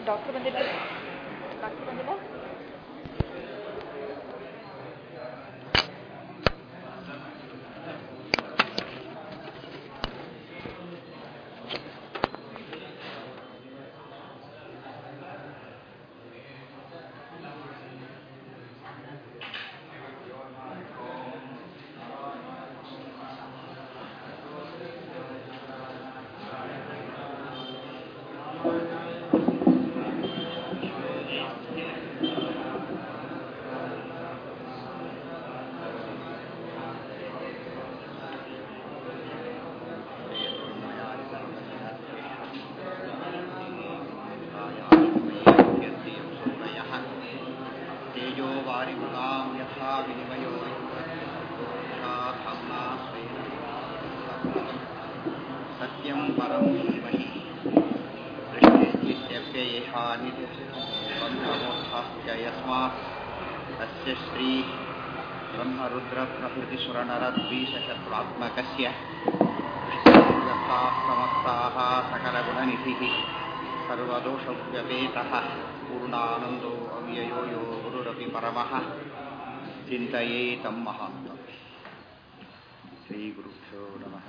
Doctor ಬಂದಿಲ್ಲ doctor ಬಂದಿಲ್ಲ तेजो वारिमृगां यथा विनिमयो धम्ना स्वेन सत्यं परं धीमहि दृष्टित्यप्ययेषा निबन्धमोक्षाश्च यस्मात् तस्य श्री ब्रह्मरुद्रप्रभृतिसुरनरद्वीशशत्रुत्मकस्य विष्णुर्व्यर्थाः समस्ताः सकलगुणनिधिः सर्वदोषव्यपेतः पूर्णानन्दो अव्ययो यो गुरुरपि परमः चिन्तये तं महान्तम् श्रीगुरुभ्यो नमः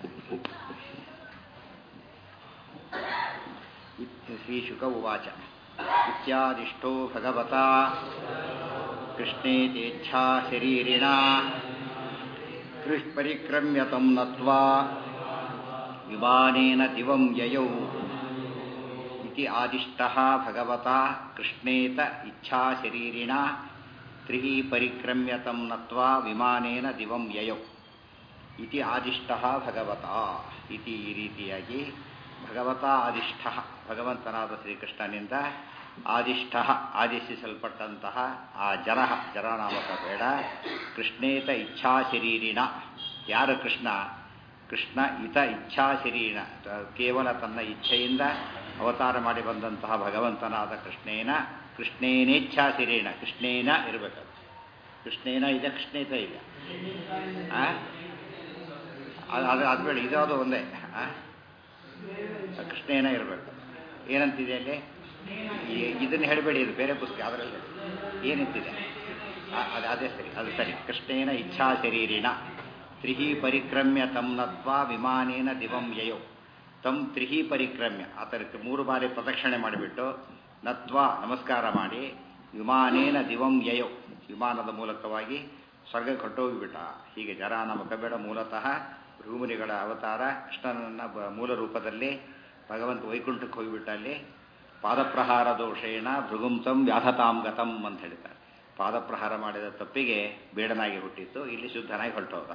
इत्य श्रीशुक उवाच इत्यादिष्टो भगवता कृष्णे तेच्छा शरीरिणा कृष्परिक्रम्य तं नत्वा विमानेन दिवं ययौ इति आदिष्टः भगवता कृष्णेत इच्छाशरीरिणा त्रिः परिक्रम्य तं नत्वा ವಿಮಾನೇನ ದಿವಂ ಯಯೌ ಇತಿ ಆದಿಷ್ಟಃ ಭಗವತಾ ಇತಿ ಈ ರೀತಿಯಾಗಿ ಭಗವತಾ ಆದಿಷ್ಠ ಭಗವಂತನಾದ ಶ್ರೀಕೃಷ್ಣನಿಂದ ಆದಿಷ್ಠ ಆದೇಶಿಸಲ್ಪಟ್ಟಂತಹ ಆ ಜರ ಜರನಾಮಕ ಬೇಡ ಕೃಷ್ಣೇತ ಇಚ್ಛಾಶರೀರಿಣ ಯಾರು ಕೃಷ್ಣ ಕೃಷ್ಣ ಇತ ಇಚ್ಛಾಶರೀರ ಕೇವಲ ತನ್ನ ಇಚ್ಛೆಯಿಂದ ಅವತಾರ ಮಾಡಿ ಬಂದಂತಹ ಭಗವಂತನಾದ ಕೃಷ್ಣೇನ ಕೃಷ್ಣೇನೇಚ್ಛಾಶರೀಣ ಕೃಷ್ಣೇನ ಇರಬೇಕು ಕೃಷ್ಣೇನ ಇದೆ ಕೃಷ್ಣೇತ ಇದೆ ಆ? ಅದು ಅದು ಅದು ಬೇಡ ಇದಾವುದು ಒಂದೇ ಆ? ಕೃಷ್ಣೇನ ಇರಬೇಕು ಏನಂತಿದೆ ಅಲ್ಲಿ ಈ- ಇದನ್ನ ಹೇಳಬೇಡಿ ಇದು ಬೇರೆ ಪುಸ್ತಕ ಅದರಲ್ಲಿ ಏನಂತಿದೆ ಆ- ಅದು ಅದೇ ಸರಿ ಅದು ಸರಿ ಕೃಷ್ಣೇನ ಇಚ್ಛಾ ಶರೀರಿಣ ತ್ರಿಹಿ ಪರಿಕ್ರಮ್ಯ ತಂ ನತ್ವಾ ವಿಮಾನೇನ ದಿವಂ ಯಯೌ ತಂ ತ್ರಿಹಿ ಪರಿಕ್ರಮ್ಯ ಆತನಕ್ಕೆ ಮೂರು ಬಾರಿ ಪ್ರದಕ್ಷಿಣೆ ಮಾಡಿಬಿಟ್ಟು ನತ್ವಾ ನಮಸ್ಕಾರ ಮಾಡಿ ವಿಮಾನೇನ ದಿವಂ ಯಯೌ ವಿಮಾನದ ಮೂಲಕವಾಗಿ ಸ್ವರ್ಗಕ್ಕೆ ಹೊಟ್ಟೋಗಿಬಿಟ್ಟ ಹೀಗೆ ಜರ ನಮಕ ಬೇಡ ಮೂಲತಃ ಭೂಮುನಿಗಳ ಅವತಾರ ಕೃಷ್ಣನನ್ನ ಬ- ಮೂಲ ರೂಪದಲ್ಲಿ ಭಗವಂತ ವೈಕುಂಠಕ್ಕೆ ಹೋಗಿಬಿಟ್ಟ ಅಲ್ಲಿ ಪಾದಪ್ರಹಾರ ದೋಷೇಣ ಭೃಗುಂತಂ ವ್ಯಾಧತಾಂ ಗತಂ ಅಂತ ಹೇಳ್ತಾರೆ ಪಾದಪ್ರಹಾರ ಮಾಡಿದ ತಪ್ಪಿಗೆ ಬೇಡನಾಗಿ ಹುಟ್ಟಿತ್ತು ಇಲ್ಲಿ ಶುದ್ಧನಾಗಿ ಹೊರಟೋದ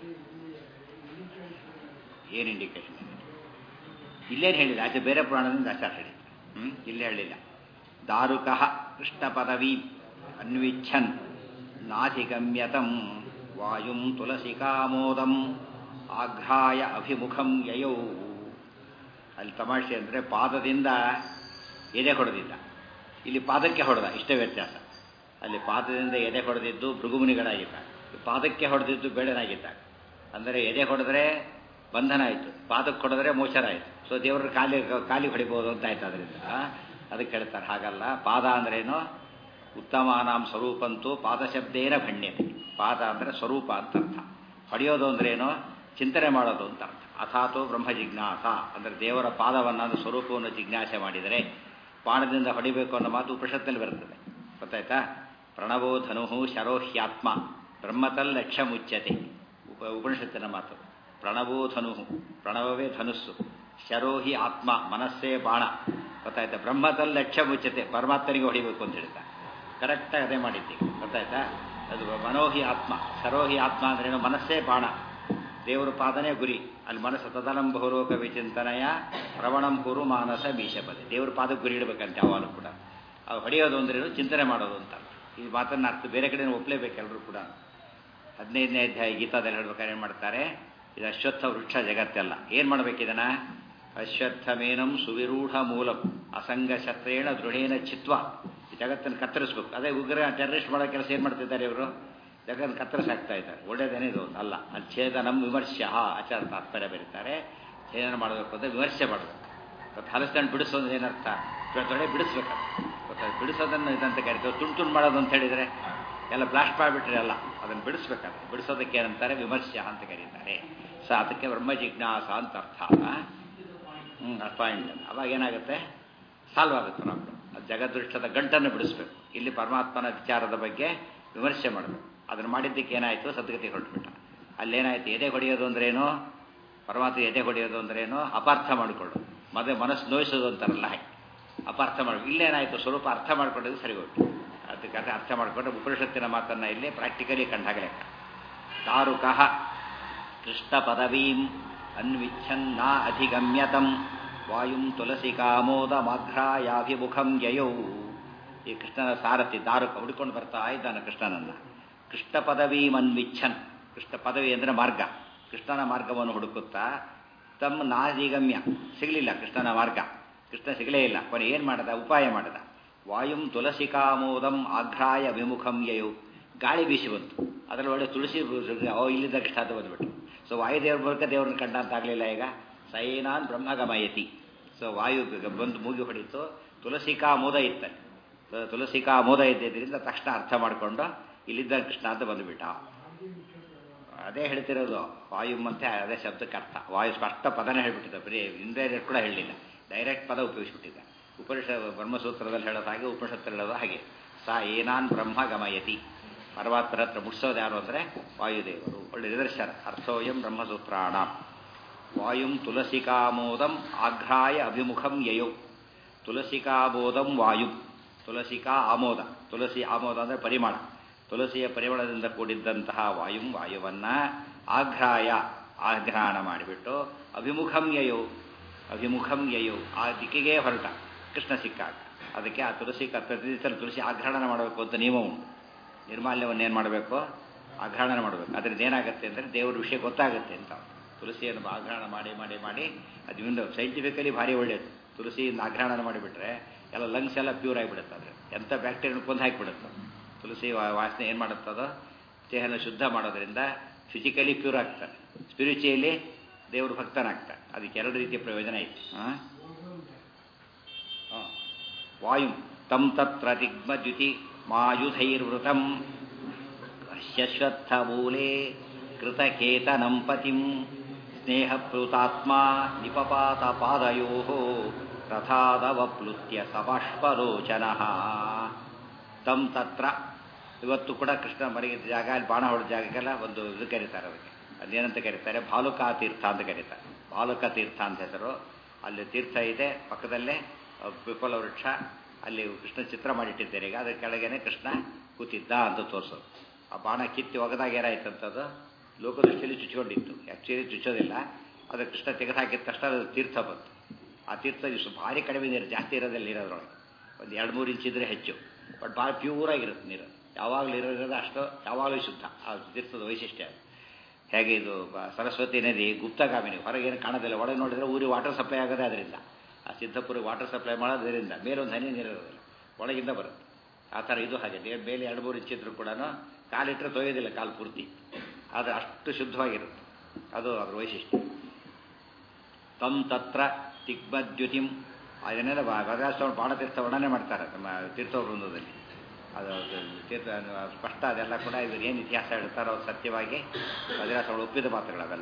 ಏನು ಇಂಡಿಕೇಶನ್ ಇಲ್ಲೇನು ಹೇಳಿಲ್ಲ ಆಚೆ ಬೇರೆ ಪುರಾಣದಿಂದ ಆಚಾರ ಹೇಳಿ ಹ್ಮ್ ಇಲ್ಲೇ ಹೇಳಿಲ್ಲ ದಾರುಕಃ ಕೃಷ್ಣ ಪದವಿ ಅನ್ವಿಚ್ಛನ್ ನಾಧಿಗಮ್ಯತಂ ವಾಯುಂ ತುಳಸಿಕಾಮೋದಂ ಆಘ್ರಾಯ ಅಭಿಮುಖಂ ಯಯೌ ಅಲ್ಲಿ ತಮಾಷೆ ಅಂದರೆ ಪಾದದಿಂದ ಎದೆ ಹೊಡೆದಿದ್ದ ಇಲ್ಲಿ ಪಾದಕ್ಕೆ ಹೊಡೆದ ಇಷ್ಟೇ ವ್ಯತ್ಯಾಸ ಅಲ್ಲಿ ಪಾದದಿಂದ ಎದೆ ಹೊಡೆದಿದ್ದು ಭೃಗುಮುನಿಗಳಾಗಿದ್ದ ಪಾದಕ್ಕೆ ಹೊಡೆದಿದ್ದು ಬೇಡನಾಗಿದ್ದ ಅಂದರೆ ಎದೆ ಹೊಡೆದ್ರೆ ಬಂಧನ ಆಯಿತು ಪಾದಕ್ಕೆ ಹೊಡೆದ್ರೆ ಮೋಚರ ಆಯಿತು ಸೊ ದೇವರ ಕಾಲಿ ಕಾಲಿ ಹೊಡಿಬೋದು ಅಂತ ಆಯ್ತು ಅದರಿಂದ ಅದಕ್ಕೆ ಹೇಳ್ತಾರೆ ಹಾಗಲ್ಲ ಪಾದ ಅಂದ್ರೇನು ಉತ್ತಮಾನಾಂ ಸ್ವರೂಪಂತೂ ಪಾದಶಬ್ದೇನ ಭಣ್ಯತೆ ಪಾದ ಅಂದರೆ ಸ್ವರೂಪ ಅಂತ ಅರ್ಥ ಹೊಡೆಯೋದು ಅಂದ್ರೇನು ಚಿಂತನೆ ಮಾಡೋದು ಅಂತ ಅರ್ಥ ಅಥಾತೋ ಬ್ರಹ್ಮ ಜಿಜ್ಞಾಸ ಅಂದರೆ ದೇವರ ಪಾದವನ್ನು ಅದು ಸ್ವರೂಪವನ್ನು ಜಿಜ್ಞಾಸೆ ಮಾಡಿದರೆ ಬಾಣದಿಂದ ಹೊಡಿಬೇಕು ಅನ್ನೋ ಮಾತು ಉಪನಿಷತ್ತಲ್ಲಿ ಬರ್ತದೆ ಗೊತ್ತಾಯ್ತಾ ಪ್ರಣವೋ ಧನು ಶರೋಹ್ಯಾತ್ಮ ಬ್ರಹ್ಮತಲ್ ಲಕ್ಷ್ಯ ಮುಚ್ಯತೆ ಉಪ ಉಪನಿಷತ್ತಿನ ಮಾತು ಪ್ರಣವೋ ಧನು ಪ್ರಣವವೇ ಧನುಸ್ಸು ಶರೋಹಿ ಆತ್ಮ ಮನಸ್ಸೇ ಬಾಣ ಗೊತ್ತಾಯ್ತಾ ಬ್ರಹ್ಮತಲ್ ಲಕ್ಷ್ಯ ಮುಚ್ಯತೆ ಪರಮಾತ್ಮನಿಗೆ ಹೊಡಿಬೇಕು ಅಂತ ಹೇಳ್ತಾ ಕರೆಕ್ಟಾಗಿ ಅದೇ ಮಾಡಿದ್ದೀವಿ ಗೊತ್ತಾಯ್ತಾ ಅದು ಮನೋಹಿ ಆತ್ಮ ಶರೋಹಿ ಆತ್ಮ ಅಂದ್ರೇನು ಮನಸ್ಸೇ ಬಾಣ ದೇವರ ಪಾದನೇ ಗುರಿ ಅಲ್ಲಿ ಮನಸ್ಸು ತದನಂ ಬಹುಲೋಕ ವಿಚಿಂತನಯ ಪ್ರವಣಂ ಕುರು ಮಾನಸ ಮೀಶಪದೆ ದೇವ್ರ ಪಾದಕ್ಕೆ ಗುರಿ ಇಡಬೇಕಂತೆ ಯಾವಾಗಲೂ ಕೂಡ ಅದು ಹೊಡೆಯೋದು ಅಂದ್ರೇನು ಚಿಂತನೆ ಮಾಡೋದು ಅಂತ ಈ ಮಾತನ್ನ ಅರ್ಥ ಬೇರೆ ಕಡೆ ಒಪ್ಪಲೇಬೇಕು ಎಲ್ಲರೂ ಕೂಡ ಹದಿನೈದನೇ ಅಧ್ಯಾಯ ಗೀತಾದಲ್ಲಿ ಹೇಳ್ಬೇಕಾದ್ರೆ ಏನು ಮಾಡ್ತಾರೆ ಇದು ಅಶ್ವತ್ಥ ವೃಕ್ಷ ಜಗತ್ತೆಲ್ಲ ಏನು ಮಾಡ್ಬೇಕಿದನ ಅಶ್ವತ್ಥಮೇನಂ ಸುವಿರೂಢ ಮೂಲಂ ಅಸಂಗ ಶಸ್ತ್ರೇಣ ದೃಢೇನ ಚಿತ್ವ ಈ ಜಗತ್ತನ್ನು ಕತ್ತರಿಸ್ಬೇಕು ಅದೇ ಉಗ್ರ ಟೆರರಿಸ್ಟ್ ಮಾಡೋ ಕೆಲಸ ಏನು ಮಾಡ್ತಿದ್ದಾರೆ ಇವರು ಜಗತ್ತನ್ನು ಕತ್ತರಿಸಾಕ್ತಾ ಇದ್ದಾರೆ ಒಳ್ಳೇದೇನೇ ಇದು ಅಲ್ಲ ಅಲ್ಲಿ ಛೇದನಂ ವಿಮರ್ಶ್ಯ ಆಚಾರ ತಾತ್ಪರ್ಯ ಬರೀತಾರೆ ಛೇದನ ಮಾಡಬೇಕು ಅಂದರೆ ವಿಮರ್ಶೆ ಮಾಡಬೇಕು ಮತ್ತು ಹಲಸನ್ನು ಬಿಡಿಸೋದು ಏನರ್ಥ ತೊಡೆ ಬಿಡಿಸ್ಬೇಕು ಗೊತ್ತಾಯ್ತು ಬಿಡಿಸೋದನ್ನು ಇದಂತ ಕರಿತೀವಿ ತುಂಡು ತುಂಡು ಮಾಡೋದು ಅಂತ ಹೇಳಿದರೆ ಎಲ್ಲ ಬ್ಲಾಸ್ಟ್ ಮಾಡಿಬಿಟ್ರೆ ಅಲ್ಲ ಅದನ್ನು ಬಿಡಿಸ್ಬೇಕಾದ್ರೆ ಬಿಡಿಸೋದಕ್ಕೆ ಏನಂತಾರೆ ವಿಮರ್ಶೆ ಅಂತ ಕರೀತಾರೆ ಸೊ ಅದಕ್ಕೆ ಬ್ರಹ್ಮ ಜಿಜ್ಞಾಸ ಅಂತ ಅರ್ಥ ಹ್ಞೂ ಪಾಯಿಂಟ್ ಅವಾಗ ಏನಾಗುತ್ತೆ ಸಾಲ್ವ್ ಆಗುತ್ತೆ ಪ್ರಾಬ್ಲಮ್ ಅದು ಜಗದೃಷ್ಟದ ಗಂಟನ್ನು ಬಿಡಿಸ್ಬೇಕು ಇಲ್ಲಿ ಪರಮಾತ್ಮನ ವಿಚಾರದ ಬಗ್ಗೆ ವಿಮರ್ಶೆ ಮಾಡಬೇಕು ಅದನ್ನು ಮಾಡಿದ್ದಕ್ಕೆ ಏನಾಯಿತು ಸದ್ಗತಿ ಹೊರಟುಬಿಟ್ಟ ಅಲ್ಲೇನಾಯಿತು ಎದೆ ಹೊಡೆಯೋದು ಅಂದ್ರೇನು ಪರಮಾತ್ಮ ಎದೆ ಹೊಡೆಯೋದು ಅಂದ್ರೇನು ಅಪಾರ್ಥ ಮಾಡಿಕೊಳ್ಳೋದು ಮದುವೆ ಮನಸ್ಸು ನೋಯಿಸೋದು ಅಂತಾರಲ್ಲ ಹಾಗೆ ಅಪಾರ್ಥ ಮಾಡಿ ಇಲ್ಲೇನಾಯಿತು ಸ್ವರೂಪ ಅರ್ಥ ಮಾಡ್ಕೊಂಡದ್ದು ಸರಿ ಹೋಯ್ತು ಅದಕ್ಕೆ ಅರ್ಥ ಅರ್ಥ ಮಾಡಿಕೊಂಡ್ರೆ ಉಪನಿಷತ್ತಿನ ಮಾತನ್ನು ಇಲ್ಲಿ ಪ್ರಾಕ್ಟಿಕಲಿ ಕಂಡಾಗಲೇ ದಾರುಕಃ ಕೃಷ್ಣ ಪದವೀಂ ಅನ್ವಿಚ್ಛನ್ನ ಅಧಿಗಮ್ಯತಂ ವಾಯುಂ ತುಳಸಿ ಕಾಮೋದಮಾಘ್ರಾಯಾಭಿಮುಖಂ ಯಯೌ ಈ ಕೃಷ್ಣನ ಸಾರಥಿ ದಾರುಕ ಹುಡ್ಕೊಂಡು ಬರ್ತಾ ಇದ್ದಾನೆ ಕೃಷ್ಣನನ್ನ ಕೃಷ್ಣ ಪದವೀಂ ಅನ್ವಿಚ್ಛನ್ ಕೃಷ್ಣ ಪದವಿ ಅಂದರೆ ಮಾರ್ಗ ಕೃಷ್ಣನ ಮಾರ್ಗವನ್ನು ಹುಡುಕುತ್ತಾ ತಮ್ಮ ನಾದಿಗಮ್ಯ ಸಿಗಲಿಲ್ಲ ಕೃಷ್ಣನ ಮಾರ್ಗ ಕೃಷ್ಣ ಸಿಗಲೇ ಇಲ್ಲ ಕೊನೆ ಏನು ಮಾಡದ ಉಪಾಯ ಮಾಡದ ವಾಯುಂ ತುಳಸಿ ಕಾಮೋದಂ ಆಘ್ರಾಯ ವಿಮುಖಂ ಯಯು ಗಾಳಿ ಬೀಸಿ ಬಂತು ಅದರಲ್ಲಿ ಒಳ್ಳೆ ತುಳಸಿ ಓ ಇಲ್ಲಿಂದ ಕೃಷ್ಣ ಅಂತ ಬಂದ್ಬಿಟ್ಟು ಸೊ ವಾಯುದೇವ್ರ ಮೂಲಕ ದೇವ್ರನ್ನ ಕಂಡ ಅಂತ ಆಗಲಿಲ್ಲ ಈಗ ಸೈನಾನ್ ಬ್ರಹ್ಮಗಮಯತಿ ಸೊ ವಾಯು ಬಂದು ಮೂಗಿ ಹೊಡಿತು ತುಳಸಿಕಾ ಮೋದ ಇತ್ತ ತುಳಸಿಕಾ ಮೋದ ಇದ್ದಿದ್ದರಿಂದ ತಕ್ಷಣ ಅರ್ಥ ಮಾಡಿಕೊಂಡು ಇಲ್ಲಿದ್ದ ಕೃಷ್ಣ ಅಂತ ಬಂದುಬಿಟ್ಟ ಅದೇ ಹೇಳ್ತಿರೋದು ವಾಯು ಮತ್ತೆ ಅದೇ ಶಬ್ದಕ್ಕೆ ಅರ್ಥ ವಾಯು ಸ್ಪಷ್ಟ ಪದನೇ ಹೇಳ್ಬಿಟ್ಟಿದ್ದ ಬರೀ ಇಂಡೈರೆಕ್ಟ್ ಕೂಡ ಹೇಳಲಿಲ್ಲ ಡೈರೆಕ್ಟ್ ಪದ ಉಪಯೋಗಿಸ್ಬಿಟ್ಟಿದ್ದ ಉಪನಿಷ ಬ್ರಹ್ಮಸೂತ್ರದಲ್ಲಿ ಹೇಳೋದು ಹಾಗೆ ಉಪನಿಷತ್ತಲ್ಲಿ ಹೇಳೋದು ಹಾಗೆ ಸಾ ಏನಾನ್ ಬ್ರಹ್ಮ ಗಮಯತಿ ಪರಮಾತ್ಮರ ಹತ್ರ ಮುಟ್ಸೋದು ಯಾರು ಅಂದರೆ ವಾಯುದೇವರು ಒಳ್ಳೆ ನಿದರ್ಶನ ಅರ್ಥೋಯಂ ಬ್ರಹ್ಮಸೂತ್ರಾಣ ವಾಯುಂ ತುಳಸಿಕಾಮೋದಂ ಆಘ್ರಾಯ ಅಭಿಮುಖಂ ಯಯೌ ತುಳಸಿಕಾಬೋಧಂ ವಾಯು ತುಳಸಿಕಾ ಆಮೋದ ತುಳಸಿ ಆಮೋದ ಅಂದರೆ ಪರಿಮಳ ತುಳಸಿಯ ಪರಿಮಳದಿಂದ ಕೂಡಿದ್ದಂತಹ ವಾಯುಂ ವಾಯುವನ್ನ ಆಘ್ರಾಯ ಆಘ್ರಾಣ ಮಾಡಿಬಿಟ್ಟು ಅಭಿಮುಖಂ ಯಯೋ ಅಭಿಮುಖಂ ಯಯೋ ಆ ದಿಕ್ಕಿಗೆ ಹೊರಟ ಕೃಷ್ಣ ಸಿಕ್ಕಾಗ ಅದಕ್ಕೆ ಆ ತುಳಸಿ ಪ್ರತಿದಿವಸ ತುಳಸಿ ಆಘ್ರಾಣ ಮಾಡಬೇಕು ಅಂತ ನಿಯಮ ಉಂಟು ನಿರ್ಮಾಲ್ಯವನ್ನು ಏನು ಮಾಡಬೇಕು ಆಘ್ರಾಣ ಮಾಡಬೇಕು ಅದರಿಂದ ಏನಾಗುತ್ತೆ ಅಂದರೆ ದೇವರ ವಿಷಯ ಗೊತ್ತಾಗುತ್ತೆ ಅಂತ ತುಳಸಿಯನ್ನು ಆಘ್ರಾಣ ಮಾಡಿ ಮಾಡಿ ಮಾಡಿ ಅದರಿಂದ ಸೈಂಟಿಫಿಕಲಿ ಭಾರಿ ಒಳ್ಳೆಯದು ತುಳಸಿಯಿಂದ ಆಘ್ರಾಣ ಮಾಡಿಬಿಟ್ರೆ ಎಲ್ಲ ಲಂಗ್ಸ್ ಎಲ್ಲ ಪ್ಯೂರ್ ಆಗಿಬಿಡುತ್ತೆ ಆದರೆ ಎಂಥ ಬ್ಯಾಕ್ಟೀರಿಯಾ ಕೊಂದು ಹಾಕಿಬಿಡುತ್ತೆ ತುಳಸಿ ವಾಸನೆ ಏನು ಮಾಡುತ್ತದೋ ದೇಹನ ಶುದ್ಧ ಮಾಡೋದ್ರಿಂದ ಫಿಸಿಕಲಿ ಪ್ಯೂರ್ ಆಗ್ತಾನೆ ಸ್ಪಿರಿಚುಯಲಿ ದೇವರು ಭಕ್ತನಾಗ್ತಾನೆ ಅದಕ್ಕೆ ಎರಡು ರೀತಿಯ ಪ್ರಯೋಜನ ಐತೆ ಹಾಂ ವಾಯು ತಂ ತತ್ರ ದಿಗ್ಮದ್ಯುತಿ ಮಾಯುಧೈರ್ವೃತಂ ಶಶ್ವತ್ಥ ಮೂಲೆ ಕೃತಕೇತನಂ ಪತಿಂ ಸ್ನೇಹಪ್ಲುತಾತ್ಮ ನಿಪಪಾತ ಪಾದಯೋ ರಥಾದವಪ್ಲುತ್ಯ ಸಬಾಷ್ಪರೋಚನ ತಂ ತತ್ರ ಇವತ್ತು ಕೂಡ ಕೃಷ್ಣ ಮರಗಿದ್ದ ಜಾಗ ಅಲ್ಲಿ ಬಾಣ ಹೊಡೆದ ಜಾಗಕ್ಕೆಲ್ಲ ಒಂದು ಇದು ಕರೀತಾರೆ ಅದಕ್ಕೆ ಅದೇನಂತ ಕರೀತಾರೆ ಭಾಲುಕಾ ತೀರ್ಥ ಅಂತ ಕರೀತಾರೆ ಭಾಲುಕ ತೀರ್ಥ ಅಂತ ಹೆಸರು ಅಲ್ಲಿ ತೀರ್ಥ ಇದೆ ಪಕ್ಕದಲ್ಲೇ ಪಿಪ್ಪಲ ವೃಕ್ಷ ಅಲ್ಲಿ ಕೃಷ್ಣ ಚಿತ್ರ ಮಾಡಿಟ್ಟಿದ್ದಾರೆ ಈಗ ಅದ್ರ ಕೆಳಗೇನೆ ಕೃಷ್ಣ ಕೂತಿದ್ದ ಅಂತ ತೋರಿಸೋದು ಆ ಬಾಣ ಕಿತ್ತಿ ಒಗದಾಗ ಏನಾಯ್ತಂಥದ್ದು ಲೋಕದೃಷ್ಟಿಯಲ್ಲಿ ಚುಚ್ಕೊಂಡಿತ್ತು ಆ್ಯಕ್ಚುಲಿ ಚುಚ್ಚೋದಿಲ್ಲ ಅದು ಕೃಷ್ಣ ತೆಗೆದುಹಾಕಿದ ತಕ್ಷಣ ಅದು ತೀರ್ಥ ಬಂತು ಆ ತೀರ್ಥ ಇಷ್ಟು ಭಾರಿ ಕಡಿಮೆ ನೀರು ಜಾಸ್ತಿ ಇರೋದಿಲ್ಲ ನೀರೋದ್ರೊಳಗೆ ಒಂದು ಎರಡು ಮೂರು ಇಂಚ್ ಇದ್ರೆ ಹೆಚ್ಚು ಬಟ್ ಭಾಳ ಪ್ಯೂರಾಗಿರುತ್ತೆ ನೀರು ಯಾವಾಗಲೂ ಇರೋದ್ರಿಂದ ಅಷ್ಟು ಯಾವಾಗಲೂ ಶುದ್ಧ ಆ ತೀರ್ಥದ ವೈಶಿಷ್ಟ್ಯ ಹೇಗೆ ಇದು ಸರಸ್ವತಿ ನದಿ ಗುಪ್ತಗಾಮಿನಿ ಹೊರಗೇನು ಕಾಣೋದಿಲ್ಲ ಒಳಗೆ ನೋಡಿದ್ರೆ ಊರಿಗೆ ವಾಟರ್ ಸಪ್ಲೈ ಆಗೋದೇ ಅದರಿಂದ ಆ ಸಿದ್ದಪುರಿಗೆ ವಾಟರ್ ಸಪ್ಲೈ ಮಾಡೋದ್ರಿಂದ ಮೇಲೊಂದು ಹನಿ ನೀರಿರೋದಿಲ್ಲ ಒಳಗಿಂದ ಬರುತ್ತೆ ಆ ಥರ ಇದು ಹಾಗೆ ನೀರು ಮೇಲೆ ಎರಡು ಮೂರು ಇಂಚಿದ್ರು ಕೂಡ ಕಾಲಿಟ್ಟರೆ ತೊಯ್ಯೋದಿಲ್ಲ ಕಾಲು ಪೂರ್ತಿ ಆದರೆ ಅಷ್ಟು ಶುದ್ಧವಾಗಿರುತ್ತೆ ಅದು ಅದರ ವೈಶಿಷ್ಟ್ಯ ತಂ ತತ್ರ ತಿಗ್ಮದ್ಯುತಿಂ ಅದನ್ನೆಲ್ಲ ಭದ್ರಾಶ್ರಮ ಬಾಣತೀರ್ಥ ವರ್ಣನೆ ಮಾಡ್ತಾರೆ ನಮ್ಮ ತೀರ್ಥ ವೃಂದದಲ್ಲಿ ಅದು ತೀರ್ಥ ಸ್ಪಷ್ಟ ಅದೆಲ್ಲ ಕೂಡ ಇವರು ಏನು ಇತಿಹಾಸ ಹೇಳ್ತಾರೋ ಅದು ಸತ್ಯವಾಗಿ ಭದ್ರಾಶ್ರಮ ಒಪ್ಪಿದ ಮಾತುಗಳು ಅವೆಲ್ಲ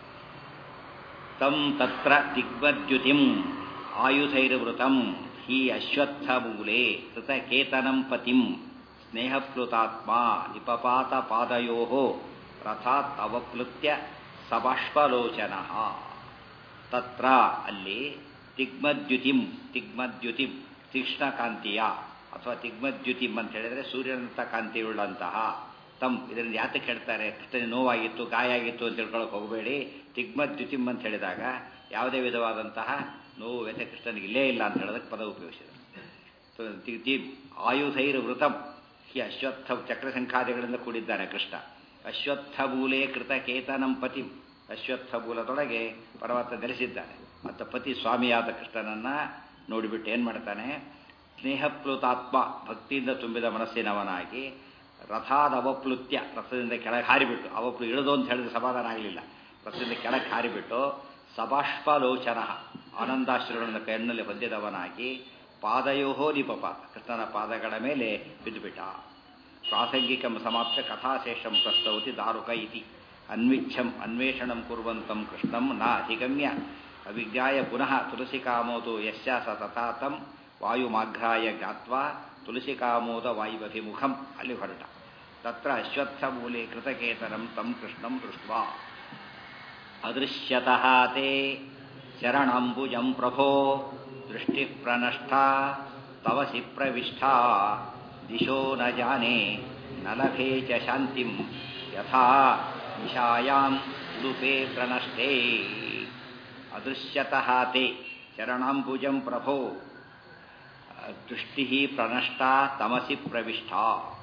ತಂ ತತ್ರ ದಿಗ್ಮದ್ಯುತಿಂ ಆಯುಧೈರ್ವೃತಂ ಹಿ ಅಶ್ವತ್ಥ ಮೂಲೆ ಕೃತಕೇತನಂ ಪತಿಂ ಸ್ನೇಹಪ್ಲುತಾತ್ಮ ನಿಪಪಾತ ಪಾದಯೋ ರಥಾತ್ ಅವಪ್ಲುತ್ಯ ಸಬಾಷ್ಪಲೋಚನ ತತ್ರ ಅಲ್ಲಿ ತಿಗ್ಮದ್ಯುತಿಂ ತಿಗ್ಮದ್ಯುತಿಂ ತೀಕ್ಷ್ಣಕಾಂತಿಯ ಅಥವಾ ತಿಗ್ಮದ್ಯುತಿಂ ಅಂತ ಹೇಳಿದರೆ ಸೂರ್ಯನಂಥ ಕಾಂತಿಯುಳ್ಳಂತಹ ತಮ್ ಇದರಿಂದ ಯಾತಕ್ಕೆ ಹೇಳ್ತಾರೆ ಕೃಷ್ಣನಿಗೆ ನೋವಾಗಿತ್ತು ಗಾಯ ಆಗಿತ್ತು ಅಂತ ತಿಳ್ಕೊಳಕ್ಕೆ ಹೋಗಬೇಡಿ ತಿಗ್ಮದ್ಯುತಿಂ ಅಂತ ಹೇಳಿದಾಗ ಯಾವುದೇ ವಿಧವಾದಂತಹ ನೋವು ವ್ಯಥೆ ಕೃಷ್ಣನಿಗೆ ಇಲ್ಲೇ ಇಲ್ಲ ಅಂತ ಹೇಳೋದಕ್ಕೆ ಪದ ಉಪಯೋಗಿಸಿದೆ ಆಯುಧೈರ್ ವೃತಂ ಈ ಅಶ್ವತ್ಥ ಚಕ್ರಸಂಖಾದಿಗಳಿಂದ ಕೂಡಿದ್ದಾನೆ ಕೃಷ್ಣ ಅಶ್ವತ್ಥ ಮೂಲೆ ಕೃತ ಕೇತನಂ ಪತಿ ಅಶ್ವತ್ಥ ಮೂಲದೊಳಗೆ ಪರ್ವತ ನೆಲೆಸಿದ್ದಾನೆ ಮತ್ತು ಪತಿ ಸ್ವಾಮಿಯಾದ ಕೃಷ್ಣನನ್ನ ನೋಡಿಬಿಟ್ಟು ಏನು ಮಾಡ್ತಾನೆ ಸ್ನೇಹಪ್ಲುತಾತ್ಮ ಭಕ್ತಿಯಿಂದ ತುಂಬಿದ ಮನಸ್ಸಿನವನಾಗಿ ರಥಾದ ಅವಪ್ಲುತ್ಯ ರಥದಿಂದ ಕೆಳಗೆ ಹಾರಿಬಿಟ್ಟು ಅವಪ್ಲು ಇಳಿದು ಅಂತ ಹೇಳಿದ್ರೆ ಸಮಾಧಾನ ಆಗಲಿಲ್ಲ ರಥದಿಂದ ಕೆಳಗೆ ಹಾರಿಬಿಟ್ಟು ಸಬಾಷ್ಪಲೋಚನ ಆನಂದಾಶ್ರುಗಳನ್ನು ಕಣ್ಣಲ್ಲಿ ಹೊಂದಿದವನಾಗಿ ಪಾದಯೋಹೋ ನಿಪಪಾತ ಕೃಷ್ಣನ ಪಾದಗಳ ಮೇಲೆ ಬಿದ್ದುಬಿಟ್ಟ ಪ್ರಾಸಂಗಿಕಂ ಸಮಾಪ್ತ ಕಥಾಶೇಷಂ ಪ್ರಸ್ತೌತಿ ದಾರುಕ ಇತಿ ಅನ್ವಿಚ್ಛಂ ಅನ್ವೇಷಣಂ ಕುರ್ವಂತಂ ಕೃಷ್ಣಂ ನ ಅಧಿಗಮ್ಯ ಅವಿಜ್ಞಾಯ ಪುನಃ ತುಳಸಿಕಾಮೋದು ಯಸ್ಯ ಸ ತಥಾ ತಂ ವಾಯುಮಾಘ್ರಾಯ ಜ್ಞಾತ್ವಾ ತುಳಸಿಕಾಮೋದ ವಾಯುವಭಿಮುಖಂ ಅಲ್ಲಿ ಹೊರಟ ತತ್ರ ಅಶ್ವತ್ಥ ಮೂಲೆ ಕೃತಕೇತನಂ ತಂ ಕೃಷ್ಣಂ ದೃಷ್ಟ್ವಾ ಅದೃಶ್ಯತಃ ತೇ ಚರಣಂಬುಜಂ ಪ್ರಭೋ ದೃಷ್ಟಿ ಪ್ರನಷ್ಟಾ ತವಸಿ ಪ್ರವಿಷ್ಟಾ ದಿಶೋ ನ ಜಾನೆ ನ ಲಭೆ ಚ ಶಾಂತಿಂ ಯಥಾ ನಿಶಾಯಾಂ ಉಡುಪೆ ಪ್ರನಷ್ಟೇ ಅದೃಶ್ಯತಃ ತೇ ಚರಣಾಂಬುಜಂ ಪ್ರಭೋ ದೃಷ್ಟಿ ಪ್ರನಷ್ಟಾ ತಮಸಿ ಪ್ರವಿಷ್ಟಾ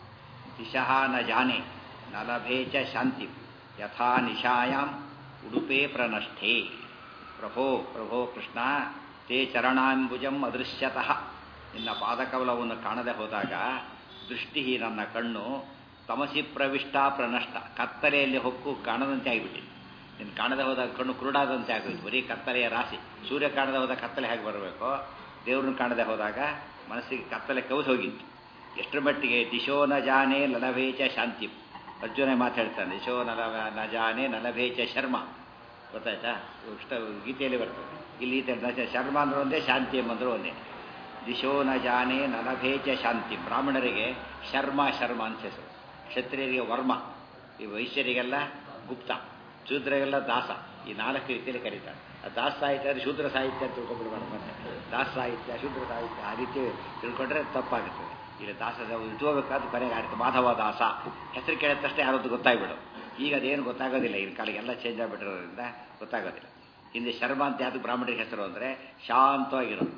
ದಿಶಃ ನ ಜಾನೆ ನ ಲಭೆ ಚ ಶಾಂತಿ ಯಥಾ ನಿಶಾಯಾಂ ಉಡುಪೆ ಪ್ರನಷ್ಠೆ ಪ್ರಭೋ ಪ್ರಭೋ ಕೃಷ್ಣ ತೇ ಚರಣಾಂಬುಜಂ ಅದೃಶ್ಯತಃ ನಿನ್ನ ಪಾದಕವಲವನ್ನು ಕಾಣದೆ ಹೋದಾಗ ದೃಷ್ಟಿ ನನ್ನ ಕಣ್ಣು ತಮಸಿ ಪ್ರವಿಷ್ಟ ಪ್ರನಷ್ಟ ಕತ್ತಲೆಯಲ್ಲಿ ಹೊಕ್ಕು ಕಾಣದಂತೆ ಆಗಿಬಿಟ್ಟಿದೆ ನಿನ್ನ ಕಾಣದೆ ಹೋದಾಗ ಕಣ್ಣು ಕುರುಡಾದಂತೆ ಆಗೋಯ್ತು ಬರೀ ಕತ್ತಲೆಯ ರಾಶಿ ಸೂರ್ಯ ಕಾಣದೆ ಹೋದಾಗ ಕತ್ತಲೆ ಹೇಗೆ ಬರಬೇಕು ದೇವ್ರನ್ನ ಕಾಣದೆ ಹೋದಾಗ ಮನಸ್ಸಿಗೆ ಕತ್ತಲೆ ಕವಿದು ಹೋಗಿತ್ತು ಎಷ್ಟರ ಮಟ್ಟಿಗೆ ದಿಶೋ ನ ಜಾನೆ ಲಲಭೇಚ ಶಾಂತಿ ಅರ್ಜುನ ಮಾತಾಡ್ತಾನೆ ದಿಶೋ ನಲ ನ ಜಾನೆ ನಲಭೇಚ ಶರ್ಮ ಗೊತ್ತಾಯ್ತಾ ಇಷ್ಟ ಗೀತೆಯಲ್ಲಿ ಬರ್ತದೆ ಇಲ್ಲಿ ಗೀತೆ ಶರ್ಮ ಅಂದ್ರೆ ಒಂದೇ ಶಾಂತಿ ಎಂಬಂದ್ರೆ ಒಂದೇ ದಿಶೋ ನ ಜಾನೆ ನಲಭೇಚ ಶಾಂತಿ ಬ್ರಾಹ್ಮಣರಿಗೆ ಶರ್ಮ ಶರ್ಮ ಅಂತ ಹೆಸರು ಕ್ಷತ್ರಿಯರಿಗೆ ವರ್ಮ ಈ ವೈಶ್ಯರಿಗೆಲ್ಲ ಗುಪ್ತ ಶೂದ್ರರಿಗೆಲ್ಲ ದಾಸ ಈ ನಾಲ್ಕು ರೀತಿಯಲ್ಲಿ ಕರೀತಾರೆ ಆ ದಾಸ ಸಾಹಿತ್ಯ ಅಂದರೆ ಶೂದ್ರ ಸಾಹಿತ್ಯ ಅಂತ ತಿಳ್ಕೊಂಡ್ಬಿಡ್ಬಾರ್ದು ಮತ್ತೆ ದಾಸ ಸಾಹಿತ್ಯ ಶೂದ್ರ ಸಾಹಿತ್ಯ ಆ ರೀತಿ ತಿಳ್ಕೊಂಡ್ರೆ ತಪ್ಪಾಗುತ್ತದೆ ಇಲ್ಲಿ ದಾಸ ಇಟ್ಕೋಬೇಕಾದ್ರೆ ಕೊನೆಗೆ ಆಗುತ್ತೆ ಮಾಧವ ದಾಸ ಹೆಸರು ಕೇಳಿದ ತಕ್ಷಣ ಯಾರದ್ದು ಗೊತ್ತಾಗ್ಬಿಡು ಈಗ ಅದೇನು ಗೊತ್ತಾಗೋದಿಲ್ಲ ಈ ಕಾಲಿಗೆ ಎಲ್ಲ ಚೇಂಜ್ ಆಗಿಬಿಟ್ಟಿರೋದ್ರಿಂದ ಗೊತ್ತಾಗೋದಿಲ್ಲ ಹಿಂದೆ ಶರ್ಮ ಅಂತ ಯಾವುದು ಬ್ರಾಹ್ಮಣರಿಗೆ ಹೆಸರು ಅಂದರೆ ಶಾಂತವಾಗಿರೋದು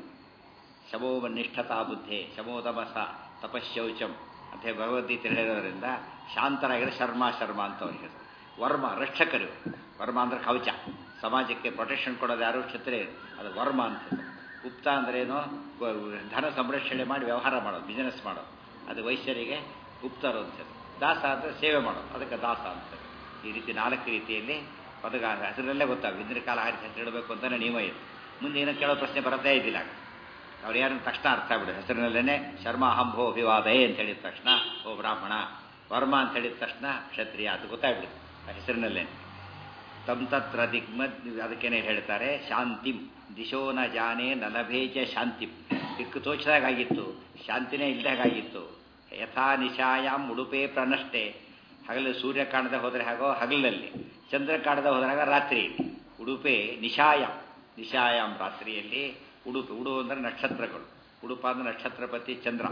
ಶಮೋಮ ನಿಷ್ಠತಾ ಬುದ್ಧಿ ಶಮೋದಮಸ ತಪಶೌಚಂ ಅಂತ ಹೇಳಿ ಭಗವದ್ಗೀತೆ ಹೇಳಿರೋದ್ರಿಂದ ಶಾಂತರಾಗಿರೋ ಶರ್ಮ ಶರ್ಮ ಅಂತ ಅವನಿಗೆ ಹೆಸರು ವರ್ಮ ರಕ್ಷಕರು ವರ್ಮ ಅಂದ್ರೆ ಕವಚ ಸಮಾಜಕ್ಕೆ ಪ್ರೊಟೆಕ್ಷನ್ ಕೊಡೋದು ಯಾರು ಕ್ಷತ್ರಿಯರು ಅದು ವರ್ಮ ಅಂತ ಗುಪ್ತ ಅಂದ್ರೇನು ಧನ ಸಂರಕ್ಷಣೆ ಮಾಡಿ ವ್ಯವಹಾರ ಮಾಡೋದು ಬಿಸಿನೆಸ್ ಮಾಡೋದು ಅದು ವೈಶ್ಯರಿಗೆ ಗುಪ್ತರು ಅಂತ ದಾಸ ಅಂದರೆ ಸೇವೆ ಮಾಡೋದು ಅದಕ್ಕೆ ದಾಸ ಅಂತ ಈ ರೀತಿ ನಾಲ್ಕು ರೀತಿಯಲ್ಲಿ ಪದಗ ಹೆಸರಲ್ಲೇ ಗೊತ್ತಾಗ ಹಿಂದಿನ ಕಾಲ ಆ ರೀತಿ ಹೆಸರಿಡಬೇಕು ಅಂತಲೇ ನಿಯಮ ಇದೆ ಮುಂದೆ ಏನೋ ಕೇಳೋ ಪ್ರಶ್ನೆ ಬರದೇ ಇದ್ದಿಲ್ಲ ಅವ್ರು ಯಾರನ್ನ ತಕ್ಷಣ ಅರ್ಥ ಆಗ್ಬಿಡು ಹೆಸರಿನಲ್ಲೇ ಶರ್ಮ ಅಹಂಭೋ ಅಭಿವಾದಯೇ ಅಂತ ಹೇಳಿದ ತಕ್ಷಣ ಓ ಬ್ರಾಹ್ಮಣ ವರ್ಮ ಅಂತ ಹೇಳಿದ ತಕ್ಷಣ ಕ್ಷತ್ರಿಯ ಅದು ಗೊತ್ತಾಗ್ಬಿಡುತ್ತೆ ಆ ಹೆಸರಿನಲ್ಲೇ ತಮ್ ತತ್ರ ದಿಗ್ಮದ್ ಅದಕ್ಕೇನೆ ಹೇಳ್ತಾರೆ ಶಾಂತಿಂ ದಿಶೋ ನ ಜಾನೆ ನಲಭೇಜ ಶಾಂತಿಂ ದಿಕ್ಕು ತೋಚಿದಾಗಿತ್ತು ಶಾಂತಿನೇ ಇಲ್ದಾಗಿತ್ತು ಯಥಾ ನಿಶಾಯಾಮ್ ಉಡುಪೆ ಪ್ರನಷ್ಟೆ ಹಗಲು ಸೂರ್ಯ ಕಾಣದೆ ಹೋದರೆ ಹಾಗೋ ಹಗಲಿನಲ್ಲಿ ಚಂದ್ರ ಕಾಣದೆ ಹೋದಾಗ ರಾತ್ರಿ ಉಡುಪೆ ನಿಶಾಯಾಮ್ ನಿಶಾಯಾಮ್ ರಾತ್ರಿಯಲ್ಲಿ ಉಡುಪು ಉಡು ಅಂದರೆ ನಕ್ಷತ್ರಗಳು ಉಡುಪ ಅಂದರೆ ನಕ್ಷತ್ರಪತಿ ಚಂದ್ರ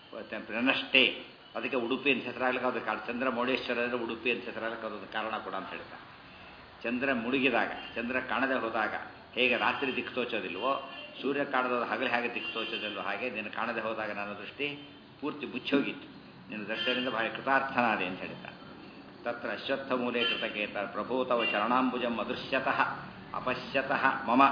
ಪ್ರನಷ್ಟೇ ಅದಕ್ಕೆ ಉಡುಪಿ ಅಂತ ಹೆಸರಾಗ್ಲಿಕ್ಕೆ ಅದು ಕಾರಣ ಚಂದ್ರ ಮೌಡೇಶ್ವರ ಅಂದರೆ ಉಡುಪಿ ಅಂತ ಹೆಸರಾಗ್ಲಿಕ್ಕೆ ಅದೊಂದು ಕಾರಣ ಕೂಡ ಅಂತ ಹೇಳ್ತಾರೆ ಚಂದ್ರ ಮುಳುಗಿದಾಗ ಚಂದ್ರ ಕಾಣದೆ ಹೋದಾಗ ಹೇಗೆ ರಾತ್ರಿ ದಿಕ್ಕು ತೋಚೋದಿಲ್ವೋ ಸೂರ್ಯ ಕಾಣದ ಹಗಲು ಹೇಗೆ ದಿಕ್ಕು ತೋಚೋದಿಲ್ವೋ ಹಾಗೆ ನಿನ್ನ ಕಾಣದೆ ಹೋದಾಗ ನನ್ನ ದೃಷ್ಟಿ ಪೂರ್ತಿ ಮುಚ್ಚೋಗಿತ್ತು ನಿನ್ನ ದರ್ಶನದಿಂದ ಬಹಳ ಕೃತಾರ್ಥನಾದೆ ಅಂತ ಹೇಳ್ತಾರೆ ತತ್ರ ಅಶ್ವತ್ಥ ಮೂಲೆ ಕೃತಕೇತ ಪ್ರಭೋ ತವ ಚರಣಾಂಬುಜಂ ಅದೃಶ್ಯತಃ ಅಪಶ್ಯತಃ ಮಮ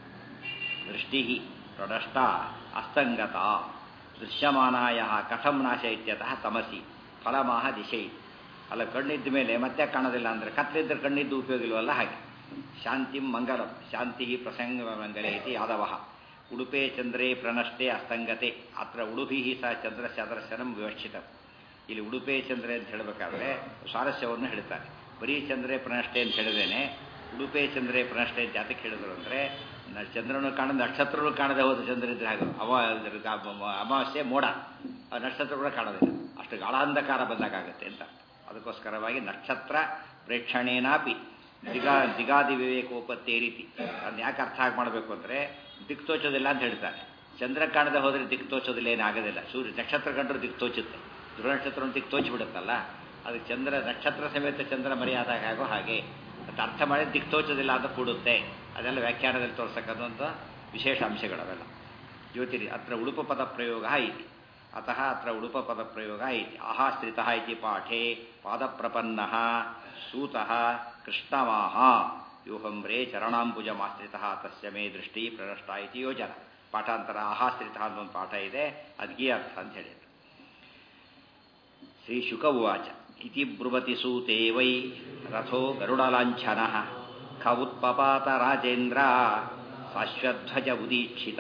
ದೃಷ್ಟಿ ಪ್ರಡಷ್ಟ ಅಸ್ತಂಗತ ದೃಶ್ಯಮಾನಾಯ ಕಥಂ ನಾಶ ಇತ್ಯತಃ ತಮಸಿ ಫಲಮಾಹ ದಿಶೈ ಅಲ್ಲ ಕಣ್ಣಿದ್ದ ಮೇಲೆ ಮತ್ತೆ ಕಾಣೋದಿಲ್ಲ ಅಂದರೆ ಕತ್ತಲಿದ್ದರೆ ಕಣ್ಣಿದ್ದು ಉಪಯೋಗ ಇಲ್ವಲ್ಲ ಹಾಗೆ ಶಾಂತಿ ಮಂಗಲಂ ಶಾಂತಿ ಪ್ರಸಂಗ ಮಂಗಲೆ ಇತಿ ಯಾದವ ಉಡುಪೆ ಚಂದ್ರೇ ಪ್ರನಷ್ಟೇ ಅಸ್ತಂಗತೆ ಅತ್ರ ಉಡುಪಿ ಸಹ ಚಂದ್ರ ಸದರ್ಶನಂ ವಿವಕ್ಷಿತ ಇಲ್ಲಿ ಉಡುಪೆ ಚಂದ್ರೆ ಅಂತ ಹೇಳಬೇಕಾದ್ರೆ ಸ್ವಾರಸ್ಯವನ್ನು ಹೇಳ್ತಾರೆ ಬರೀ ಚಂದ್ರೇ ಪ್ರನಷ್ಟೆ ಅಂತ ಹೇಳಿದೇನೆ ಉಡುಪೆ ಚಂದ್ರೇ ಪ್ರನಷ್ಟೆ ಅಂತ ಯಾತಕ್ಕೆ ಹೇಳಿದ್ರು ಅಂದರೆ ಚಂದ್ರನು ಕಾಣದ ನಕ್ಷತ್ರಗಳು ಕಾಣದೆ ಹೋದ ಚಂದ್ರ ಇದ್ರೆ ಹಾಗೆ ಅವ ಅಮಾವಾಸ್ಯೆ ಮೋಡ ಆ ನಕ್ಷತ್ರ ಕೂಡ ಕಾಣೋದಿಲ್ಲ ಅಷ್ಟು ಗಾಢಾಂಧಕಾರ ಬಂದಾಗುತ್ತೆ ಅಂತ ಅದಕ್ಕೋಸ್ಕರವಾಗಿ ನಕ್ಷತ್ರ ಪ್ರೇಕ್ಷಣೇನಾಪಿ ದಿಗಾ ದಿಗಾದಿ ವಿವೇಕೋಪತ್ತೇ ರೀತಿ ಅದನ್ನ ಯಾಕೆ ಅರ್ಥ ಆಗಿ ಮಾಡಬೇಕು ಅಂದರೆ ದಿಕ್ಕು ತೋಚೋದಿಲ್ಲ ಅಂತ ಹೇಳ್ತಾರೆ ಚಂದ್ರ ಕಾಣದೆ ಹೋದರೆ ದಿಕ್ಕು ತೋಚೋದಿಲ್ಲ ಏನಾಗೋದಿಲ್ಲ ಸೂರ್ಯ ನಕ್ಷತ್ರ ಕಂಡ್ರೆ ದಿಕ್ಕು ತೋಚುತ್ತೆ ಧ್ರುವ ನಕ್ಷತ್ರ ದಿಕ್ಕು ತೋಚಿಬಿಡುತ್ತಲ್ಲ ಅದಕ್ಕೆ ಚಂದ್ರ ನಕ್ಷತ್ರ ಸಮೇತ ಚಂದ್ರ ಮರೆಯಾದಾಗ ಆಗೋ ಹಾಗೆ ಮತ್ತು ಅರ್ಥ ಮಾಡಿ ದಿಕ್ಕು ತೋಚೋದಿಲ್ಲ ಅಂತ ಕೂಡುತ್ತೆ ಅದೆಲ್ಲ ವ್ಯಾಖ್ಯಾನದಲ್ಲಿ ತೋರ್ಸಕ್ಕಂಥ ವಿಶೇಷ ಅಂಶಗಳವೆಲ್ಲ ಜ್ಯೋತಿರಿ ಅತ್ರ ಉಡುಪ ಪದ ಪ್ರಯೋಗ ಇತಿ ಅತಃ ಅತ್ರ ಉಡುಪ ಪದ ಪ್ರಯೋಗ ಇತಿ ಆಹಾಶ್ರಿತ ಇತಿ ಪಾಠೆ ಪಾದಪ್ರಪನ್ನ ಸೂತಃ ಕೃಷ್ಣವಾಹ ಯೂಹಂಬ್ರೇ ಚರಣಾಂಬುಜಮಾಶ್ರಿತ ತಸ್ಯ ಮೇ ದೃಷ್ಟಿ ಪ್ರನಷ್ಟ ಇತಿ ಯೋಜನ ಪಾಠಾಂತರ ಆಹಾಶ್ರಿತ ಅಂತ ಒಂದು ಪಾಠ ಇದೆ ಅದಕ್ಕೆ ಅರ್ಥ ಅಂತ ಹೇಳಿದ್ರು ಶ್ರೀ ಶುಕ ಉವಾಚ ಇತಿ ಬ್ರುವತಿ ಸೂತೆ ವೈ ರಥೋ ಗರುಡಲಾಂಛನ ಖ ಉತ್ಪಪಾತ ರಾಜೇಂದ್ರ ಸಾಶ್ವಧ್ವಜ ಉದೀಕ್ಷಿತ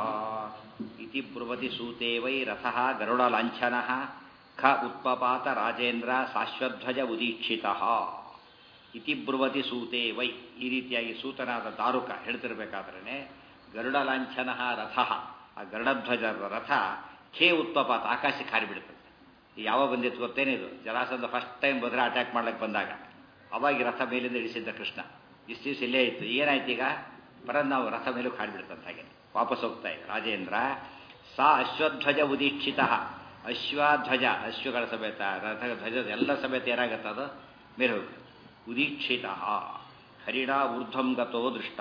ಇತಿ ಬ್ರುವತಿ ಸೂತೆ ವೈ ರಥ ಗರುಡಲಾಂಛನ ಖ ಉತ್ಪಪಾತ ರಾಜೇಂದ್ರ ಸಾಶ್ವಧ್ವಜ ಉದೀಕ್ಷಿತ ಇತಿ ಬ್ರುವತಿ ಸೂತೆ ವೈ ಈ ರೀತಿಯಾಗಿ ಸೂತನಾದ ದಾರುಕ ಹೇಳ್ತಿರ್ಬೇಕಾದ್ರೆ ಗರುಡ ಲಾಂಛನ ರಥ ಆ ಗರುಡಧ್ವಜ ರಥ ಖೇ ಉತ್ಪಪಾತ ಆಕಾಶಕ್ಕೆ ಹಾರಿಬಿಡ್ತದೆ ಯಾವ ಬಂದಿತ್ತು ಗೊತ್ತೇನೆ ಇದು ಜಲಾಸಂದ ಫಸ್ಟ್ ಟೈಮ್ ಬದ್ರ ಅಟ್ಯಾಕ್ ಮಾಡ್ಲಿಕ್ಕೆ ಬಂದಾಗ ಅವಾಗ ರಥ ಮೇಲಿಂದ ಇಳಿಸಿದ್ದ ಕೃಷ್ಣ ಇಷ್ಟು ದಿವಸ ಇಲ್ಲೇ ಇತ್ತು ಏನಾಯ್ತು ಈಗ ಬರೋದು ನಾವು ರಥ ಮೇಲೂ ಹಾಡ್ಬಿಡ್ತಂತ ಹಾಗೆ ವಾಪಸ್ ಹೋಗ್ತಾ ಇದೆ ರಾಜೇಂದ್ರ ಸಾ ಅಶ್ವಧ್ವಜ ಉದೀಕ್ಷಿತ ಅಶ್ವಧ್ವಜ ಅಶ್ವಗಳ ಸಮೇತ ರಥ ಧ್ವಜದ ಎಲ್ಲ ಸಮೇತ ಏನಾಗತ್ತೆ ಅದು ಮೇಲೆ ಹೋಗ್ತದೆ ಉದೀಕ್ಷಿತ ಹರಿಣ ಊರ್ಧ್ವಂ ಗತೋ ದೃಷ್ಟ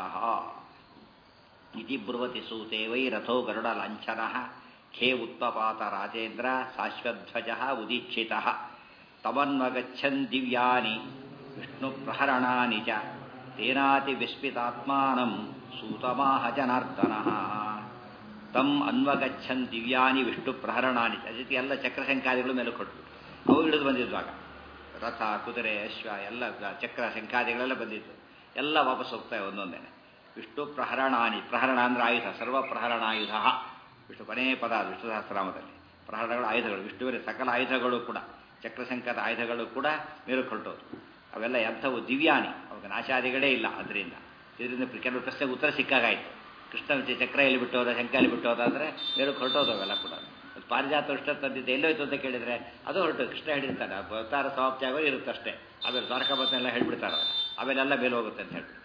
ಇತಿ ಬ್ರುವತಿ ಸೂತೆ ವೈ ರಥೋ ಗರುಡ ಲಾಂಛನ ಖೇ ಉತ್ಪಪಾತ ರಾಜೇಂದ್ರ ಶಾಶ್ವಧ್ವಜ ಉದೀಕ್ಷಿತ ತಮನ್ವಗಚ್ಚನ್ ದಿವ್ಯಾನಿ ವಿಷ್ಣು ಪ್ರಹರಣಾನಿ ಚ ತೇನಾತಿ ವಿಸ್ಮಿತಾತ್ಮಾನಂ ಸೂತಮಾಹ ಜನಾರ್ದನ ತಮ್ ಅನ್ವಗಚ್ಚನ್ ದಿವ್ಯಾನಿ ವಿಷ್ಣು ಪ್ರಹರಣಾನಿ ಚ ಜೊತೆ ಎಲ್ಲ ಚಕ್ರಶಂಕಾದಿಗಳು ಮೇಲೆ ಕೊಟ್ಟು ಅವು ಹಿಡಿದು ಬಂದಿದ್ವಾಗ ರಥ ಕುದುರೆ ಅಶ್ವ ಎಲ್ಲ ಚಕ್ರ ಶಂಕಾದಿಗಳೆಲ್ಲ ಬಂದಿತ್ತು ಎಲ್ಲ ವಾಪಸ್ ಹೋಗ್ತಾ ಒಂದೊಂದೇನೆ ವಿಷ್ಣು ಪ್ರಹರಣಾನಿ ಪ್ರಹರಣ ಅಂದ್ರೆ ಆಯುಧ ಸರ್ವ ಪ್ರಹರಣಾಯುಧ ವಿಷ್ಣು ಕೊನೆಯ ಪದ ಅದು ವಿಷ್ಣು ಸಹಸ್ರನಾಮದಲ್ಲಿ ಪ್ರಹರಣಗಳು ಆಯುಧಗಳು ವಿಷ್ಣುವಿನ ಸಕಲ ಆಯುಧಗಳು ಕೂಡ ಚಕ್ರಶಂಕದ ಆಯುಧಗಳು ಕೂಡ ಮೇಲು ಹೊರಟೋದು ಅವೆಲ್ಲ ಎಂಥವು ದಿವ್ಯಾನಿ ಅವಾಗ ನಾಶಾದಿಗಳೇ ಇಲ್ಲ ಅದರಿಂದ ಇದರಿಂದ ಕೆಲವು ಪ್ರಶ್ನೆಗೆ ಉತ್ತರ ಸಿಕ್ಕಾಗಾಯ್ತು ಕೃಷ್ಣ ಚಕ್ರ ಎಲ್ಲಿ ಬಿಟ್ಟು ಹೋದ ಶಂಕ ಎಲ್ಲಿ ಬಿಟ್ಟು ಹೋದ ಅಂದರೆ ಮೇಲು ಹೊರಟೋದು ಅವೆಲ್ಲ ಕೂಡ ಪಾರಿಜಾತ ಇಷ್ಟ ತಂದಿದ್ದೆ ಎಲ್ಲೋಯ್ತು ಅಂತ ಕೇಳಿದ್ರೆ ಅದು ಹೊರಟು ಕೃಷ್ಣ ಹೇಳಿರ್ತಾನೆ ಅವತಾರ ಸಮಾಪ್ತಿಯಾಗೋ ಇರುತ್ತೆ ಅಷ್ಟೇ ಆಮೇಲೆ ದ್ವಾರಕಾಪತ್ನೆಲ್ಲ ಹೇಳ್ಬಿಡ್ತಾರೆ ಆಮೇಲೆಲ್ಲ ಮೇಲೆ ಹೋಗುತ್ತೆ ಅಂತ ಹೇಳ್ಬಿಡ್ತಾರೆ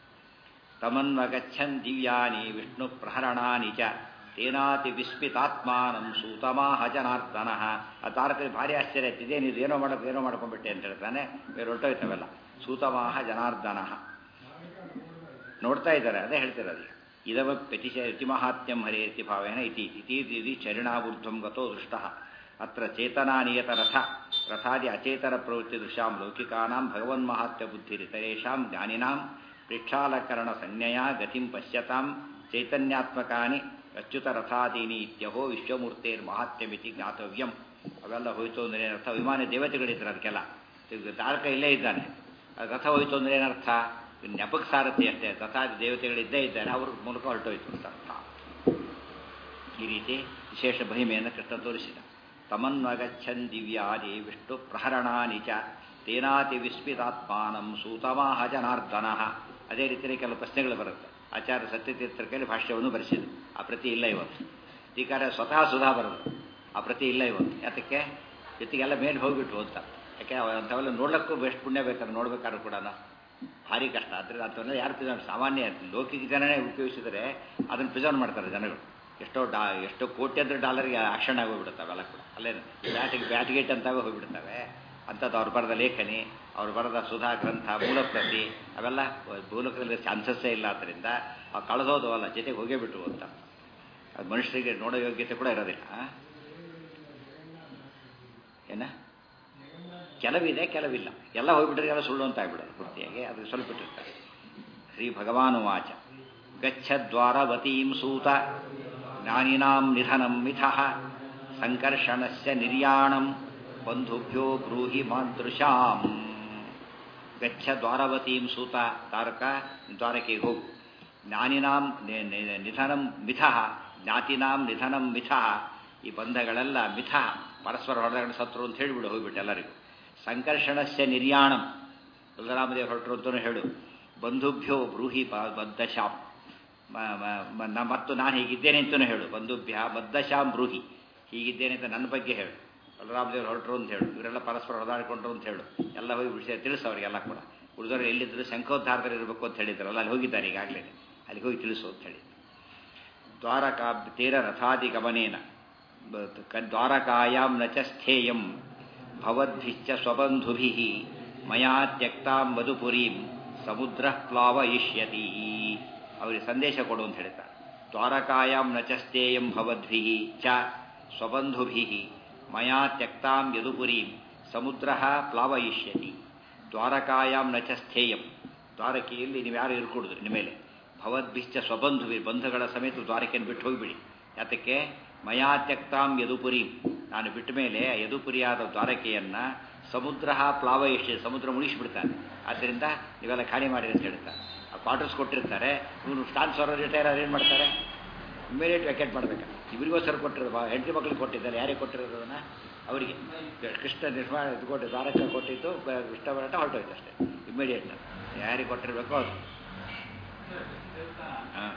ತಮನ್ವಗಚ್ಚನ್ ದಿವ್ಯಾನಿ ವಿಷ್ಣು ಪ್ರಹರಣಾನಿ ಚ ತೇನಾತಿ ವಿಸ್ಮಿತಾತ್ಮಾನಂ ಸೂತಮಾಹ ಜನಾರ್ದನ ಆ ತಾರಕಲ್ಲಿ ಭಾರಿ ಆಶ್ಚರ್ಯ ಆಯ್ತು ಇದೇನಿದು ಏನೋ ಮಾಡೋಕೆ ಏನೋ ಮಾಡ್ಕೊಂಡ್ಬಿಟ್ಟೆ ಅಂತ ಹೇಳ್ತಾನೆ ಬೇರೆ ಹೊರಟೋಯ್ತವೆಲ್ಲ ಸೂತಮಾಹ ಜನಾರ್ದನ ನೋಡ್ತಾ ಇದ್ದಾರೆ ಅದೇ ಹೇಳ್ತಿರೋದು ಇದವ ಪ್ರತಿಶ ಇತಿಮಹಾತ್ಮ್ಯಂ ಹರೇತಿ ಭಾವೇನ ಇತಿ ಇತಿ ಇತಿ ಚರಣಾವೂರ್ಧ್ವಂ ಗತೋ ದೃಷ್ಟ ಅತ್ರ ಚೇತನಾನಿಯತ ರಥ ರಥಾದಿ ಅಚೇತರ ಪ್ರವೃತ್ತಿ ದೃಶ್ಯಾಂ ಲೌಕಿಕಾನಾಂ ಭಗವನ್ಮಹಾತ್ಮ್ಯ ಬುದ್ಧಿರಿತರೇಷಾಂ ಜ್ಞಾನಿನಾಂ ಪ್ರೇಕ್ಷಾಲಕರಣ ಸಂಜ್ಞೆಯ ಗತಿಂ ಪಶ್ಯತಾಂ ಚೈತನ್ಯಾತ್ಮಕಾನಿ ಅಚ್ಯುತ ರಥಾದೀನಿ ಇತ್ಯಹೋ ವಿಶ್ವಮೂರ್ತೇರ್ ಮಹಾತ್ಮ್ಯಮಿತಿ ಜ್ಞಾತವ್ಯಂ ಅವೆಲ್ಲ ಹೋಯ್ತು ಅಂದ್ರೆ ಏನರ್ಥ ವಿಮಾನ ದೇವತೆಗಳಿದ್ರು ಅದಕ್ಕೆಲ್ಲ ತಾರಕ ಇಲ್ಲೇ ಇದ್ದಾನೆ ರಥ ಹೋಯ್ತು ಅಂದ್ರೆ ಏನರ್ಥ ನೆಪಕ್ ಸಾರಥಿ ಅಷ್ಟೇ ರಥಾದಿ ದೇವತೆಗಳಿದ್ದೇ ಇದ್ದಾರೆ ಅವ್ರ ಮೂಲಕ ಹೊರಟೋಯ್ತು ಅಂತ ಅರ್ಥ ಈ ರೀತಿ ವಿಶೇಷ ಮಹಿಮೆಯನ್ನು ಕೃಷ್ಣ ತೋರಿಸಿದ ತಮನ್ವಗಚ್ಚನ್ ದಿವ್ಯಾದಿ ವಿಷ್ಣು ಪ್ರಹರಣಾನಿ ಚ ತೇನಾತಿ ವಿಸ್ಮಿತಾತ್ಮಾನಂ ಸೂತಮಾಹ ಜನಾರ್ದನ ಅದೇ ರೀತಿಯಲ್ಲಿ ಕೆಲವು ಪ್ರಶ್ನೆಗಳು ಬರುತ್ತೆ ಆಚಾರ್ಯ ಸತ್ಯತೀರ್ಥರಲ್ಲಿ ಭಾಷ್ಯವನ್ನು ಬರೆಸಿದ್ರು ಆ ಪ್ರತಿ ಇಲ್ಲ ಇವತ್ತು ಟೀಕಾರ ಸ್ವತಃ ಸುಧಾ ಬರೋದು ಆ ಪ್ರತಿ ಇಲ್ಲ ಇವತ್ತು ಯಾತಕ್ಕೆ ಜೊತೆಗೆಲ್ಲ ಮೇಲೆ ಹೋಗ್ಬಿಟ್ಟು ಅಂತ ಯಾಕೆ ಅಂಥವೆಲ್ಲ ನೋಡ್ಲಿಕ್ಕೂ ಬೆಸ್ಟ್ ಪುಣ್ಯ ಬೇಕಾದ್ರೆ ನೋಡ್ಬೇಕಾದ್ರೂ ಕೂಡ ಭಾರಿ ಕಷ್ಟ ಆದರೆ ಅಂಥವೆಲ್ಲ ಯಾರು ಪ್ರಿಸರ್ವ್ ಸಾಮಾನ್ಯ ಲೌಕಿಕ ಜನನೇ ಉಪಯೋಗಿಸಿದರೆ ಅದನ್ನು ಪ್ರಿಸರ್ವ್ ಮಾಡ್ತಾರೆ ಜನಗಳು ಎಷ್ಟೋ ಡಾ ಎಷ್ಟೋ ಕೋಟ್ಯಂತರ ಡಾಲರ್ಗೆ ಆಕ್ಷನ್ ಆಗೋಗ್ಬಿಡುತ್ತೆ ಅವೆಲ್ಲ ಕೂಡ ಅಲ್ಲೇನು ಬ್ಯಾಟಿಗೆ ಬ್ಯಾಟ್ಗೇಟ್ ಅಂತಾಗ ಹೋಗ್ಬಿಡ್ತವೆ ಅಂಥದ್ದು ಅವ್ರು ಬರೆದ ಲೇಖನಿ ಅವ್ರು ಬರೆದ ಸುಧಾ ಗ್ರಂಥ ಮೂಲಪ್ರತಿ ಅವೆಲ್ಲ ಮೂಲಕದಲ್ಲಿ ಚಾನ್ಸಸ್ಸೇ ಇಲ್ಲ ಆದ್ದರಿಂದ ಅವು ಕಳೆದೋದು ಅಲ್ಲ ಜೊತೆಗೆ ಹೋಗೇ ಬಿಟ್ಟು ಅಂತ ಅದು ಮನುಷ್ಯರಿಗೆ ನೋಡೋ ಯೋಗ್ಯತೆ ಕೂಡ ಇರೋದಿಲ್ಲ ಏನ ಕೆಲವಿದೆ ಕೆಲವಿಲ್ಲ ಎಲ್ಲ ಹೋಗ್ಬಿಟ್ರೆ ಎಲ್ಲ ಸುಳ್ಳು ಅಂತ ಆಗ್ಬಿಡೋದು ಪೂರ್ತಿಯಾಗಿ ಅದು ಸ್ವಲ್ಪ ಬಿಟ್ಟಿರ್ತಾರೆ ಶ್ರೀ ಭಗವಾನು ವಾಚ ಗಚ್ಚದ್ವಾರವತೀಂ ಸೂತ ಜ್ಞಾನಿನಾಂ ನಿಧನಂ ಮಿಥಃ ಸಂಕರ್ಷಣಸ್ಯ ನಿರ್ಯಾಣಂ ಬಂಧುಭ್ಯೋ ಬ್ರೂಹಿ ಮಾದೃಶಾಂ ಗಚ್ಚ ದ್ವಾರವತೀಂ ಸೂತ ತಾರಕ ದ್ವಾರಕೆಗೆ ಹೋಗು ಜ್ಞಾನಿನಾಂ ನಿಧನಂ ಮಿಥಃ ಜ್ಞಾತಿನಾಂ ನಿಧನಂ ಮಿಥಃ ಈ ಬಂಧಗಳೆಲ್ಲ ಮಿಥ ಪರಸ್ಪರ ಹೊಡೆದ ಸತ್ರು ಅಂತ ಹೇಳಿಬಿಡು ಹೋಗ್ಬಿಟ್ಟು ಎಲ್ಲರಿಗೂ ಸಂಕರ್ಷಣಸ್ಯ ನಿರ್ಯಾಣಂ ಬಲರಾಮದೇವ ಹೊರಟರು ಅಂತಲೂ ಹೇಳು ಬಂಧುಭ್ಯೋ ಬ್ರೂಹಿ ಬದ್ಧಶಾಂ ಮತ್ತು ನಾನು ಹೀಗಿದ್ದೇನೆ ಅಂತಲೂ ಹೇಳು ಬಂಧುಭ್ಯ ಬದ್ಧಶಾಂ ಬ್ರೂಹಿ ಹೀಗಿದ್ದೇನೆ ಅಂತ ನನ್ನ ಬಗ್ಗೆ ಹೇಳು ಬಲರಾಮದೇವರು ಹೊರಟರು ಅಂತ ಹೇಳು ಇವರೆಲ್ಲ ಪರಸ್ಪರ ಹೊಡೆದಾಡಿಕೊಂಡ್ರು ಅಂತ ಹೇಳು ಎಲ್ಲ ಹೋಗಿ ವಿಷಯ ತಿಳಿಸು ಅವರಿಗೆಲ್ಲ ಕೂಡ ಉಳಿದವರು ಎಲ್ಲಿದ್ದರು ಶಂಖೋದ್ಧಾರದಲ್ಲಿ ಇರಬೇಕು ಅಂತ ಹೇಳಿದ್ರಲ್ಲ ಅಲ್ಲಿ ಹೋಗಿದ್ದಾರೆ ಈಗಾಗಲೇ ಅಲ್ಲಿ ಹೋಗಿ ತಿಳಿಸು ಅಂತ ಹೇಳಿ ದ್ವಾರಕಾ ತೀರ ರಥಾದಿ ಗಮನೇನ ದ್ವಾರಕಾಯಾಂ ನ ಚ ಸ್ಥೇಯಂ ಭವದ್ಭಿಶ್ಚ ಸ್ವಬಂಧುಭಿ ಮಯಾ ತ್ಯಕ್ತಾಂ ಮಧುಪುರೀಂ ಸಮುದ್ರ ಪ್ಲಾವಯಿಷ್ಯತಿ ಅವರಿಗೆ ಸಂದೇಶ ಕೊಡು ಅಂತ ಹೇಳ್ತಾರೆ ದ್ವಾರಕಾಯಾಂ ನ ಚ ಸ್ಥೇಯಂ ಭವದ್ಭಿ ಚ ಸ್ವಬಂಧುಭಿ ಮಯಾ ತ್ಯಕ್ತಾಂ ಯದುಪುರೀಂ ಸಮುದ್ರ ಪ್ಲಾವಯಿಷ್ಯತಿ ದ್ವಾರಕಾಯಾಂ ನ ಚ ಸ್ಥೇಯಂ ದ್ವಾರಕೆಯಲ್ಲಿ ನೀವು ಯಾರು ಇರ್ಕೂಡುದು ನಿಮ್ಮೇಲೆ ಭವದ್ಭಿಶ್ಚ ಸ್ವಬಂಧುವಿ ಬಂಧುಗಳ ಸಮೇತ ದ್ವಾರಕೆಯನ್ನು ಬಿಟ್ಟು ಹೋಗಿಬಿಡಿ ಯಾತಕ್ಕೆ ಮಯಾ ತ್ಯಕ್ತಾಂ ಯದುಪುರಿ ನಾನು ಬಿಟ್ಟ ಮೇಲೆ ಯದುಪುರಿಯಾದ ದ್ವಾರಕೆಯನ್ನ ಸಮುದ್ರ ಪ್ಲಾವಯಿಷ್ಯ ಸಮುದ್ರ ಮುಳಿಸಿಬಿಡ್ತಾನೆ ಆದ್ದರಿಂದ ನೀವೆಲ್ಲ ಖಾಲಿ ಮಾಡಿ ಅಂತ ಹೇಳ್ತಾರೆ ಕ್ವಾರ್ಟರ್ಸ್ ಕೊಟ್ಟಿರ್ತಾರೆ ಇವನು ಟ್ರಾನ್ಸ್ಫರ್ ರಿಟೈರ್ ಏನು ಮಾಡ್ತಾರೆ ಇಮಿಡಿಯೇಟ್ ವೆಕೆಟ್ ಮಾಡ್ಬೇಕು ಇವರಿಗೋಸ್ಕರ ಕೊಟ್ಟಿರೋದು ಹೆಂಡತಿ ಮಕ್ಕಳಿಗೆ ಕೊಟ್ಟಿದ್ದಾರೆ ಯಾರಿಗೆ ಕೊಟ್ಟಿರೋದು ಅದನ್ನು ಅವರಿಗೆ ಕೃಷ್ಣ ನಿರ್ಮಾಣ ಇದು ಕೊಟ್ಟು ದ್ವಾರಕ ಕೊಟ್ಟಿದ್ದು ಬ- ಕೃಷ್ಣ ಬರಾಟ ಹೊರಟೋಯ್ತು ಅಷ್ಟೇ ಇಮಿಡಿಯೇಟ್ ಯಾರಿಗೆ ಕೊಟ್ಟಿರಬೇಕೋ ಅದು ಹಾಂ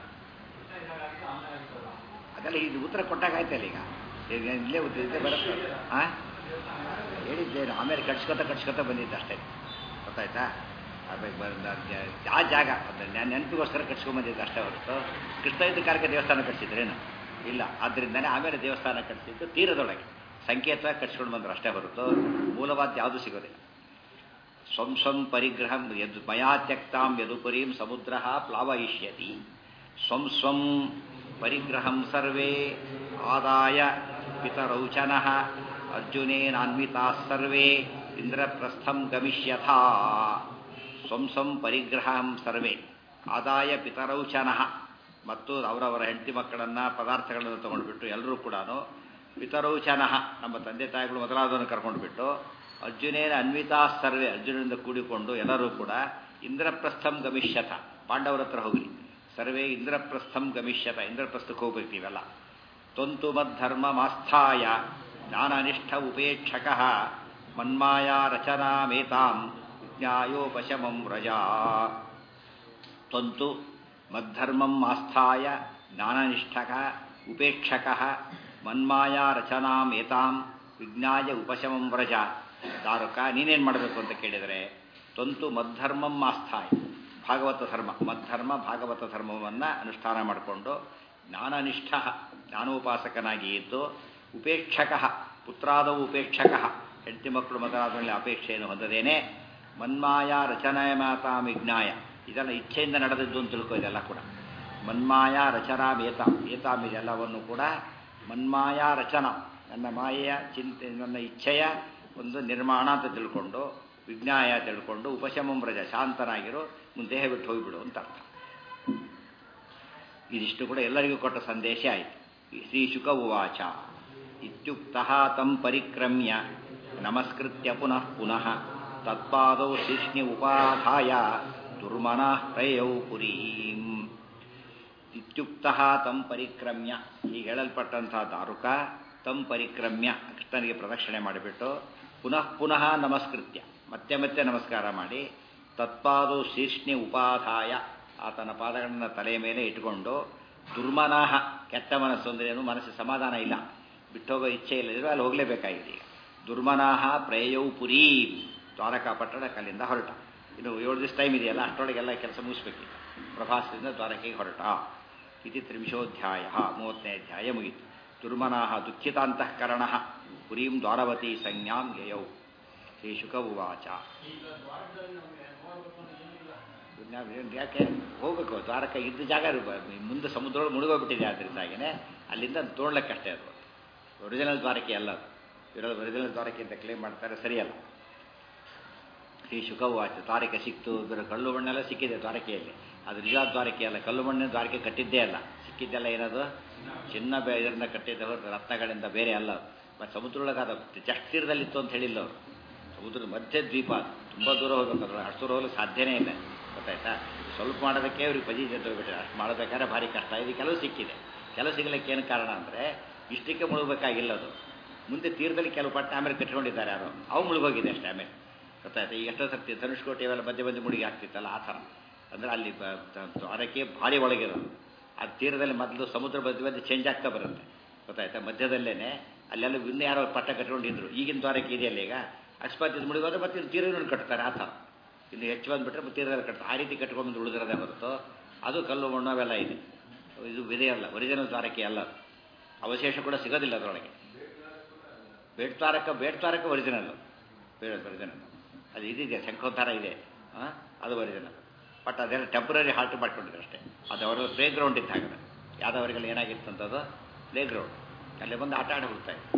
ಅದೆಲ್ಲ ಇದು ಉತ್ತರ ಕೊಟ್ಟಾಗ ಆಯ್ತಲ್ಲ ಈಗ ಈಗ ಇಲ್ಲೇ ಉತ್ತರ ಇಲ್ಲೇ ಬರುತ್ತೆ ಹಾಂ ಹೇಳಿದ್ದೇನು ಆಮೇಲೆ ಕಟ್ಸ್ಕೊತ ಕಟ್ಸ್ಕೊತ ಬಂದಿದ್ದು ಅಷ್ಟೇ ಗೊತ್ತಾಯ್ತಾ ಆಮೇಲೆ ಬಂದ ಆ ಜಾಗ ನಾನು ನೆನಪಿಗೋಸ್ಕರ ಕಟ್ಸ್ಕೊಂಬಂದಿದ್ದು ಅಷ್ಟೇ ಹೊರತು ಕೃಷ್ಣ ಇದ್ದ ಕಾಲಕ್ಕೆ ದೇವಸ್ಥಾನ ಕಟ್ಸಿದ್ರೇನು ಇಲ್ಲ ಆದ್ದರಿಂದನೇ ಆಮೇಲೆ ದೇವಸ್ಥಾನ ಕಟ್ಸಿದ್ದು ತೀರದೊಳಗೆ ಸಂಕೇತ ಕಟ್ಸ್ಕೊಂಡು ಬಂದ್ರು ಅಷ್ಟೇ ಹೊರತು ಮೂಲವಾದ ಯಾವುದೂ ಸಿಗೋದಿಲ್ಲ ಸ್ವಂ ಸ್ವಂ ಪರಿಗ್ರಹಂ ಯದ್ ಮಯಾ ತ್ಯಕ್ತಾಂ ಯದುಪರೀಂ ಸಮುದ್ರ ಪ್ಲಾವಯಿಷ್ಯತಿ ಸ್ವಂ ಸ್ವಂ ಪರಿಗ್ರಹಂ ಸರ್ವೇ ಆದಾಯ ಪಿತರೌಚನಃ ಅರ್ಜುನೇನಾನ್ವಿತಾ ಸರ್ವೇ ಇಂದ್ರಪ್ರಸ್ಥಂ ಗಮಿಷ್ಯಥಾ ಸ್ವಂ ಸ್ವಂ ಪರಿಗ್ರಹಂ ಸರ್ವೇ ಆದಾಯ ಪಿತರೌಚನಃ ಮತ್ತು ಅವರವರ ಹೆಂಡತಿ ಮಕ್ಕಳನ್ನ ಪದಾರ್ಥಗಳನ್ನು ತಗೊಂಡ್ಬಿಟ್ಟು ಎಲ್ಲರೂ ಕೂಡ ಪಿತರೌಚನಃ ನಮ್ಮ ತಂದೆ ತಾಯಿಗಳು ಮೊದಲಾದವನ್ನು ಕರ್ಕೊಂಡ್ಬಿಟ್ಟು ಅರ್ಜುನೇನ ಅನ್ವಿತಾ ಸರ್ವೆ ಅರ್ಜುನನಿಂದ ಕೂಡಿಕೊಂಡು ಎಲ್ಲರೂ ಕೂಡ ಇಂದ್ರಪ್ರಸ್ಥಂ ಗಮಿಷ್ಯಥ ಪಾಂಡವರ ಹತ್ರ ಹೋಗಲಿ ಸರ್ವೇ ಇಂದ್ರಪ್ರಸ್ಥಂ ಗಮಿಷ್ಯತ ಇಂದ್ರಪ್ರಸ್ಥಕ್ಕೆ ಹೋಗ್ಬೇಕು ನೀವೆಲ್ಲ ತೊಂತು ಮದ್ಧರ್ಮ ಮಾಸ್ಥಾಯ ಜ್ಞಾನನಿಷ್ಠ ಉಪೇಕ್ಷಕ ಮನ್ಮಾಯಾ ರಚನಾಮೇತಾಂ ವಿಜ್ಞಾಯೋಪಶಮಂ ವ್ರಜಾ ತ್ವಂತು ಮದ್ಧರ್ಮಂ ಆಸ್ಥಾಯ ಜ್ಞಾನನಿಷ್ಠಕ ಉಪೇಕ್ಷಕ ಮನ್ಮಾಯಾ ರಚನಾಂ ಏತಾಂ ವಿಜ್ಞಾಯ ಉಪಶಮಂ ವ್ರಜ ದಾರುಕ ನೀನೇನು ಮಾಡಬೇಕು ಅಂತ ಕೇಳಿದರೆ ತ್ವಂತು ಮದ್ಧರ್ಮಂ ಆಸ್ಥಾಯ ಭಾಗವತ ಧರ್ಮ ಮದ್ಧರ್ಮ ಭಾಗವತ ಧರ್ಮವನ್ನು ಅನುಷ್ಠಾನ ಮಾಡಿಕೊಂಡು ಜ್ಞಾನನಿಷ್ಠ ಜ್ಞಾನೋಪಾಸಕನಾಗಿ ಇದ್ದು ಉಪೇಕ್ಷಕ ಪುತ್ರಾದವು ಉಪೇಕ್ಷಕ ಹೆಂಡತಿ ಮಕ್ಕಳು ಮೊದಲಾದ ಮೇಲೆ ಅಪೇಕ್ಷೆಯನ್ನು ಹೊಂದದೇನೆ ಮನ್ಮಾಯ ರಚನಾಯ ಮಾತಾಂ ವಿಜ್ಞಾಯ ಇದೆಲ್ಲ ಇಚ್ಛೆಯಿಂದ ನಡೆದದ್ದು ಅಂತ ತಿಳ್ಕೋ ಇದೆಲ್ಲ ಕೂಡ ಮನ್ಮಾಯ ರಚನಾ ಏತಾಂ ಏತಾಂ ಇದೆಲ್ಲವನ್ನು ಕೂಡ ಮನ್ಮಾಯ ರಚನಾ ನನ್ನ ಮಾಯೆಯ ಚಿಂತೆ ನನ್ನ ಇಚ್ಛೆಯ ಒಂದು ನಿರ್ಮಾಣ ಅಂತ ತಿಳ್ಕೊಂಡು ವಿಜ್ಞಾಯ ತಿಳ್ಕೊಂಡು ಉಪಶಮಂ ರಜ ಶಾಂತನಾಗಿರೋ ಮುಂದೆ ದೇಹ ಬಿಟ್ಟು ಹೋಗಿಬಿಡು ಅಂತ ಅರ್ಥ ಇದಿಷ್ಟು ಕೂಡ ಎಲ್ಲರಿಗೂ ಕೊಟ್ಟ ಸಂದೇಶ ಆಯಿತು ಶ್ರೀ ಶುಕ ಉವಾಚ ಇತ್ಯುಕ್ತ ತಂ ಪರಿಕ್ರಮ್ಯ ನಮಸ್ಕೃತ್ಯ ಪುನಃ ಪುನಃ ತತ್ಪಾದೌ ಶಿಷ್ಣಿ ಉಪಾಧಾಯ ದುರ್ಮನಃ ಪ್ರಯೌ ಪುರೀಂ ಇತ್ಯುಕ್ತ ತಂ ಪರಿಕ್ರಮ್ಯ ಈಗ ಹೇಳಲ್ಪಟ್ಟಂತಹ ದಾರುಕ ತಂ ಪರಿಕ್ರಮ್ಯ ಕೃಷ್ಣನಿಗೆ ಪ್ರದಕ್ಷಿಣೆ ಮಾಡಿಬಿಟ್ಟು ಪುನಃ ಪುನಃ ನಮಸ್ಕೃತ್ಯ ಮತ್ತೆ ಮತ್ತೆ ನಮಸ್ಕಾರ ಮಾಡಿ ತತ್ಪಾದು ಶೀರ್ಷ್ಣಿ ಉಪಾಧಾಯ ಆತನ ಪಾದಗಳನ್ನು ತಲೆಯ ಮೇಲೆ ಇಟ್ಕೊಂಡು ದುರ್ಮನಃ ಕೆಟ್ಟ ಮನಸ್ಸು ಅಂದ್ರೆ ಏನು ಮನಸ್ಸು ಸಮಾಧಾನ ಇಲ್ಲ ಬಿಟ್ಟೋಗೋ ಇಚ್ಛೆ ಇಲ್ಲದಿರೋ ಅಲ್ಲಿ ಹೋಗಲೇಬೇಕಾಗಿದೆ ಈಗ ದುರ್ಮನಃ ಪ್ರೇಯೌ ಪುರೀ ದ್ವಾರಕಾ ಪಟ್ಟಣಕ್ಕೆ ಅಲ್ಲಿಂದ ಹೊರಟ ಇನ್ನು ಏಳು ದಿವಸ ಟೈಮ್ ಇದೆಯಲ್ಲ ಅಷ್ಟೊಳಗೆಲ್ಲ ಕೆಲಸ ಮುಗಿಸ್ಬೇಕೀಗ ಪ್ರಭಾಸದಿಂದ ದ್ವಾರಕೆಗೆ ಹೊರಟ ಇತಿ ತ್ರಿಂಶೋಧ್ಯಾಯ ಮೂವತ್ತನೇ ಅಧ್ಯಾಯ ಮುಗಿತು ದುರ್ಮನಃ ದುಃಖಿತಾಂತಃಕರಣ ಪುರೀಂ ದ್ವಾರವತಿ ಸಂಜ್ಞಾಂ ಯಯೌ ಶ್ರೀ ಶುಕ ಉವಾಚ ನಾವು ಯಾಕೆ ಹೋಗ್ಬೇಕು ದ್ವಾರಕ ಇದ್ದ ಜಾಗ ಇರ್ಬ- ಮುಂದೆ ಸಮುದ್ರೊಳಗೆ ಮುಳುಗೋಗ್ಬಿಟ್ಟಿದೆ ಆದ್ದರಿಂದಾಗಿನೇ ಅಲ್ಲಿಂದ ತೋಡ್ಲಿಕ್ಕಷ್ಟೇ ಅದು ಒರಿಜಿನಲ್ ದ್ವಾರಕೆ ಅಲ್ಲ ಅದು ಇರೋದು ಒರಿಜಿನಲ್ ದ್ವಾರಕೆ ಅಂತ ಕ್ಲೇಮ್ ಮಾಡ್ತಾರೆ ಸರಿಯಲ್ಲ ಶ್ರೀ ಶುಕವಾಚ ದ್ವಾರಕೆ ಸಿಕ್ತು ಇದರ ಕಲ್ಲು ಮಣ್ಣೆಲ್ಲ ಸಿಕ್ಕಿದೆ ದ್ವಾರಕೆಯಲ್ಲಿ ಅದು ನಿಜ ದ್ವಾರಕೆ ಅಲ್ಲ ಕಲ್ಲು ಮಣ್ಣಿನ ದ್ವಾರಕೆ ಕಟ್ಟಿದ್ದೇ ಅಲ್ಲ ಸಿಕ್ಕಿದ್ದೆಲ್ಲ ಏನದು ಚಿನ್ನ ಬೇ ಇದರಿಂದ ಕಟ್ಟಿದ್ದ ಹೊರತು ರತ್ನಗಳಿಂದ ಬೇರೆ ಅಲ್ಲ ಅದು. ಮತ್ತು ಸಮುದ್ರೊಳಗೆ ಅದು ಜಸ್ಟ್ ತೀರದಲ್ಲಿತ್ತು ಅಂತ ಹೇಳಿಲ್ಲ ಅವರು ಸಮುದ್ರದ ಮಧ್ಯ ದ್ವೀಪ ಅದು ತುಂಬ ದೂರ ಹೋಗ್ಬೇಕು ಅದ್ರ ಅಷ್ಟು ದೂರ ಹೋಗಲು ಸಾಧ್ಯನೇ ಇಲ್ಲ ಗೊತ್ತಾಯ್ತಾ ಸ್ವಲ್ಪ ಮಾಡೋದಕ್ಕೆ ಅವ್ರಿಗೆ ಪಜಿ ಹೋಗ್ಬಿಟ್ರೆ ಅಷ್ಟು ಮಾಡೋಬೇಕಾದ್ರೆ ಭಾರಿ ಕಷ್ಟ ಇದು ಕೆಲವು ಸಿಕ್ಕಿದೆ ಕೆಲವು ಸಿಗಲಿಕ್ಕೆ ಏನು ಕಾರಣ ಅಂದರೆ ಇಷ್ಟಕ್ಕೆ ಮುಳುಗಬೇಕಾಗಿಲ್ಲ ಅದು ಮುಂದೆ ತೀರದಲ್ಲಿ ಕೆಲವು ಪಟ್ಟ ಆಮೇಲೆ ಕಟ್ಕೊಂಡಿದ್ದಾರೆ ಯಾರು ಅವು ಮುಳುಗೋಗಿದೆ ಅಷ್ಟೇ ಆಮೇಲೆ ಗೊತ್ತಾಯ್ತಾ ಈಗ ಎಷ್ಟೋ ಸರ್ತಿ ಧನುಷ್ಕೋಟೆ ಇವೆಲ್ಲ ಮಧ್ಯೆ ಮಧ್ಯೆ ಮುಳುಗಿ ಆಗ್ತಿತ್ತಲ್ಲ ಆ ಥರ ಅಂದರೆ ಅಲ್ಲಿ ಬ- ದ- ದ್ವಾರಕ್ಕೆ ಭಾರಿ ಒಳಗಿರೋದು ಆ ತೀರದಲ್ಲಿ ಮೊದಲು ಸಮುದ್ರ ಮಧ್ಯೆ ಮಧ್ಯೆ ಚೇಂಜ್ ಆಗ್ತಾ ಬರುತ್ತೆ ಗೊತ್ತಾಯ್ತಾ ಮಧ್ಯದಲ್ಲೇನೆ ಅಲ್ಲೆಲ್ಲ ಇನ್ನೂ ಯಾರೋ ಪಟ್ಟ ಕಟ್ಕೊಂಡಿದ್ರು ಈಗಿನ ದ್ವಾರಕ್ಕೆ ಇದೆಯಲ್ಲ ಈಗ ಅಕಸ್ಮಾತ್ ಇದು ಮುಳುಗೋದ್ರೆ ಮತ್ತೆ ಇದು ತೀರವನ್ನು ಕಟ್ತಾರೆ ಆ ಥರ ಇನ್ನು ಹೆಚ್ಚು ಬಂದುಬಿಟ್ರೆ ಮತ್ತೆ ತೀರದಲ್ಲಿ ಕಟ್ತಾರೆ ಆ ರೀತಿ ಕಟ್ಕೊಂಡು ಉಳಿದಿರೋದೇ ಹೊರತು ಅದು ಕಲ್ಲು ಮಣ್ಣು ಅವೆಲ್ಲ ಇದೆ ಇದು ವಿಧೆ ಅಲ್ಲ ಒರಿಜಿನಲ್ ದ್ವಾರಕ್ಕೆ ಅಲ್ಲ ಅದು. ಅವಶೇಷ ಕೂಡ ಸಿಗೋದಿಲ್ಲ ಅದರೊಳಗೆ ಬೇಡ್ತಾರಕ ಬೇಡ್ತಾರಕ ಒರಿಜಿನಲ್ ಬೇಡ ಒರಿಜಿನಲ್ ಅದು ಇದಿದೆ ಶಂಖೋದ್ಧಾರ ಇದೆ ಆ? ಅದು ಒರಿಜಿನಲ್ ಬಟ್ ಅದೆಲ್ಲ ಟೆಂಪ್ರರಿ ಹಾಲ್ಟ್ ಮಾಡ್ಕೊಂಡಿದ್ರು ಅಷ್ಟೇ ಅದು ಅವರ ಪ್ಲೇ ಗ್ರೌಂಡ್ ಇದ್ದ ಹಾಗೆ ಯಾದವರಿಗೆಲ್ಲ ಏನಾಗಿತ್ತು ಅಂತದ್ದು ಪ್ಲೇ ಗ್ರೌಂಡ್ ಅಲ್ಲಿ ಬಂದು ಆಟ ಆಡಿ ಹೋಗ್ತಾ ಇತ್ತು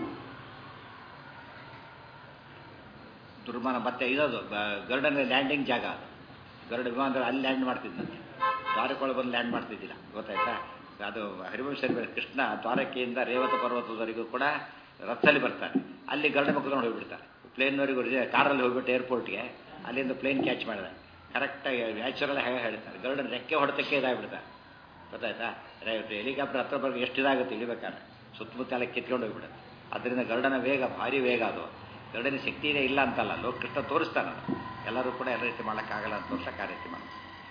ದುರ್ಮನ ಮತ್ತೆ ಇರೋದು ಗರುಡನ ಲ್ಯಾಂಡಿಂಗ್ ಜಾಗ ಅದು ಗರುಡ ವಿಮಾನದಲ್ಲಿ ಅಲ್ಲಿ ಲ್ಯಾಂಡ್ ಮಾಡ್ತಿದ್ದಂತೆ ದ್ವಾರಕೊಳ ಬಂದು ಲ್ಯಾಂಡ್ ಮಾಡ್ತಿದ್ದಿಲ್ಲ ಗೊತ್ತಾಯ್ತಾ ಅದು ಹರಿವಂಶ ಕೃಷ್ಣ ದ್ವಾರಕೆಯಿಂದ ರೇವತ ಪರ್ವತದವರೆಗೂ ಕೂಡ ರಥದಲ್ಲಿ ಬರ್ತಾರೆ ಅಲ್ಲಿ ಗರುಡ ಮಕ್ಕಳು ಹೋಗ್ಬಿಡ್ತಾರೆ ಪ್ಲೇನ್ವರೆಗೂ ಕಾರಲ್ಲಿ ಹೋಗ್ಬಿಟ್ಟು ಏರ್ಪೋರ್ಟ್ಗೆ ಅಲ್ಲಿಂದ ಪ್ಲೇನ್ ಕ್ಯಾಚ್ ಮಾಡಿದೆ ಕರೆಕ್ಟಾಗಿ ನ್ಯಾಚುರಲ್ ಹೇಗೆ ಹೇಳ್ತಾರೆ ಗರುಡನ ರೆಕ್ಕೆ ಹೊಡೆತಕ್ಕೆ ಇದಾಗ್ಬಿಡ್ತಾರೆ ಗೊತ್ತಾಯ್ತಾ ಹೆಲಿಕಾಪ್ಟರ್ ಹತ್ರ ಬರ್ಗೆ ಎಷ್ಟು ಇದಾಗುತ್ತೆ ಇಳಿಬೇಕಾದ್ರೆ ಸುತ್ತಮುತ್ತ ಎಲ್ಲ ಕಿತ್ಕೊಂಡು ಹೋಗ್ಬಿಡುತ್ತೆ ಅದರಿಂದ ಗರುಡನ ವೇಗ ಭಾರಿ ವೇಗ ಅದು ಗರುಡನ ಶಕ್ತಿ ಇದೆ ಇಲ್ಲ ಅಂತಲ್ಲ ಲೋಕ ಕೃಷ್ಣ ತೋರಿಸ್ತಾನೆ ಎಲ್ಲರೂ ಕೂಡ ಎಲ್ಲ ರೀತಿ ಮಾಡೋಕ್ಕಾಗಲ್ಲ ಅಂತ ತೋರ್ಸಕ್ಕೆ ಆ ರೀತಿ ಮಾಡಿ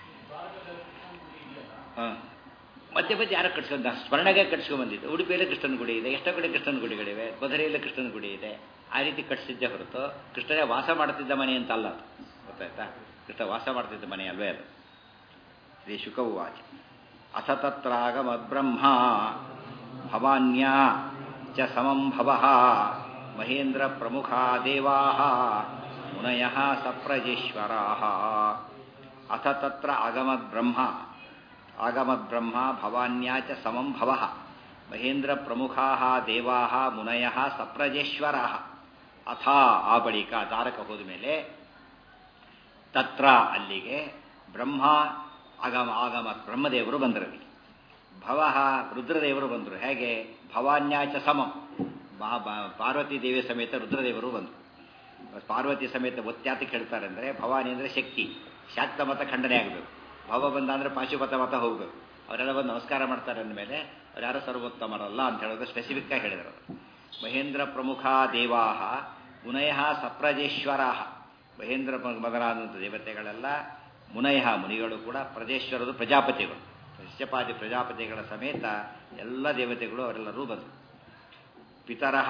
ಹಾಂ ಮಧ್ಯೆ ಮಧ್ಯೆ ಯಾರು ಕಟ್ಸ್ಕೊಂಡ ಸ್ಮರಣೆಗೆ ಕಟ್ಸ್ಕೊಂಡ್ ಬಂದಿದ್ದು ಉಡುಪಿಯಲ್ಲಿ ಕೃಷ್ಣನ ಗುಡಿ ಇದೆ ಎಷ್ಟೋ ಕಡೆ ಕೃಷ್ಣನ ಗುಡಿಗಳಿವೆ ಮಧುರೆಯಲ್ಲಿ ಕೃಷ್ಣನ ಗುಡಿ ಇದೆ ಆ ರೀತಿ ಕಟ್ಸಿದ್ದೇ ಹೊರತು ಕೃಷ್ಣನೇ ವಾಸ ಮಾಡ್ತಿದ್ದ ಮನೆ ಅಂತ ಅಲ್ಲ ಅದು ಗೊತ್ತಾಯ್ತಾ ಕೃಷ್ಣ ವಾಸ ಮಾಡ್ತಿದ್ದ ಮನೆ ಅಲ್ವೇ ಅದು ಶ್ರೀ ಶುಕವಾಚ ಅಥ ತತ್ರಾಗಮದ್ಬ್ರಹ್ಮ ಭವಾನ್ಯ ಚ ಸಮಂ ಭವಃ ಮಹೇಂದ್ರ ಪ್ರಮುಖಾ ದೇವಾ ಮುನಯ ಸಪ್ರಜೇಶ್ವರಾ ಅಥ ತತ್ರ ಆಗಮದ್ಬ್ರಹ್ಮ ಆಗಮದ್ಬ್ರಹ್ಮ ಭವಾನ್ಯಾ ಚ ಸಮಂ ಭವಃ ಮಹೇಂದ್ರ ಪ್ರಮುಖಾ ದೇವಾ ಮುನಯ ಸಪ್ರಜೇಶ್ವರ ಅಥ ಆ ಬಳಿಕ ದಾರಕ ಹೋದ ಮೇಲೆ ತತ್ರ ಅಲ್ಲಿಗೆ ಬ್ರಹ್ಮ ಆಗಮ ಆಗಮ ಬ್ರಹ್ಮದೇವರು ಬಂದರು ಭವಃ ರುದ್ರದೇವರು ಬಂದರು ಹೇಗೆ ಭವಾನ್ಯಾಚ ಸಮಂ ಮಹಾ ಪಾರ್ವತಿ ದೇವಿ ಸಮೇತ ರುದ್ರದೇವರು ಬಂದರು ಪಾರ್ವತಿ ಸಮೇತ ಒತ್ಯಾತಕ್ಕೆ ಹೇಳ್ತಾರೆ ಅಂದರೆ ಭವಾನಿ ಅಂದರೆ ಶಕ್ತಿ ಶಾಕ್ತ ಮತ ಖಂಡನೆ ಆಗಬೇಕು ಭವ ಬಂದ ಅಂದರೆ ಪಾಶುಪತ ಮತ ಹೋಗಬೇಕು ಅವರೆಲ್ಲ ಬಂದು ನಮಸ್ಕಾರ ಮಾಡ್ತಾರೆ ಅಂದಮೇಲೆ ಅವ್ರು ಯಾರೋ ಸರ್ವೋತ್ತಮರಲ್ಲ ಅಂತ ಹೇಳೋದು ಸ್ಪೆಸಿಫಿಕ್ ಆಗಿ ಹೇಳಿದರು ಮಹೇಂದ್ರ ಪ್ರಮುಖ ದೇವಾ ಮುನಯ ಸಪ್ರಜೇಶ್ವರ ಮಹೇಂದ್ರ ಮೊದಲಾದಂಥ ದೇವತೆಗಳೆಲ್ಲ ಮುನಯ ಮುನಿಗಳು ಕೂಡ ಪ್ರಜೇಶ್ವರದು ಪ್ರಜಾಪತಿಗಳು ಸಸ್ಯಪಾದಿ ಪ್ರಜಾಪತಿಗಳ ಸಮೇತ ಎಲ್ಲ ದೇವತೆಗಳು ಅವರೆಲ್ಲರೂ ಬಂದರು ಪಿತರಃ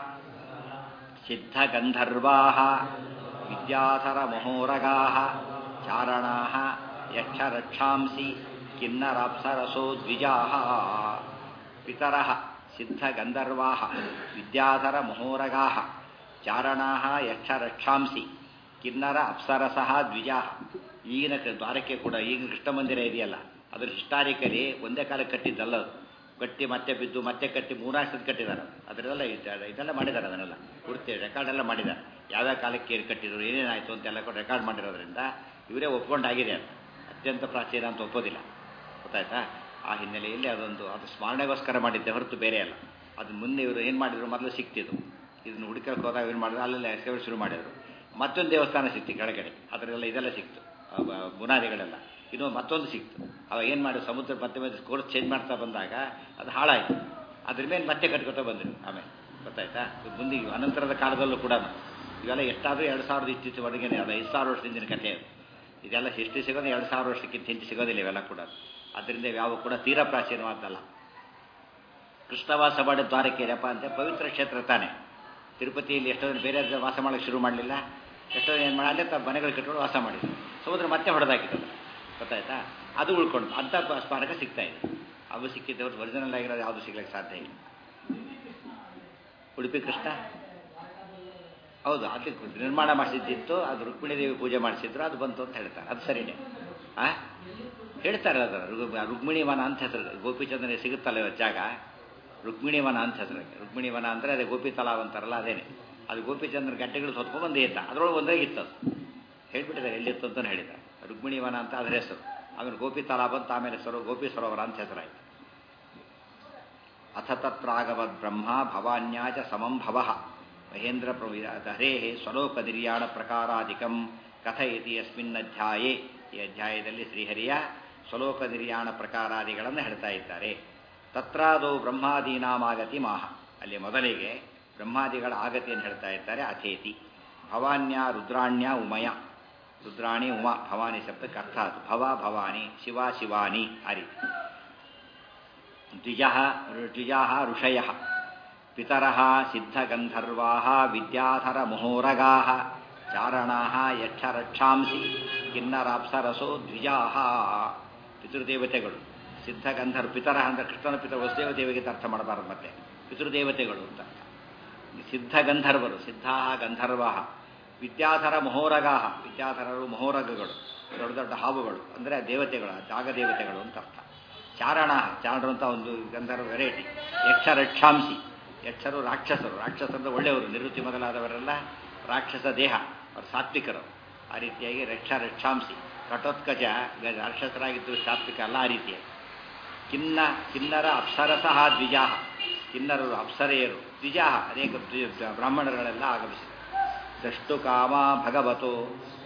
ಸಿದ್ಧಗಂಧರ್ವಾ ವಿದ್ಯಾಧರ ಮಹೋರಗಾ ಚಾರಣಾ ಯಕ್ಷರಕ್ಷಾಂಸಿ ಕಿನ್ನರಾಪ್ಸರಸೋ ದ್ವಿಜಾ ಪಿತರಃ ಸಿದ್ಧಗಂಧರ್ವಾ ವಿದ್ಯಾಧರ ಮಹೋರಗಾ ಚಾರಣಾ ಯಕ್ಷರಕ್ಷಾಂಸಿ ಕಿನ್ನರ ಅಪ್ಸರಸಃ ದ್ವಿಜಾ ಈಗಿನ ದ್ವಾರಕ್ಕೆ ಕೂಡ ಈಗಿನ ಕೃಷ್ಣ ಮಂದಿರ ಇದೆಯಲ್ಲ ಅದ್ರ ಹಿಸ್ಟಾರಿಕಲಿ ಒಂದೇ ಕಾಲಕ್ಕೆ ಕಟ್ಟಿದ್ದಲ್ಲ ಅದು ಕಟ್ಟಿ ಮತ್ತೆ ಬಿದ್ದು ಮತ್ತೆ ಕಟ್ಟಿ ಮೂರಾರು ಸತಿ ಕಟ್ಟಿದ್ದಾರೆ ಅದರೆಲ್ಲ ಇದೆಲ್ಲ ಮಾಡಿದ್ದಾರೆ ಅದನ್ನೆಲ್ಲ ಪೂರ್ತಿ ರೆಕಾರ್ಡ್ ಎಲ್ಲ ಮಾಡಿದ್ದಾರೆ ಯಾವ್ಯಾವ ಕಾಲಕ್ಕೆ ಏನು ಕಟ್ಟಿದ್ರು ಏನೇನಾಯಿತು ಅಂತೆಲ್ಲ ಕೂಡ ರೆಕಾರ್ಡ್ ಮಾಡಿರೋದ್ರಿಂದ ಇವರೇ ಒಪ್ಕೊಂಡಾಗಿದೆ ಅದು ಅತ್ಯಂತ ಪ್ರಾಚೀನ ಅಂತ ಒಪ್ಪೋದಿಲ್ಲ ಗೊತ್ತಾಯ್ತಾ ಆ ಹಿನ್ನೆಲೆಯಲ್ಲಿ ಅದೊಂದು ಅದು ಸ್ಮರಣೆಗೋಸ್ಕರ ಮಾಡಿದ್ದೆ ಹೊರತು ಬೇರೆ ಅಲ್ಲ ಅದು ಮುಂದೆ ಇವರು ಏನು ಮಾಡಿದ್ರು ಮೊದಲು ಸಿಕ್ತಿದ್ದು ಇದನ್ನು ಹುಡುಕಕ್ಕೆ ಹೋದಾಗ ಏನು ಮಾಡಿದ್ರು ಅಲ್ಲೆಲ್ಲ ಸೇವೆ ಶುರು ಮಾಡಿದರು ಮತ್ತೊಂದು ದೇವಸ್ಥಾನ ಸಿಕ್ತು ಕೆಳಗಡೆ ಅದರೆಲ್ಲ ಇದೆಲ್ಲ ಸಿಕ್ತು ಬುನಾದಿಗಳೆಲ್ಲ ಇದು ಮತ್ತೊಂದು ಸಿಕ್ತು ಅವಾಗ ಏನು ಮಾಡಿ ಸಮುದ್ರ ಮತ್ತೆ ಮತ್ತೆ ಕೋರ್ಸ್ ಚೇಂಜ್ ಮಾಡ್ತಾ ಬಂದಾಗ ಅದು ಹಾಳಾಯಿತು ಅದ್ರ ಮೇಲೆ ಮತ್ತೆ ಕಟ್ಕೊತಾ ಬಂದರು ಆಮೇಲೆ ಗೊತ್ತಾಯ್ತಾ ಮುಂದೆ ಅನಂತರದ ಕಾಲದಲ್ಲೂ ಕೂಡ ಇವೆಲ್ಲ ಎಷ್ಟಾದರೂ ಎರಡು ಸಾವಿರದ ಇತ್ತೀಚೆವರೆಗೆ ಅದು ಐದು ಸಾವಿರ ವರ್ಷದಿಂದ ಕಥೆ ಅದು ಇದೆಲ್ಲ ಹಿಸ್ಟ್ರಿ ಸಿಗೋದು ಎರಡು ಸಾವಿರ ವರ್ಷಕ್ಕಿಂತ ಹೆಚ್ಚು ಸಿಗೋದಿಲ್ಲ ಇವೆಲ್ಲ ಕೂಡ ಅದರಿಂದ ಯಾವ ಕೂಡ ತೀರಾ ಪ್ರಾಚೀನವಾದ್ದಲ್ಲ ಕೃಷ್ಣವಾಸ ಮಾಡಿದ ದ್ವಾರಕ್ಕೆ ಏನಪ್ಪ ಅಂತ ಪವಿತ್ರ ಕ್ಷೇತ್ರ ತಾನೆ ತಿರುಪತಿಯಲ್ಲಿ ಎಷ್ಟೋ ಜನ ಬೇರೆ ವಾಸ ಮಾಡೋಕ್ಕೆ ಶುರು ಮಾಡಲಿಲ್ಲ ಎಷ್ಟೋ ಏನು ಮಾಡಿ ಅಲ್ಲೇ ತಮ್ಮ ಮನೆಗಳು ಕಟ್ಕೊಂಡು ವಾಸ ಮಾಡಿದ್ರು ಸಮುದ್ರ ಮತ್ತೆ ಹೊಡೆದಾಕಿದ್ದಾರೆ ಗೊತ್ತಾಯ್ತಾ ಅದು ಉಳ್ಕೊಂಡು ಅಂಥ ಸ್ಮಾರಕ ಸಿಗ್ತಾ ಇದೆ ಅವು ಸಿಕ್ಕಿದ್ದವ್ರು ಒರಿಜಿನಲ್ ಆಗಿರೋದು ಯಾವುದು ಸಿಗ್ಲಿಕ್ಕೆ ಸಾಧ್ಯ ಇಲ್ಲ ಉಡುಪಿ ಕೃಷ್ಣ ಹೌದು ಅದು ನಿರ್ಮಾಣ ಮಾಡಿಸಿದ್ದಿತ್ತು ಅದು ರುಕ್ಮಿಣಿ ದೇವಿ ಪೂಜೆ ಮಾಡಿಸಿದ್ರು ಅದು ಬಂತು ಅಂತ ಹೇಳ್ತಾರೆ ಅದು ಸರಿನೇ ಆ ಹೇಳ್ತಾರೆ ಅದರ ರುಕ್ಮಿಣಿ ವನ ಅಂತ ಹೆಸರು ಗೋಪಿಚಂದ್ರನಿಗೆ ಸಿಗುತ್ತಲ್ಲ ಜಾಗ ರುಕ್ಮಿಣಿ ವನ ಅಂತ ಹೆಸರು ರುಕ್ಮಿಣಿ ವನ ಅಂದರೆ ಅದೇ ಗೋಪಿ ತಲಾವ್ ಅಂತಾರಲ್ಲ ಅದೇನೆ ಅದು ಗೋಪಿಚಂದ್ರ ಗಡ್ಡೆಗಳು ಹೊತ್ಕೊಂಡು ಬಂದೇ ಇತ್ತ ಅದರೊಳಗೆ ಒಂದೇ ಇತ್ತು ಅದು ಹೇಳ್ಬಿಟ್ಟಿದ್ದಾರೆ ಎಲ್ಲಿತ್ತು ಅಂತ ಹೇಳಿದ್ದಾರೆ ರುಕ್ಮಿಣಿ ವನ ಅಂತ ಅದರ ಹೆಸರು ಆಮೇಲೆ ಗೋಪಿ ತಲಾವ್ ಅಂತ ಆಮೇಲೆ ಸರೋ ಗೋಪಿ ಸರೋವರ ಅಂತ ಹೆಸರಾಯಿತು ಅಥ ತತ್ರಾಗವದ್ ಬ್ರಹ್ಮ ಭವಾನ್ಯಾಚ ಸಮಂ ಭವಃ ಮಹೇಂದ್ರ ಹರೇ ಸ್ವಲೋಕ ನಿರ್ಯಾಣ ಪ್ರಕಾರಾಧಿಕಂ ಕಥಯತಿ ಅಸ್ಮಿನ್ ಅಧ್ಯಾಯೇ ಈ ಅಧ್ಯಾಯದಲ್ಲಿ ಶ್ರೀಹರಿಯ ಸ್ವಲೋಕ ನಿರ್ಯಾಣ ಪ್ರಕಾರಾದಿಗಳನ್ನು ಹೇಳ್ತಾ ಇದ್ದಾರೆ ತತ್ರಾದೋ ಬ್ರಹ್ಮಾದೀನಾಮಾಗತಿ ಮಾಹ ಅಲ್ಲಿ ಮೊದಲಿಗೆ ಬ್ರಹ್ಮಾದಿಗಳ ಆಗತಿಯನ್ನು ಹೇಳ್ತಾ ಇದ್ದಾರೆ ಅಥೇತಿ ಭವಾನ್ಯ ರುದ್ರಾಣ್ಯ ಉಮಯ ರುದ್ರಾಣಿ ಉಮಾ ಭವಾನಿ ಶಬ್ದಕ್ಕೆ ಅರ್ಥ ಅದು ಭವ ಭವಾನಿ ಶಿವ ಶಿವಾನಿ ಆ ರೀತಿ ದ್ವಿಜ ದ್ವಿಜಾ ಋಷಯ ಪಿತರ ಸಿದ್ಧಗಂಧರ್ವಾ ವಿದ್ಯಾಧರ ಮಹೋರಗಾ ಚಾರಣಾ ಯಕ್ಷರಕ್ಷಾಂಸಿ ಕಿನ್ನರಾಪ್ಸರಸೋ ದ್ವಿಜಾ ಪಿತೃದೇವತೆಗಳು ಸಿದ್ಧಗಂಧರ್ ಪಿತರ ಅಂದ್ರೆ ಕೃಷ್ಣನ ಪಿತರ ವಸುದೇವ ದೇವಿಗೆ ಅರ್ಥ ಮಾಡಬಾರದು ಮತ್ತೆ ಪಿತೃದೇವತೆಗಳು ಅಂತ ಸಿದ್ಧಗಂಧರ್ವರು ಸಿದ್ಧಾ ಗಂಧರ್ವ ವಿದ್ಯಾಧರ ಮಹೋರಗಾ ವಿದ್ಯಾಧರರು ಮಹೋರಗಗಳು ದೊಡ್ಡ ದೊಡ್ಡ ಹಾವುಗಳು ಅಂದರೆ ದೇವತೆಗಳು ಜಾಗ ದೇವತೆಗಳು ಅಂತ ಅರ್ಥ ಚಾರಣ ಚಾರಣರು ಅಂತ ಒಂದು ಗಂಧರ್ವ ವೆರೈಟಿ ಯಕ್ಷರಕ್ಷಾಂಸಿ ಯಕ್ಷರು ರಾಕ್ಷಸರು ರಾಕ್ಷಸರು ಒಳ್ಳೆಯವರು ನಿವೃತ್ತಿ ಮೊದಲಾದವರೆಲ್ಲ ರಾಕ್ಷಸ ದೇಹ ಅವರು ಸಾತ್ವಿಕರು ಆ ರೀತಿಯಾಗಿ ರಕ್ಷ ರಕ್ಷಾಂಸಿ ಕಟೋತ್ಕಜ ರಾಕ್ಷಸರಾಗಿದ್ದರು ಸಾತ್ವಿಕ ಅಲ್ಲ ಆ ರೀತಿಯಾಗಿ ಕಿನ್ನ ಕಿನ್ನರ ಅಪ್ಸರಸಃ ದ್ವಿಜಾಹ ಕಿನ್ನರರು ಅಪ್ಸರೆಯರು ದ್ವಿಜಾಹ ಅನೇಕ ಬ್ರಾಹ್ಮಣರುಗಳೆಲ್ಲ ಆಗಮಿಸಿದರು ದಷ್ಟು ಕಾಮ ಭಗವತೋ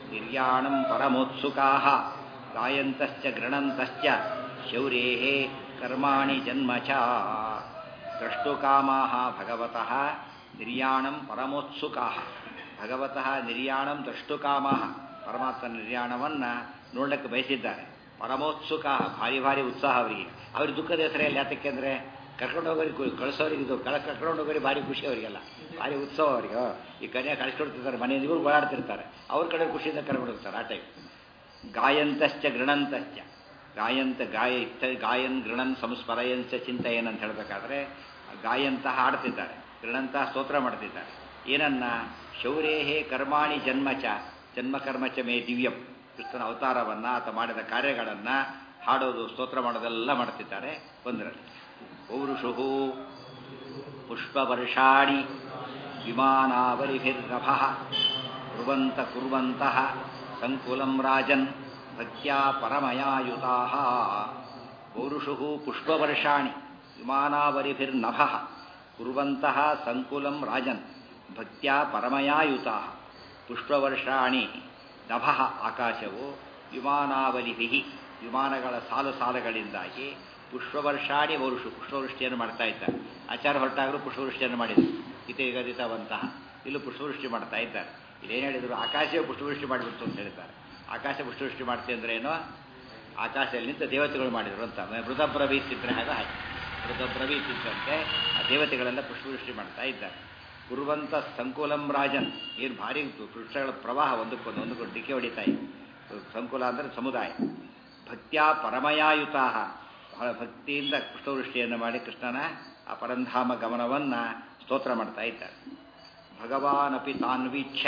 ನಿರ್ಯಾಣಂ ಪರಮೋತ್ಸುಕಾ ಗಾಯಂತಶ್ಚ ಗೃಣಂತಶ್ಚ ಶೌರೇಃ ಕರ್ಮಾಣಿ ಜನ್ಮ ಚ ದ್ರಷ್ಟುಕಾಮಾಃ ಭಗವತಃ ನಿರ್ಯಾಣಂ ಪರಮೋತ್ಸುಕಾಃ ಭಗವತಃ ನಿರ್ಯಾಣಂ ದ್ರಷ್ಟುಕಾಮಾಃ ಪರಮಾತ್ಮನ ನಿರ್ಯಾಣವನ್ನು ನೋಡಲಿಕ್ಕೆ ಬಯಸಿದ್ದಾರೆ ಪರಮೋತ್ಸುಕ ಭಾರಿ ಭಾರಿ ಉತ್ಸಾಹ ಅವರಿಗೆ ಅವ್ರ ದುಃಖದ ಹೆಸರಲ್ಲಿ ಯಾತಕ್ಕೆ ಅಂದರೆ ಕರ್ಕೊಂಡು ಹೋಗೋರಿಗೆ ಕಳಿಸೋರಿಗೆ ಇದು ಕಳ ಕರ್ಕೊಂಡು ಹೋಗೋರಿಗೆ ಭಾರಿ ಖುಷಿ ಅವರಿಗೆಲ್ಲ ಭಾರಿ ಉತ್ಸವ ಅವರಿಗೆ ಈ ಕನ್ಯಾ ಕಳಿಸ್ಕೊಡ್ತಿರ್ತಾರೆ ಮನೆಯಿಂದ ಇವರು ಓಡಾಡ್ತಿರ್ತಾರೆ ಅವ್ರ ಕಡೆ ಖುಷಿಯಿಂದ ಕರ್ಕೊಂಡು ಹೋಗ್ತಾರೆ ಆ ಟೈಪ್ ಗಾಯಂತಶ್ಚ ಗೃಣಂತಶ್ಚ ಗಾಯಂತ ಗಾಯ ಗಾಯನ್ ಗೃಣನ್ ಸಂಸ್ಮರಯಂಚ ಚಿಂತೆಯನ್ ಅಂತ ಹೇಳಬೇಕಾದ್ರೆ ಗಾಯಂತ ಹಾಡ್ತಿದ್ದಾರೆ ಗೃಣಂತ ಸ್ತೋತ್ರ ಮಾಡ್ತಿದ್ದಾರೆ ಏನನ್ನ ಶೌರೇಹೇ ಕರ್ಮಾಣಿ ಜನ್ಮಚ ಜನ್ಮಕರ್ಮಚ ಮೇ ದಿವ್ಯಂ ಕೃಷ್ಣನ ಅವತಾರವನ್ನ ಆತ ಮಾಡಿದ ಕಾರ್ಯಗಳನ್ನ ಹಾಡೋದು ಸ್ತೋತ್ರ ಮಾಡೋದೆಲ್ಲ ಮಾಡ್ತಿದ್ದಾರೆ ಒಂದರಲ್ಲಿ ಪೌರುಷು ಪುಷ್ಪವರ್ಷಾಣಿ ವಿಮಾನಾವಲಿಭಿರ್ನಭ ಕುರ್ವಂತ ಕುರ್ವಂತಹ ಸಂಕುಲಂ ರಾಜನ್ ಭಕ್ತ್ಯಾ ಪರಮಯಾಯುತಾ ಪೌರುಷು ಪುಷ್ಪವರ್ಷಾಣಿ ವಿಮಾನಾವಲಿಭಿರ್ನಭ ಕುರ್ವಂತಹ ಸಂಕುಲಂ ರಾಜನ್ ಭಕ್ತ್ಯಾ ಪರಮಯಾಯುತಾ ಪುಷ್ಪವರ್ಷಾಣಿ ನಭ ಆಕಾಶವು ವಿಮಾನಾವಲಿಭಿ ವಿಮಾನಗಳ ಸಾಲು ಸಾಲುಗಳಿಂದಾಗಿ ಪುಷ್ಪವರ್ಷಾಣಿ ವರುಷು ಪುಷ್ಪವೃಷ್ಟಿಯನ್ನು ಮಾಡ್ತಾ ಇದ್ದಾರೆ ಆಚಾರ ಹೊರಟಾಗಲೂ ಪುಷ್ಪವೃಷ್ಟಿಯನ್ನು ಮಾಡಿದರು ಇತಗದಿತವಂತಹ ಇಲ್ಲೂ ಪುಷ್ಪವೃಷ್ಟಿ ಮಾಡ್ತಾ ಇದ್ದಾರೆ ಇಲ್ಲೇನು ಹೇಳಿದರು ಆಕಾಶವೇ ಪುಷ್ಪವೃಷ್ಟಿ ಮಾಡಿಬಿಡ್ತು ಅಂತ ಹೇಳಿದ್ದಾರೆ ಆಕಾಶ ಪುಷ್ಪವೃಷ್ಟಿ ಮಾಡ್ತೀವಿ ಅಂದ್ರೆ ಏನೋ ಆಕಾಶದಲ್ಲಿ ನಿಂತ ದೇವತೆಗಳು ಮಾಡಿದರು ಅಂತ ಮೃತ ಪ್ರವೀತಿದ್ರೆ ಹಾಗೆ ಹಾಗೆ ಮೃತ ಪ್ರವೀತಿದ್ದಂತೆ ಆ ದೇವತೆಗಳೆಲ್ಲ ಪುಷ್ಪವೃಷ್ಟಿ ಮಾಡ್ತಾ ಇದ್ದಾರೆ ಕುರುವಂತ ಸಂಕುಲಂ ರಾಜನ್ ಏನು ಭಾರಿ ಪುರುಷಗಳ ಪ್ರವಾಹ ಒಂದಕ್ಕೊಂದು ಒಂದಕ್ಕೊಂದು ಡಿಕೆ ಹೊಡಿತಾ ಇದೆ ಸಂಕುಲ ಅಂದರೆ ಸಮುದಾಯ ಭಕ್ತ್ಯಾ ಪರಮಯಾಯುತಾ ಬಹಳ ಭಕ್ತಿಯಿಂದ ಕೃಷ್ಣವೃಷ್ಟಿಯನ್ನು ಮಾಡಿ ಕೃಷ್ಣನ ಆ ಪರಂಧಾಮ ಗಮನವನ್ನು ಸ್ತೋತ್ರ ಮಾಡ್ತಾ ಇದ್ದಾರೆ ಭಗವಾನಪಿ ತಾನ್ವೀಕ್ಷ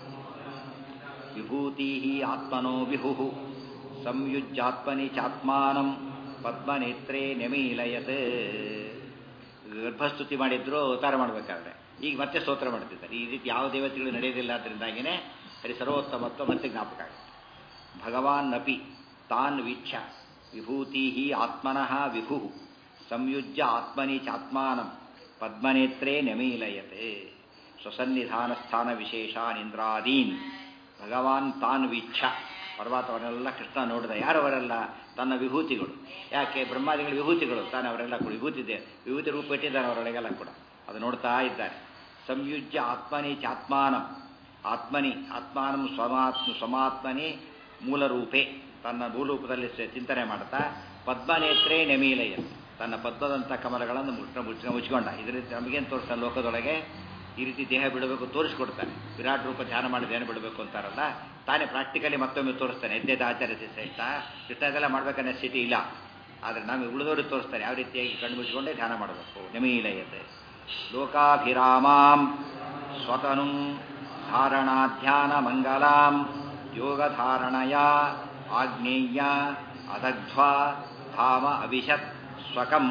ವಿಭೂತಿ ಆತ್ಮನೋ ವಿಹು ಸಂಯುಜ್ಯಾತ್ಮನಿ ಚಾತ್ಮಾನಂ ಪದ್ಮನೇತ್ರೇ ನೆಮೀಲಯತ್ ಗರ್ಭಸ್ತುತಿ ಮಾಡಿದ್ರು ಅವತಾರ ಮಾಡಬೇಕಾದ್ರೆ ಈಗ ಮತ್ತೆ ಸ್ತೋತ್ರ ಮಾಡ್ತಿದ್ದಾರೆ ಈ ರೀತಿ ಯಾವ ದೇವತೆಗಳು ನಡೆಯೋದಿಲ್ಲ ಅದರಿಂದಾಗಿನೇ ಸರಿ ಸರ್ವೋತ್ತಮತ್ವ ಮತ್ತೆ ಜ್ಞಾಪಕ ಆಗುತ್ತೆ ಭಗವಾನ್ ಅಪಿ ತಾನ್ ವೀಕ್ಷ ವಿಭೂತಿ ಆತ್ಮನಃ ವಿಭು ಸಂಯುಜ್ಯ ಆತ್ಮನಿ ಚಾತ್ಮಾನಂ ಪದ್ಮನೇತ್ರೇ ನೆಮೀಲಯತೆ ಸ್ವಸನ್ನಿಧಾನ ಸ್ಥಾನ ವಿಶೇಷಾನಿಂದ್ರಾದೀನ್ ಭಗವಾನ್ ತಾನ್ ವೀಕ್ಷ ಪರ್ವತವನ್ನೆಲ್ಲ ಕೃಷ್ಣ ನೋಡಿದ ಯಾರವರೆಲ್ಲ ತನ್ನ ವಿಭೂತಿಗಳು ಯಾಕೆ ಬ್ರಹ್ಮಾದಿಗಳ ವಿಭೂತಿಗಳು ತಾನು ಅವರೆಲ್ಲ ಕೂಡ ವಿಭೂತಿ ಇದೆ ವಿಭೂತಿ ರೂಪ ಇಟ್ಟಿದ್ದಾರೆ ಅವರೊಳಗೆಲ್ಲ ಕೂಡ ಅದು ನೋಡ್ತಾ ಇದ್ದಾರೆ ಸಂಯುಜ್ಯ ಆತ್ಮನಿ ಚಾತ್ಮಾನಂ ಆತ್ಮನಿ ಆತ್ಮಾನಂ ಸ್ವಮಾತ್ಮ ಸ್ವಮಾತ್ಮನಿ ಮೂಲರೂಪೇ ತನ್ನ ಭೂರೂಪದಲ್ಲಿ ಚಿಂತನೆ ಮಾಡ್ತಾ ಪದ್ಮನೇತ್ರೇ ನೆಮೀಲಯ ತನ್ನ ಪದ್ಮದಂಥ ಕಮಲಗಳನ್ನು ಮುಚ್ಚ ಮುಚ್ಚ ಮುಚ್ಕೊಂಡ ಇದರಿಂದ ನಮಗೇನು ತೋರಿಸ್ತಾರೆ ಲೋಕದೊಳಗೆ ಈ ರೀತಿ ದೇಹ ಬಿಡಬೇಕು ತೋರಿಸ್ಕೊಡ್ತಾನೆ ವಿರಾಟ್ ರೂಪ ಧ್ಯಾನ ಮಾಡಿ ಧ್ಯಾನ ಬಿಡಬೇಕು ಅಂತಾರಲ್ಲ ತಾನೇ ಪ್ರಾಕ್ಟಿಕಲಿ ಮತ್ತೊಮ್ಮೆ ತೋರಿಸ್ತಾನೆ ಎದ್ದೆದ ಆಚಾರ್ಯ ಶ್ರೇಷ್ಠ ಕೃಷ್ಣ ಇದೆಲ್ಲ ಮಾಡ್ಬೇಕನ್ನೋ ಸ್ಥಿತಿ ಇಲ್ಲ ಆದರೆ ನಮಗೆ ಉಳಿದವರು ತೋರಿಸ್ತಾರೆ ಯಾವ ರೀತಿಯಾಗಿ ಕಣ್ಣು ಮುಚ್ಚಿಕೊಂಡೇ ಧ್ಯಾನ ಮಾಡಬೇಕು ನೆಮೀಲಯತೆ ಲೋಕಾಭಿರಾಮಾಂ ಸ್ವತನು ಧಾರಣಾಧ್ಯಾನ ಮಂಗಲಾಂ ಯೋಗಧಾರಣಯ ಆಗ್ನೇಯ ಅದಗ್ಧ್ವಾ ಧಾಮ ಅಭಿಷತ್ ಸ್ವಕಂ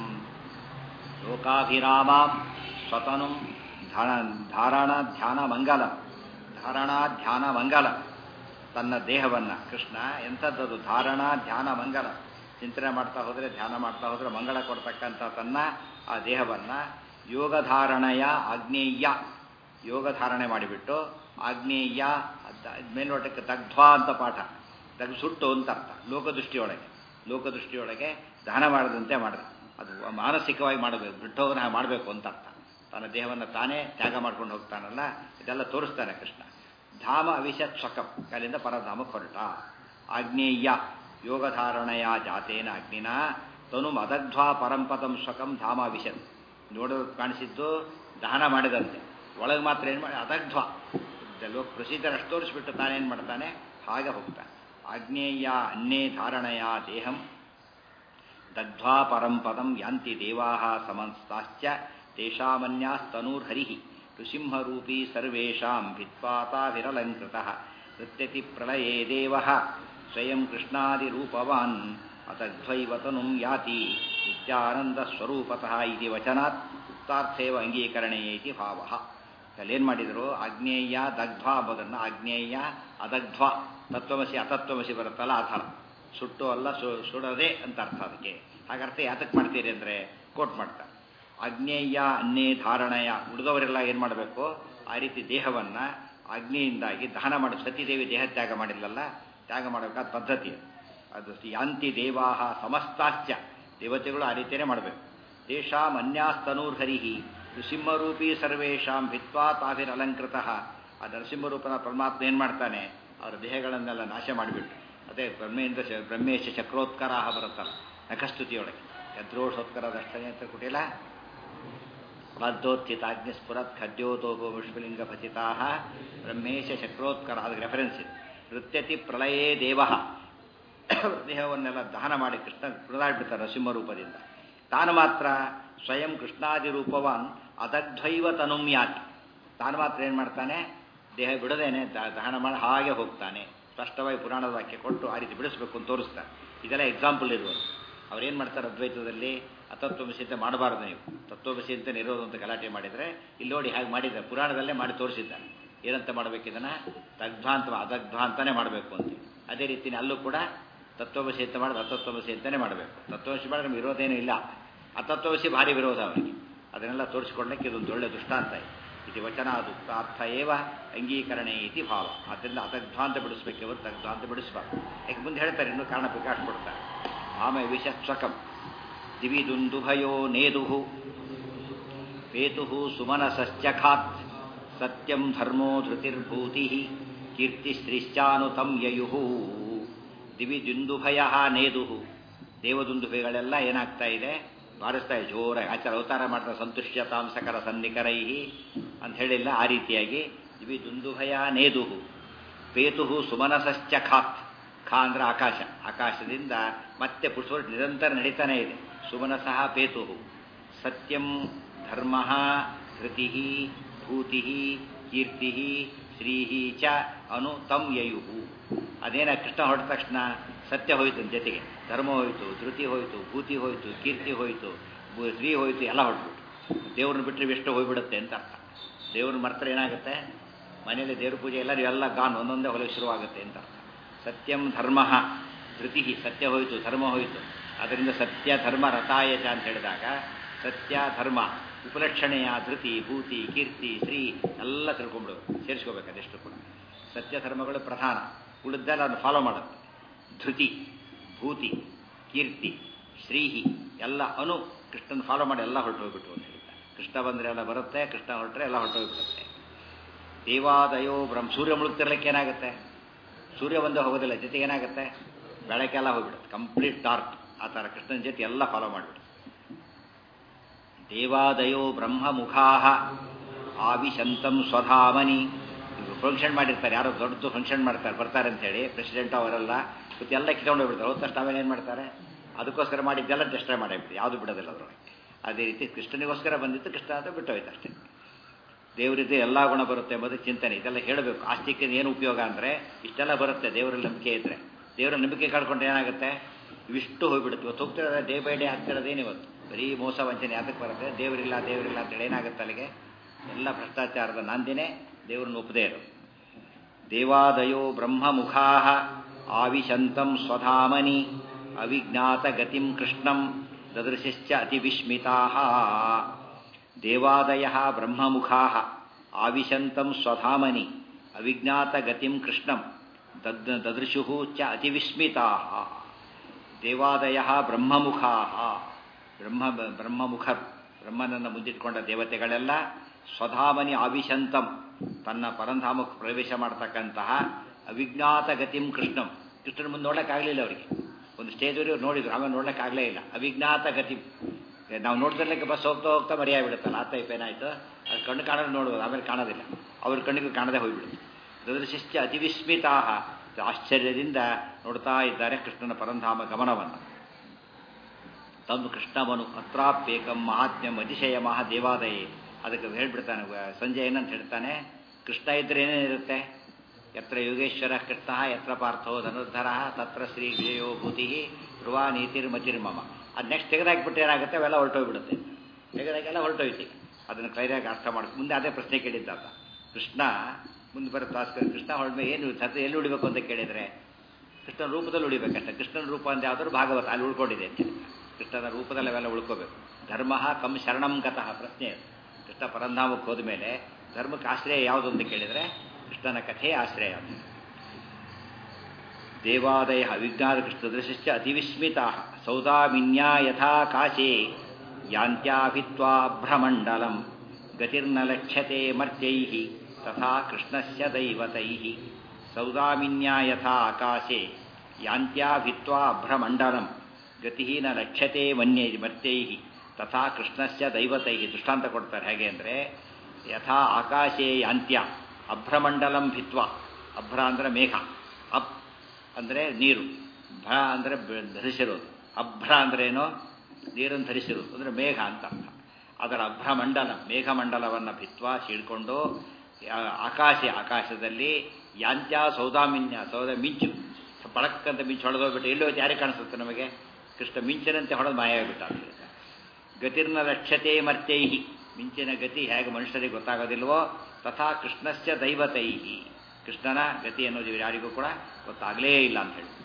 ಲೋಕಾಭಿರಾಮಾಂ ಸ್ವತನು ಧಾರಣ ಧ್ಯಾನ ಮಂಗಲ ಧಾರಣ ಧ್ಯಾನ ಮಂಗಲ ತನ್ನ ದೇಹವನ್ನು ಕೃಷ್ಣ ಎಂಥದ್ದದು ಧಾರಣ ಧ್ಯಾನ ಮಂಗಲ ಚಿಂತನೆ ಮಾಡ್ತಾ ಹೋದರೆ ಧ್ಯಾನ ಮಾಡ್ತಾ ಹೋದರೆ ಮಂಗಳ ಕೊಡ್ತಕ್ಕಂಥ ತನ್ನ ಆ ದೇಹವನ್ನು ಯೋಗಧಾರಣೆಯ ಆಗ್ನೇಯ ಯೋಗಧಾರಣೆ ಮಾಡಿಬಿಟ್ಟು ಆಗ್ನೇಯ ಮೇಲ್ನೋಟಕ್ಕೆ ದಗ್ಧ್ವಾ ಅಂತ ಪಾಠ ದಗ್ ಸುಟ್ಟು ಅಂತ ಅರ್ಥ ಲೋಕದೃಷ್ಟಿಯೊಳಗೆ ಲೋಕದೃಷ್ಟಿಯೊಳಗೆ ದಹನ ಮಾಡದಂತೆ ಮಾಡಿದ ಅದು ಮಾನಸಿಕವಾಗಿ ಮಾಡಬೇಕು ಬಿಟ್ಟೋಗನ ಮಾಡಬೇಕು ಅಂತ ಅರ್ಥ ತನ್ನ ದೇಹವನ್ನು ತಾನೇ ತ್ಯಾಗ ಮಾಡ್ಕೊಂಡು ಹೋಗ್ತಾನಲ್ಲ ಇದೆಲ್ಲ ತೋರಿಸ್ತಾನೆ ಕೃಷ್ಣ ಧಾಮ ಅವಿಶತ್ ಸ್ವಕಂ ಅಲ್ಲಿಂದ ಪರಧಾಮಕ್ಕೆ ಹೊರಟ ಆಗ್ನೇಯ ಯೋಗಧಾರಣೆಯ ಜಾತೇನ ಅಗ್ನಿನ ತನು ಮದಗ್ಧ್ವಾ ಪರಂಪದಂ ಸ್ವಕಂ ಧಾಮ ಅವಿಶತ್ ನೋಡೋದು ಕಾಣಿಸಿದ್ದು ದಹನ ಮಾಡಿದಂತೆ ಒಳಗೆ ಮಾತ್ರ ಏನು ಮಾಡಿ ಅದಗ್ಧ್ವ ಲೋಕ ಪ್ರೊಸೀಜರ್ ಅಷ್ಟು ತೋರಿಸ್ಬಿಟ್ಟು ತಾನೇನು ಮಾಡ್ತಾನೆ ಹಾಗೆ ಹೋಗ್ತಾನೆ ಆಗ್ನೇಯ ಅನ್ನೇ ಧಾರಣೆಯ ದೇಹಂ ದಗ್ಧ್ವಾ ಪರಂಪದಂ ಯಾಂತಿ ದೇವಾ ಸಮಸ್ತಾಶ್ಚ ತೇಷಾಮನ್ಯಾಸ್ತನೂರ್ಹರಿ ಋಸಿಂಹರೂಪೀ ಸರ್ವೇಷಾಂ ಭಿತ್ಪಾತಾಭಿರಲಂಕೃತಃ ನೃತ್ಯತಿ ಪ್ರಳಯೇ ದೇವ ಸ್ವಯಂ ಕೃಷ್ಣಾದಿರೂಪವಾನ್ ಅತಧ್ವೈವ ತನುಂ ಯಾತಿ ನಿತ್ಯಾನಂದಸ್ವರೂಪತಃ ಇತಿ ವಚನಾತ್ ಉಕ್ತಾರ್ಥೇವ ಅಂಗೀಕರಣೆ ಇತಿ ಭಾವ ಅಲ್ಲೇನು ಮಾಡಿದರು ಆಗ್ನೇಯ ದಗ್ಧ್ವ ಎಂಬುದನ್ನು ಆಗ್ನೇಯ ಅದಗ್ಧ್ವ ತತ್ವಮಸಿ ಅತತ್ವಮಸಿ ಬರುತ್ತಲ್ಲ ಆ ಥರ ಸುಟ್ಟು ಅಲ್ಲ ಸು ಸುಡದೆ ಅಂತ ಅರ್ಥ ಅದಕ್ಕೆ ಹಾಗರ್ಥ ಯಾತಕ್ಕೆ ಮಾಡ್ತೀರಿ ಅಂದರೆ ಕೋಟ್ ಮಾಡ್ತಾರೆ ಆಗ್ನೇಯ ಅನ್ನೇ ಧಾರಣೆಯ ಉಳಿದವರೆಲ್ಲ ಏನು ಮಾಡಬೇಕು ಆ ರೀತಿ ದೇಹವನ್ನು ಅಗ್ನಿಯಿಂದಾಗಿ ದಹನ ಮಾಡಿ ಸತೀದೇವಿ ದೇಹ ತ್ಯಾಗ ಮಾಡಿಲ್ಲಲ್ಲ ತ್ಯಾಗ ಮಾಡಬೇಕಾದ ಪದ್ಧತಿ ಅದು ಯಾಂತಿ ದೇವಾಹ ಸಮಸ್ತಾಶ್ಚ ದೇವತೆಗಳು ಆ ರೀತಿಯೇ ಮಾಡಬೇಕು ತೇಷಾಂ ಅನ್ಯಾಸ್ತನೂರ್ಹರಿಹಿ ನೃಸಿಂಹರೂಪಿ ಸರ್ವೇಷಾಂ ಭಿತ್ವಾ ತಾಭಿರಲಂಕೃತ ಆ ನರಸಿಂಹರೂಪನ ಪರಮಾತ್ಮ ಏನು ಮಾಡ್ತಾನೆ ಅವರ ದೇಹಗಳನ್ನೆಲ್ಲ ನಾಶ ಮಾಡಿಬಿಟ್ಟು ಅದೇ ಬ್ರಹ್ಮೇಂದ್ರ ಶ- ಬ್ರಹ್ಮೇಶ ಚಕ್ರೋತ್ಕರ ಬರುತ್ತಲ್ಲ ನಖಸ್ತುತಿಯೊಳಗೆ ಯದ್ರೋಷೋತ್ಕರ ದಷ್ಟನೆ ಅಂತ ಕೊಟ್ಟಿಲ್ಲ ಪ್ರಾದ್ದೋತ್ಥಿತಾಗ್ನಿಸ್ಫುರತ್ ಖದ್ಯೋತೋಗೋ ವಿಷ್ಣುಲಿಂಗ ಭಸಿತಾ ಬ್ರಹ್ಮೇಶ ಚಕ್ರೋತ್ಕರ ಅದಕ್ಕೆ ರೆಫರೆನ್ಸ್ ಇದೆ ನೃತ್ಯತಿ ಪ್ರಳಯೇ ದೇವ ದೇಹವನ್ನೆಲ್ಲ ದಹನ ಮಾಡಿ ಕೃಷ್ಣ ಕುಡಿದಾಡ್ಬಿಡ್ತಾರೆ ನರಸಿಂಹ ರೂಪದಿಂದ ತಾನು ಮಾತ್ರ ಸ್ವಯಂ ಕೃಷ್ಣಾದಿ ರೂಪವಾನ್ ಅದಗ್ಧೈವ ತನುಮ್ಯಾತಿ ತಾನು ಮಾತ್ರ ಏನು ಮಾಡ್ತಾನೆ ದೇಹ ಬಿಡದೇನೆ ದ- ದಹನ ಮಾಡಿ ಹಾಗೆ ಹೋಗ್ತಾನೆ ಸ್ಪಷ್ಟವಾಗಿ ಪುರಾಣದ ವಾಕ್ಯ ಕೊಟ್ಟು ಆ ರೀತಿ ಬಿಡಿಸ್ಬೇಕು ಅಂತ ತೋರಿಸ್ತಾರೆ ಇದೆಲ್ಲ ಎಕ್ಸಾಂಪಲ್ ಇರುವುದು ಅವ್ರೇನು ಮಾಡ್ತಾರೆ ಅದ್ವೈತದಲ್ಲಿ ಅತತ್ವಮಸಿ ಅಂತ ಮಾಡಬಾರ್ದು ನೀವು ತತ್ವಮಸಿ ಅಂತ ನಿರೋಧ ಅಂತ ಗಲಾಟೆ ಮಾಡಿದರೆ ಇಲ್ಲಿ ನೋಡಿ ಹಾಗೆ ಮಾಡಿದ್ದಾರೆ ಪುರಾಣದಲ್ಲೇ ಮಾಡಿ ತೋರಿಸಿದ್ದಾರೆ ಏನಂತ ಮಾಡಬೇಕು ಇದನ್ನು ದಗ್ಧ್ವಾಂತ ಅದಗ್ಧ್ವಾಂತನೇ ಮಾಡಬೇಕು ಅಂತ ಅದೇ ರೀತಿ ಅಲ್ಲೂ ಕೂಡ ತತ್ವಮಸಿ ಅಂತ ಮಾಡೋದು ಅತತ್ವಮಸಿ ಅಂತಲೇ ಮಾಡಬೇಕು ತತ್ವಮಸಿ ಮಾಡಿದ್ರೆ ನಮ್ಗೆ ವಿರೋಧ ಏನೂ ಇಲ್ಲ ಅತತ್ವಮಸಿ ಭಾರಿ ವಿರೋಧ ಅವರಿಗೆ ಅದನ್ನೆಲ್ಲ ತೋರಿಸಿಕೊಳ್ಳಕ್ಕೆ ಇದೊಂದು ಒಳ್ಳೆ ದೃಷ್ಟಾಂತ ಇದೆ ಇದು ವಚನ ಅದು ಅರ್ಥ ಏವ ಅಂಗೀಕರಣೆ ಇತಿ ಭಾವ ಆದ್ದರಿಂದ ಅದಗ್ಧ್ವಾಂತ ಬಿಡಿಸ್ಬೇಕೆ ಹೊರತು ತಗ್ಧ್ವಾಂತ ಬಿಡಿಸ್ಬಾರ್ದು ಯಾಕೆ ಮುಂದೆ ಹೇಳ್ತಾರೆ ಇನ್ನೂ ಕಾರಣ ಪ್ರಕಾಶ ಕೊಡ್ತಾರೆ ಆಮೇಲೆ ವಿಷಸ್ವಕಂ ದಿವಿದುಂದುಭಯೋ ನೇದುಹು ಪೇತು ಸುಮನಸಶ್ಚಖಾತ್ ಸತ್ಯಂ ಧರ್ಮೋ ಧೃತಿರ್ಭೂತಿ ಕೀರ್ತಿಶ್ರೀಶ್ಚಾನುತಂ ಯಯುಹು ದಿವಿದುಂದುಭಯ ನೇದುಹು ದೇವದುಂದುಭೆಗಳೆಲ್ಲ ಏನಾಗ್ತಾ ಇದೆ ಬಾರಿಸ್ತಾ ಇದೆ ಜೋರಾಗಿ ಆಚಾರ ಅವತಾರ ಮಾಡ್ತಾರೆ ಸಂತುಷ್ಯತಾಂಸಕರ ಸನ್ನಿಕರೈ ಅಂತ ಹೇಳಿಲ್ಲ ಆ ರೀತಿಯಾಗಿ ದಿವಿದುಂದುಭಯ ನೇದುಹು ಪೇತು ಸುಮನಸಶ್ಚಖಾತ್ ಖಾ ಅಂದ್ರೆ ಆಕಾಶ ಆಕಾಶದಿಂದ ಮತ್ತೆ ಪುಷ್ಪ ನಿರಂತರ ನಡೀತಾನೆ ಇದೆ ಸುಮನಸಃ ಪೇತು ಸತ್ಯಂ ಧರ್ಮ ಧೃತಿ ಭೂತಿ ಕೀರ್ತಿ ಶ್ರೀ ಚ ಅನು ತಂ ಯಯು ಅದೇನ ಕೃಷ್ಣ ಹೊರಟ ತಕ್ಷಣ ಸತ್ಯ ಹೋಯಿತು ಜೊತೆಗೆ ಧರ್ಮ ಹೋಯಿತು ಧೃತಿ ಹೋಯಿತು ಭೂತಿ ಹೋಯಿತು ಕೀರ್ತಿ ಹೋಯಿತು ಭೂ- ಶ್ರೀ ಹೋಯಿತು ಎಲ್ಲ ಹೊರಟ್ಬಿಟ್ಟು ದೇವ್ರನ್ನ ಬಿಟ್ಟರೆ ಎಷ್ಟು ಹೋಗ್ಬಿಡುತ್ತೆ ಅಂತ ಅರ್ಥ ದೇವ್ರನ್ನ ಮರ್ತಾರೆ ಏನಾಗುತ್ತೆ ಮನೆಯಲ್ಲಿ ದೇವ್ರ ಪೂಜೆ ಎಲ್ಲ ಎಲ್ಲ ಗಾನ್ ಒಂದೊಂದೇ ಹೊಲಕ್ಕೆ ಶುರುವಾಗುತ್ತೆ ಅಂತ ಅರ್ಥ ಸತ್ಯಂ ಧರ್ಮ ಧೃತಿ ಸತ್ಯ ಹೋಯಿತು ಧರ್ಮ ಹೋಯಿತು ಅದರಿಂದ ಸತ್ಯ ಧರ್ಮ ರಥಾಯಚ ಅಂತ ಹೇಳಿದಾಗ ಸತ್ಯ ಧರ್ಮ ಉಪಲಕ್ಷಣೆಯ ಧೃತಿ ಭೂತಿ ಕೀರ್ತಿ ಶ್ರೀ ಎಲ್ಲ ತಿಳ್ಕೊಂಬಿಡೋದು ಸೇರಿಸ್ಕೋಬೇಕು ಅದೆಷ್ಟು ಕೂಡ ಸತ್ಯ ಧರ್ಮಗಳು ಪ್ರಧಾನ ಉಳಿದೆಲ್ಲ ಅದನ್ನು ಫಾಲೋ ಮಾಡುತ್ತೆ ಧೃತಿ ಭೂತಿ ಕೀರ್ತಿ ಶ್ರೀಹಿ ಎಲ್ಲ ಅನು ಕೃಷ್ಣನ ಫಾಲೋ ಮಾಡಿ ಎಲ್ಲ ಹೊರಟೋಗ್ಬಿಟ್ಟು ಅಂತ ಹೇಳ್ತಾರೆ ಕೃಷ್ಣ ಬಂದರೆ ಎಲ್ಲ ಬರುತ್ತೆ ಕೃಷ್ಣ ಹೊರಟ್ರೆ ಎಲ್ಲ ಹೊರಟೋಗ್ಬಿಡುತ್ತೆ ದೇವಾದಯೋ ಬ್ರಹ್ಮ ಸೂರ್ಯ ಮುಳುಗ್ತಿರ್ಲಿಕ್ಕೆ ಏನಾಗುತ್ತೆ ಸೂರ್ಯ ಒಂದೇ ಹೋಗೋದಿಲ್ಲ ಜೊತೆಗೆ ಏನಾಗುತ್ತೆ ಬೆಳಕೆಲ್ಲ ಹೋಗ್ಬಿಡುತ್ತೆ ಕಂಪ್ಲೀಟ್ ಡಾರ್ಕ್ ಆ ಥರ ಕೃಷ್ಣನ ಜೊತೆ ಎಲ್ಲ ಫಾಲೋ ಮಾಡಿಬಿಡುತ್ತೆ ದೇವಾದಯೋ ಬ್ರಹ್ಮ ಮುಖಾಹ ಆವಿಶಂತಂ ಸ್ವಧಾಮನಿ ಇವರು ಫಂಕ್ಷನ್ ಮಾಡಿರ್ತಾರೆ ಯಾರೋ ದೊಡ್ಡದು ಫಂಕ್ಷನ್ ಮಾಡ್ತಾರೆ ಬರ್ತಾರೆ ಅಂತೇಳಿ ಪ್ರೆಸಿಡೆಂಟ್ ಅವರೆಲ್ಲ ಇವತ್ತು ಎಲ್ಲ ಕಿತ್ಕೊಂಡು ಹೋಗ್ಬಿಡ್ತಾರೆ ಹೋದ ತಕ್ಷಣ ಆಮೇಲೆ ಏನು ಮಾಡ್ತಾರೆ ಅದಕ್ಕೋಸ್ಕರ ಮಾಡಿದ್ದೆಲ್ಲ ಡಿಸ್ಟ್ರಾಯ್ ಮಾಡಿಬಿಟ್ಟು ಯಾವುದು ಬಿಡೋದಿಲ್ಲ ಅದರೊಳಗೆ ಅದೇ ರೀತಿ ಕೃಷ್ಣನಿಗೋಸ್ಕರ ಬಂದಿತ್ತು ಕೃಷ್ಣ ಅಂತ ಬಿಟ್ಟೋಯ್ತು ಅಷ್ಟೇ ದೇವರಿದ್ದು ಎಲ್ಲ ಗುಣ ಬರುತ್ತೆ ಎಂಬುದು ಚಿಂತನೆ ಇದೆಲ್ಲ ಹೇಳಬೇಕು ಆಸ್ತಿಕ್ಯದ ಏನು ಉಪಯೋಗ ಅಂದರೆ ಇಷ್ಟೆಲ್ಲ ಬರುತ್ತೆ ದೇವರಲ್ಲಿ ನಂಬಿಕೆ ಇದ್ದರೆ ದೇವರ ನಂಬಿಕೆ ಕಳ್ಕೊಂಡ್ರೆ ಏನಾಗುತ್ತೆ ಇವಿಷ್ಟು ಹೋಗ್ಬಿಡುತ್ತೆ ಇವತ್ತು ಹೋಗ್ತಿರೋದ್ರೆ ಡೇ ಬೈ ಡೇ ಆಗ್ತಿರೋದೇನು ಇವತ್ತು ಬರೀ ಮೋಸ ವಂಚನೆ ಯಾತಕ್ಕೆ ಬರುತ್ತೆ ದೇವರಿಲ್ಲ ದೇವರಿಲ್ಲ ಅಂತೇಳಿ ಏನಾಗುತ್ತೆ ಅಲ್ಲಿಗೆ ಎಲ್ಲ ಭ್ರಷ್ಟಾಚಾರದ ನಾಂದಿನೇ ದೇವರನ್ನು ಒಪ್ಪದೇ ಇರೋದು ದೇವಾದಯೋ ಬ್ರಹ್ಮಮುಖಾ ಆವಿಶಂತಂ ಸ್ವಧಾಮನಿ ಅವಿಜ್ಞಾತ ಗತಿಂ ಕೃಷ್ಣಂ ದದೃಶಶ್ಚ ಅತಿವಿಸ್ಮಿತಾ ದೇವಾದಯ ಬ್ರಹ್ಮಮುಖಾ ಆವಿಶಂತಂ ಸ್ವಧಾಮನಿ ಅವಿಜ್ಞಾತ ಗತಿಂ ಕೃಷ್ಣಂ ದದ್ ದದೃಶು ಚ ಅತಿವಿಸ್ಮಿತಾ ದೇವಾದಯ ಬ್ರಹ್ಮಮುಖಾ ಬ್ರಹ್ಮ ಬ್ರಹ್ಮಮುಖರು ಬ್ರಹ್ಮನನ್ನು ಮುಂದಿಟ್ಕೊಂಡ ದೇವತೆಗಳೆಲ್ಲ ಸ್ವಧಾಮನಿ ಆವಿಶಂತಂ ತನ್ನ ಪರಂಧಾಮಕ್ಕೆ ಪ್ರವೇಶ ಮಾಡ್ತಕ್ಕಂತಹ ಅವಿಜ್ಞಾತ ಗತಿಂ ಕೃಷ್ಣಂ ಕೃಷ್ಣನ ಮುಂದೆ ನೋಡೋಕ್ಕಾಗಲಿಲ್ಲ ಅವರಿಗೆ ಒಂದು ಸ್ಟೇಜ್ವರೆಗೂ ನೋಡಿದ್ರು ಆಮೇಲೆ ನೋಡೋಕ್ಕಾಗಲೇ ಇಲ್ಲ ಅವಿಜ್ಞಾತ ಗತಿ ನಾವು ನೋಡ್ತಿರ್ಲಿಕ್ಕೆ ಬಸ್ ಹೋಗ್ತಾ ಹೋಗ್ತಾ ಮರೆಯಾಗ್ಬಿಡುತ್ತಲ್ಲ ಆ ಟೈಪ್ ಏನಾಯ್ತು ಅದು ಕಣ್ಣು ಕಾಣೋದು ನೋಡ್ಬೋದು ಆಮೇಲೆ ಕಾಣೋದಿಲ್ಲ ಅವ್ರ ಕಣ್ಣಿಗೆ ಕಾಣದೇ ಹೋಗ್ಬಿಡುತ್ತೆ ದದೃಶಿಶ್ಚ ಅತಿವಿಸ್ಮಿತಾ ಆಶ್ಚರ್ಯದಿಂದ ನೋಡ್ತಾ ಇದ್ದಾರೆ ಕೃಷ್ಣನ ಪರಂಧಾಮ ಗಮನವನ್ನು ತಮ್ಮ ಕೃಷ್ಣವನು ಅತ್ರಾಪ್ಯೇಕಂ ಮಹಾತ್ಮ್ಯಂ ಅತಿಶಯ ಮಹಾದೇವಾದಯೇ ಅದಕ್ಕೆ ಹೇಳ್ಬಿಡ್ತಾನೆ ಸಂಜೆ ಏನಂತ ಹೇಳ್ತಾನೆ ಕೃಷ್ಣ ಇದ್ರೆ ಏನೇನಿರುತ್ತೆ ಯತ್ರ ಯೋಗೇಶ್ವರ ಕೃಷ್ಣ ಯತ್ರ ಪಾರ್ಥೋ ಧನುರ್ಧರ ತತ್ರ ಶ್ರೀ ವಿಜಯೋ ಭೂತಿ ಧ್ರುವ ನೀತಿರ್ ಮತಿರ್ಮಮ ಅದು ನೆಕ್ಸ್ಟ್ ತೆಗೆದಾಕ್ಬಿಟ್ಟು ಏನಾಗುತ್ತೆ ಅವೆಲ್ಲ ಹೊರಟೋಗ್ಬಿಡುತ್ತೆ ತೆಗೆದಾಕೆಲ್ಲ ಹೊರಟೋಯ್ತು ಅದನ್ನು ಕ್ಲೈರಾಗಿ ಅರ್ಥ ಮಾಡಿ ಮುಂದೆ ಅದೇ ಪ್ರಶ್ನೆ ಕೇಳಿದ್ದಾತ ಕೃಷ್ಣ ಮುಂದೆ ಬರುತ್ತೆ ಕೃಷ್ಣ ಹೊರಡ್ಮೆ ಏನು ಸತ್ಯ ಎಲ್ಲಿ ಉಳಿಬೇಕು ಅಂತ ಕೇಳಿದರೆ ಕೃಷ್ಣನ ರೂಪದಲ್ಲಿ ಉಳಿಬೇಕಷ್ಟೆ ಕೃಷ್ಣನ ರೂಪ ಅಂತ ಯಾವ್ದಾದ್ರು ಭಾಗವತ ಅಲ್ಲಿ ಉಳ್ಕೊಂಡಿದೆ ಅಂತ ಹೇಳಿ ಕೃಷ್ಣನ ರೂಪದಲ್ಲಿ ಅವೆಲ್ಲ ಉಳ್ಕೋಬೇಕು ಧರ್ಮ ಕಂ ಶರಣಂ ಗತಃ ಪ್ರಶ್ನೆ ಅದು. ಕೃಷ್ಣ ಪರಂಧಾಮಕ್ಕೆ ಹೋದ ಮೇಲೆ ಧರ್ಮಕ್ಕೆ ಆಶ್ರಯ ಯಾವುದು ಅಂತ ಕೇಳಿದರೆ ಕೃಷ್ಣನ ಕಥೆ ಆಶ್ರಯ ದೇವಾದಯ ಅವಿಜ್ಞಾನ ಕೃಷ್ಣದೃಶ್ಯ ಅತಿವಿಸ್ಮಿತಾ ಸೌದಾಮಿನ್ಯಾ ಯಥಾ ಕಾಶೇ ಯಾಂತ್ಯಾಭಿತ್ವಾ ಭ್ರಮಂಡಲಂ ಗತಿರ್ನ ಲಕ್ಷ್ಯತೆ ಮರ್ತ್ಯೈ ತಥಾ ಕೃಷ್ಣಸ್ಯ ದೈವತೈ ಸೌದಾಮಿನ್ಯಾ ಯಥಾ ಆಕಾಶೆ ಯಾಂತ್ಯಾಭಿತ್ವಾ ಭ್ರಮಂಡಲಂ ಗತಿ ನ ಲಕ್ಷ್ಯತೆ ಮನ್ಯೈ ಮರ್ತ್ಯೈ ತಥಾ ಕೃಷ್ಣಸ್ಯ ದೈವತೈ ದೃಷ್ಟಾಂತ ಕೊಡ್ತಾರೆ ಹೇಗೆ ಅಂದರೆ ಯಥಾ ಆಕಾಶೇ ಯಾಂತ್ಯ ಅಭ್ರಮಂಡಲಂ ಭಿತ್ವ ಅಭ್ರ ಅಂದರೆ ಮೇಘ ಅಪ್ ಅಂದರೆ ನೀರು ಭ್ರ ಅಂದರೆ ಧರಿಸಿರೋದು ಅಭ್ರ ಅಂದ್ರೆ ಏನು ನೀರನ್ನು ಧರಿಸಿರೋದು ಅಂದರೆ ಮೇಘ ಅಂತ ಅರ್ಥ ಅದರ ಅಭ್ರಮಂಡಲ ಮೇಘಮಂಡಲವನ್ನು ಭಿತ್ವ ಸೀಳ್ಕೊಂಡು ಆಕಾಶ ಆಕಾಶದಲ್ಲಿ ಯಾಂತ್ಯ ಸೌದಾಮಿನ್ಯ ಸೌದ ಮಿಂಚು ಬಳಕ್ಕಂತ ಮಿಂಚು ಹೊಡೆದೋಗ್ಬಿಟ್ಟು ಎಲ್ಲೋ ಯಾರಿಗೆ ಕಾಣಿಸುತ್ತೆ ನಮಗೆ ಕೃಷ್ಣ ಮಿಂಚಿನಂತೆ ಹೊಡೆದು ಮಾಯಾಗ್ಬಿಟ್ಟ ಅಂತ ಗತಿರ್ನ ಲಕ್ಷ್ಯತೆ ಮರ್ತ್ಯೈಹಿ ಮಿಂಚಿನ ಗತಿ ಹೇಗೆ ಮನುಷ್ಯರಿಗೆ ಗೊತ್ತಾಗೋದಿಲ್ವೋ ತಥಾ ಕೃಷ್ಣಸ್ಯ ದೈವತೈಹಿ ಕೃಷ್ಣನ ಗತಿ ಅನ್ನೋದು ಯಾರಿಗೂ ಕೂಡ ಗೊತ್ತಾಗಲೇ ಇಲ್ಲ ಅಂತ ಹೇಳಿ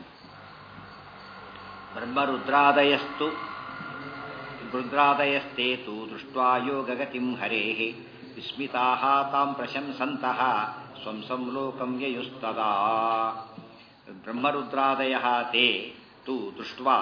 ಬ್ರಹ್ಮರುದ್ರಾದಯಸ್ತು ರುದ್ರಾದಯಸ್ತೇತು ದೃಷ್ಟ್ವಾ ಯೋಗಗತಿಂ ಹರೇಃ ವಿಸ್ಮಿತಾಃ ತಾಂ ಪ್ರಶಂಸಂತಃ ಸ್ವಂ ಸಂಲೋಕಂ ಯಯುಸ್ತದಾ ಬ್ರಹ್ಮರುದ್ರಾದಯಃ ತೇ ತು ದೃಷ್ಟ್ವಾ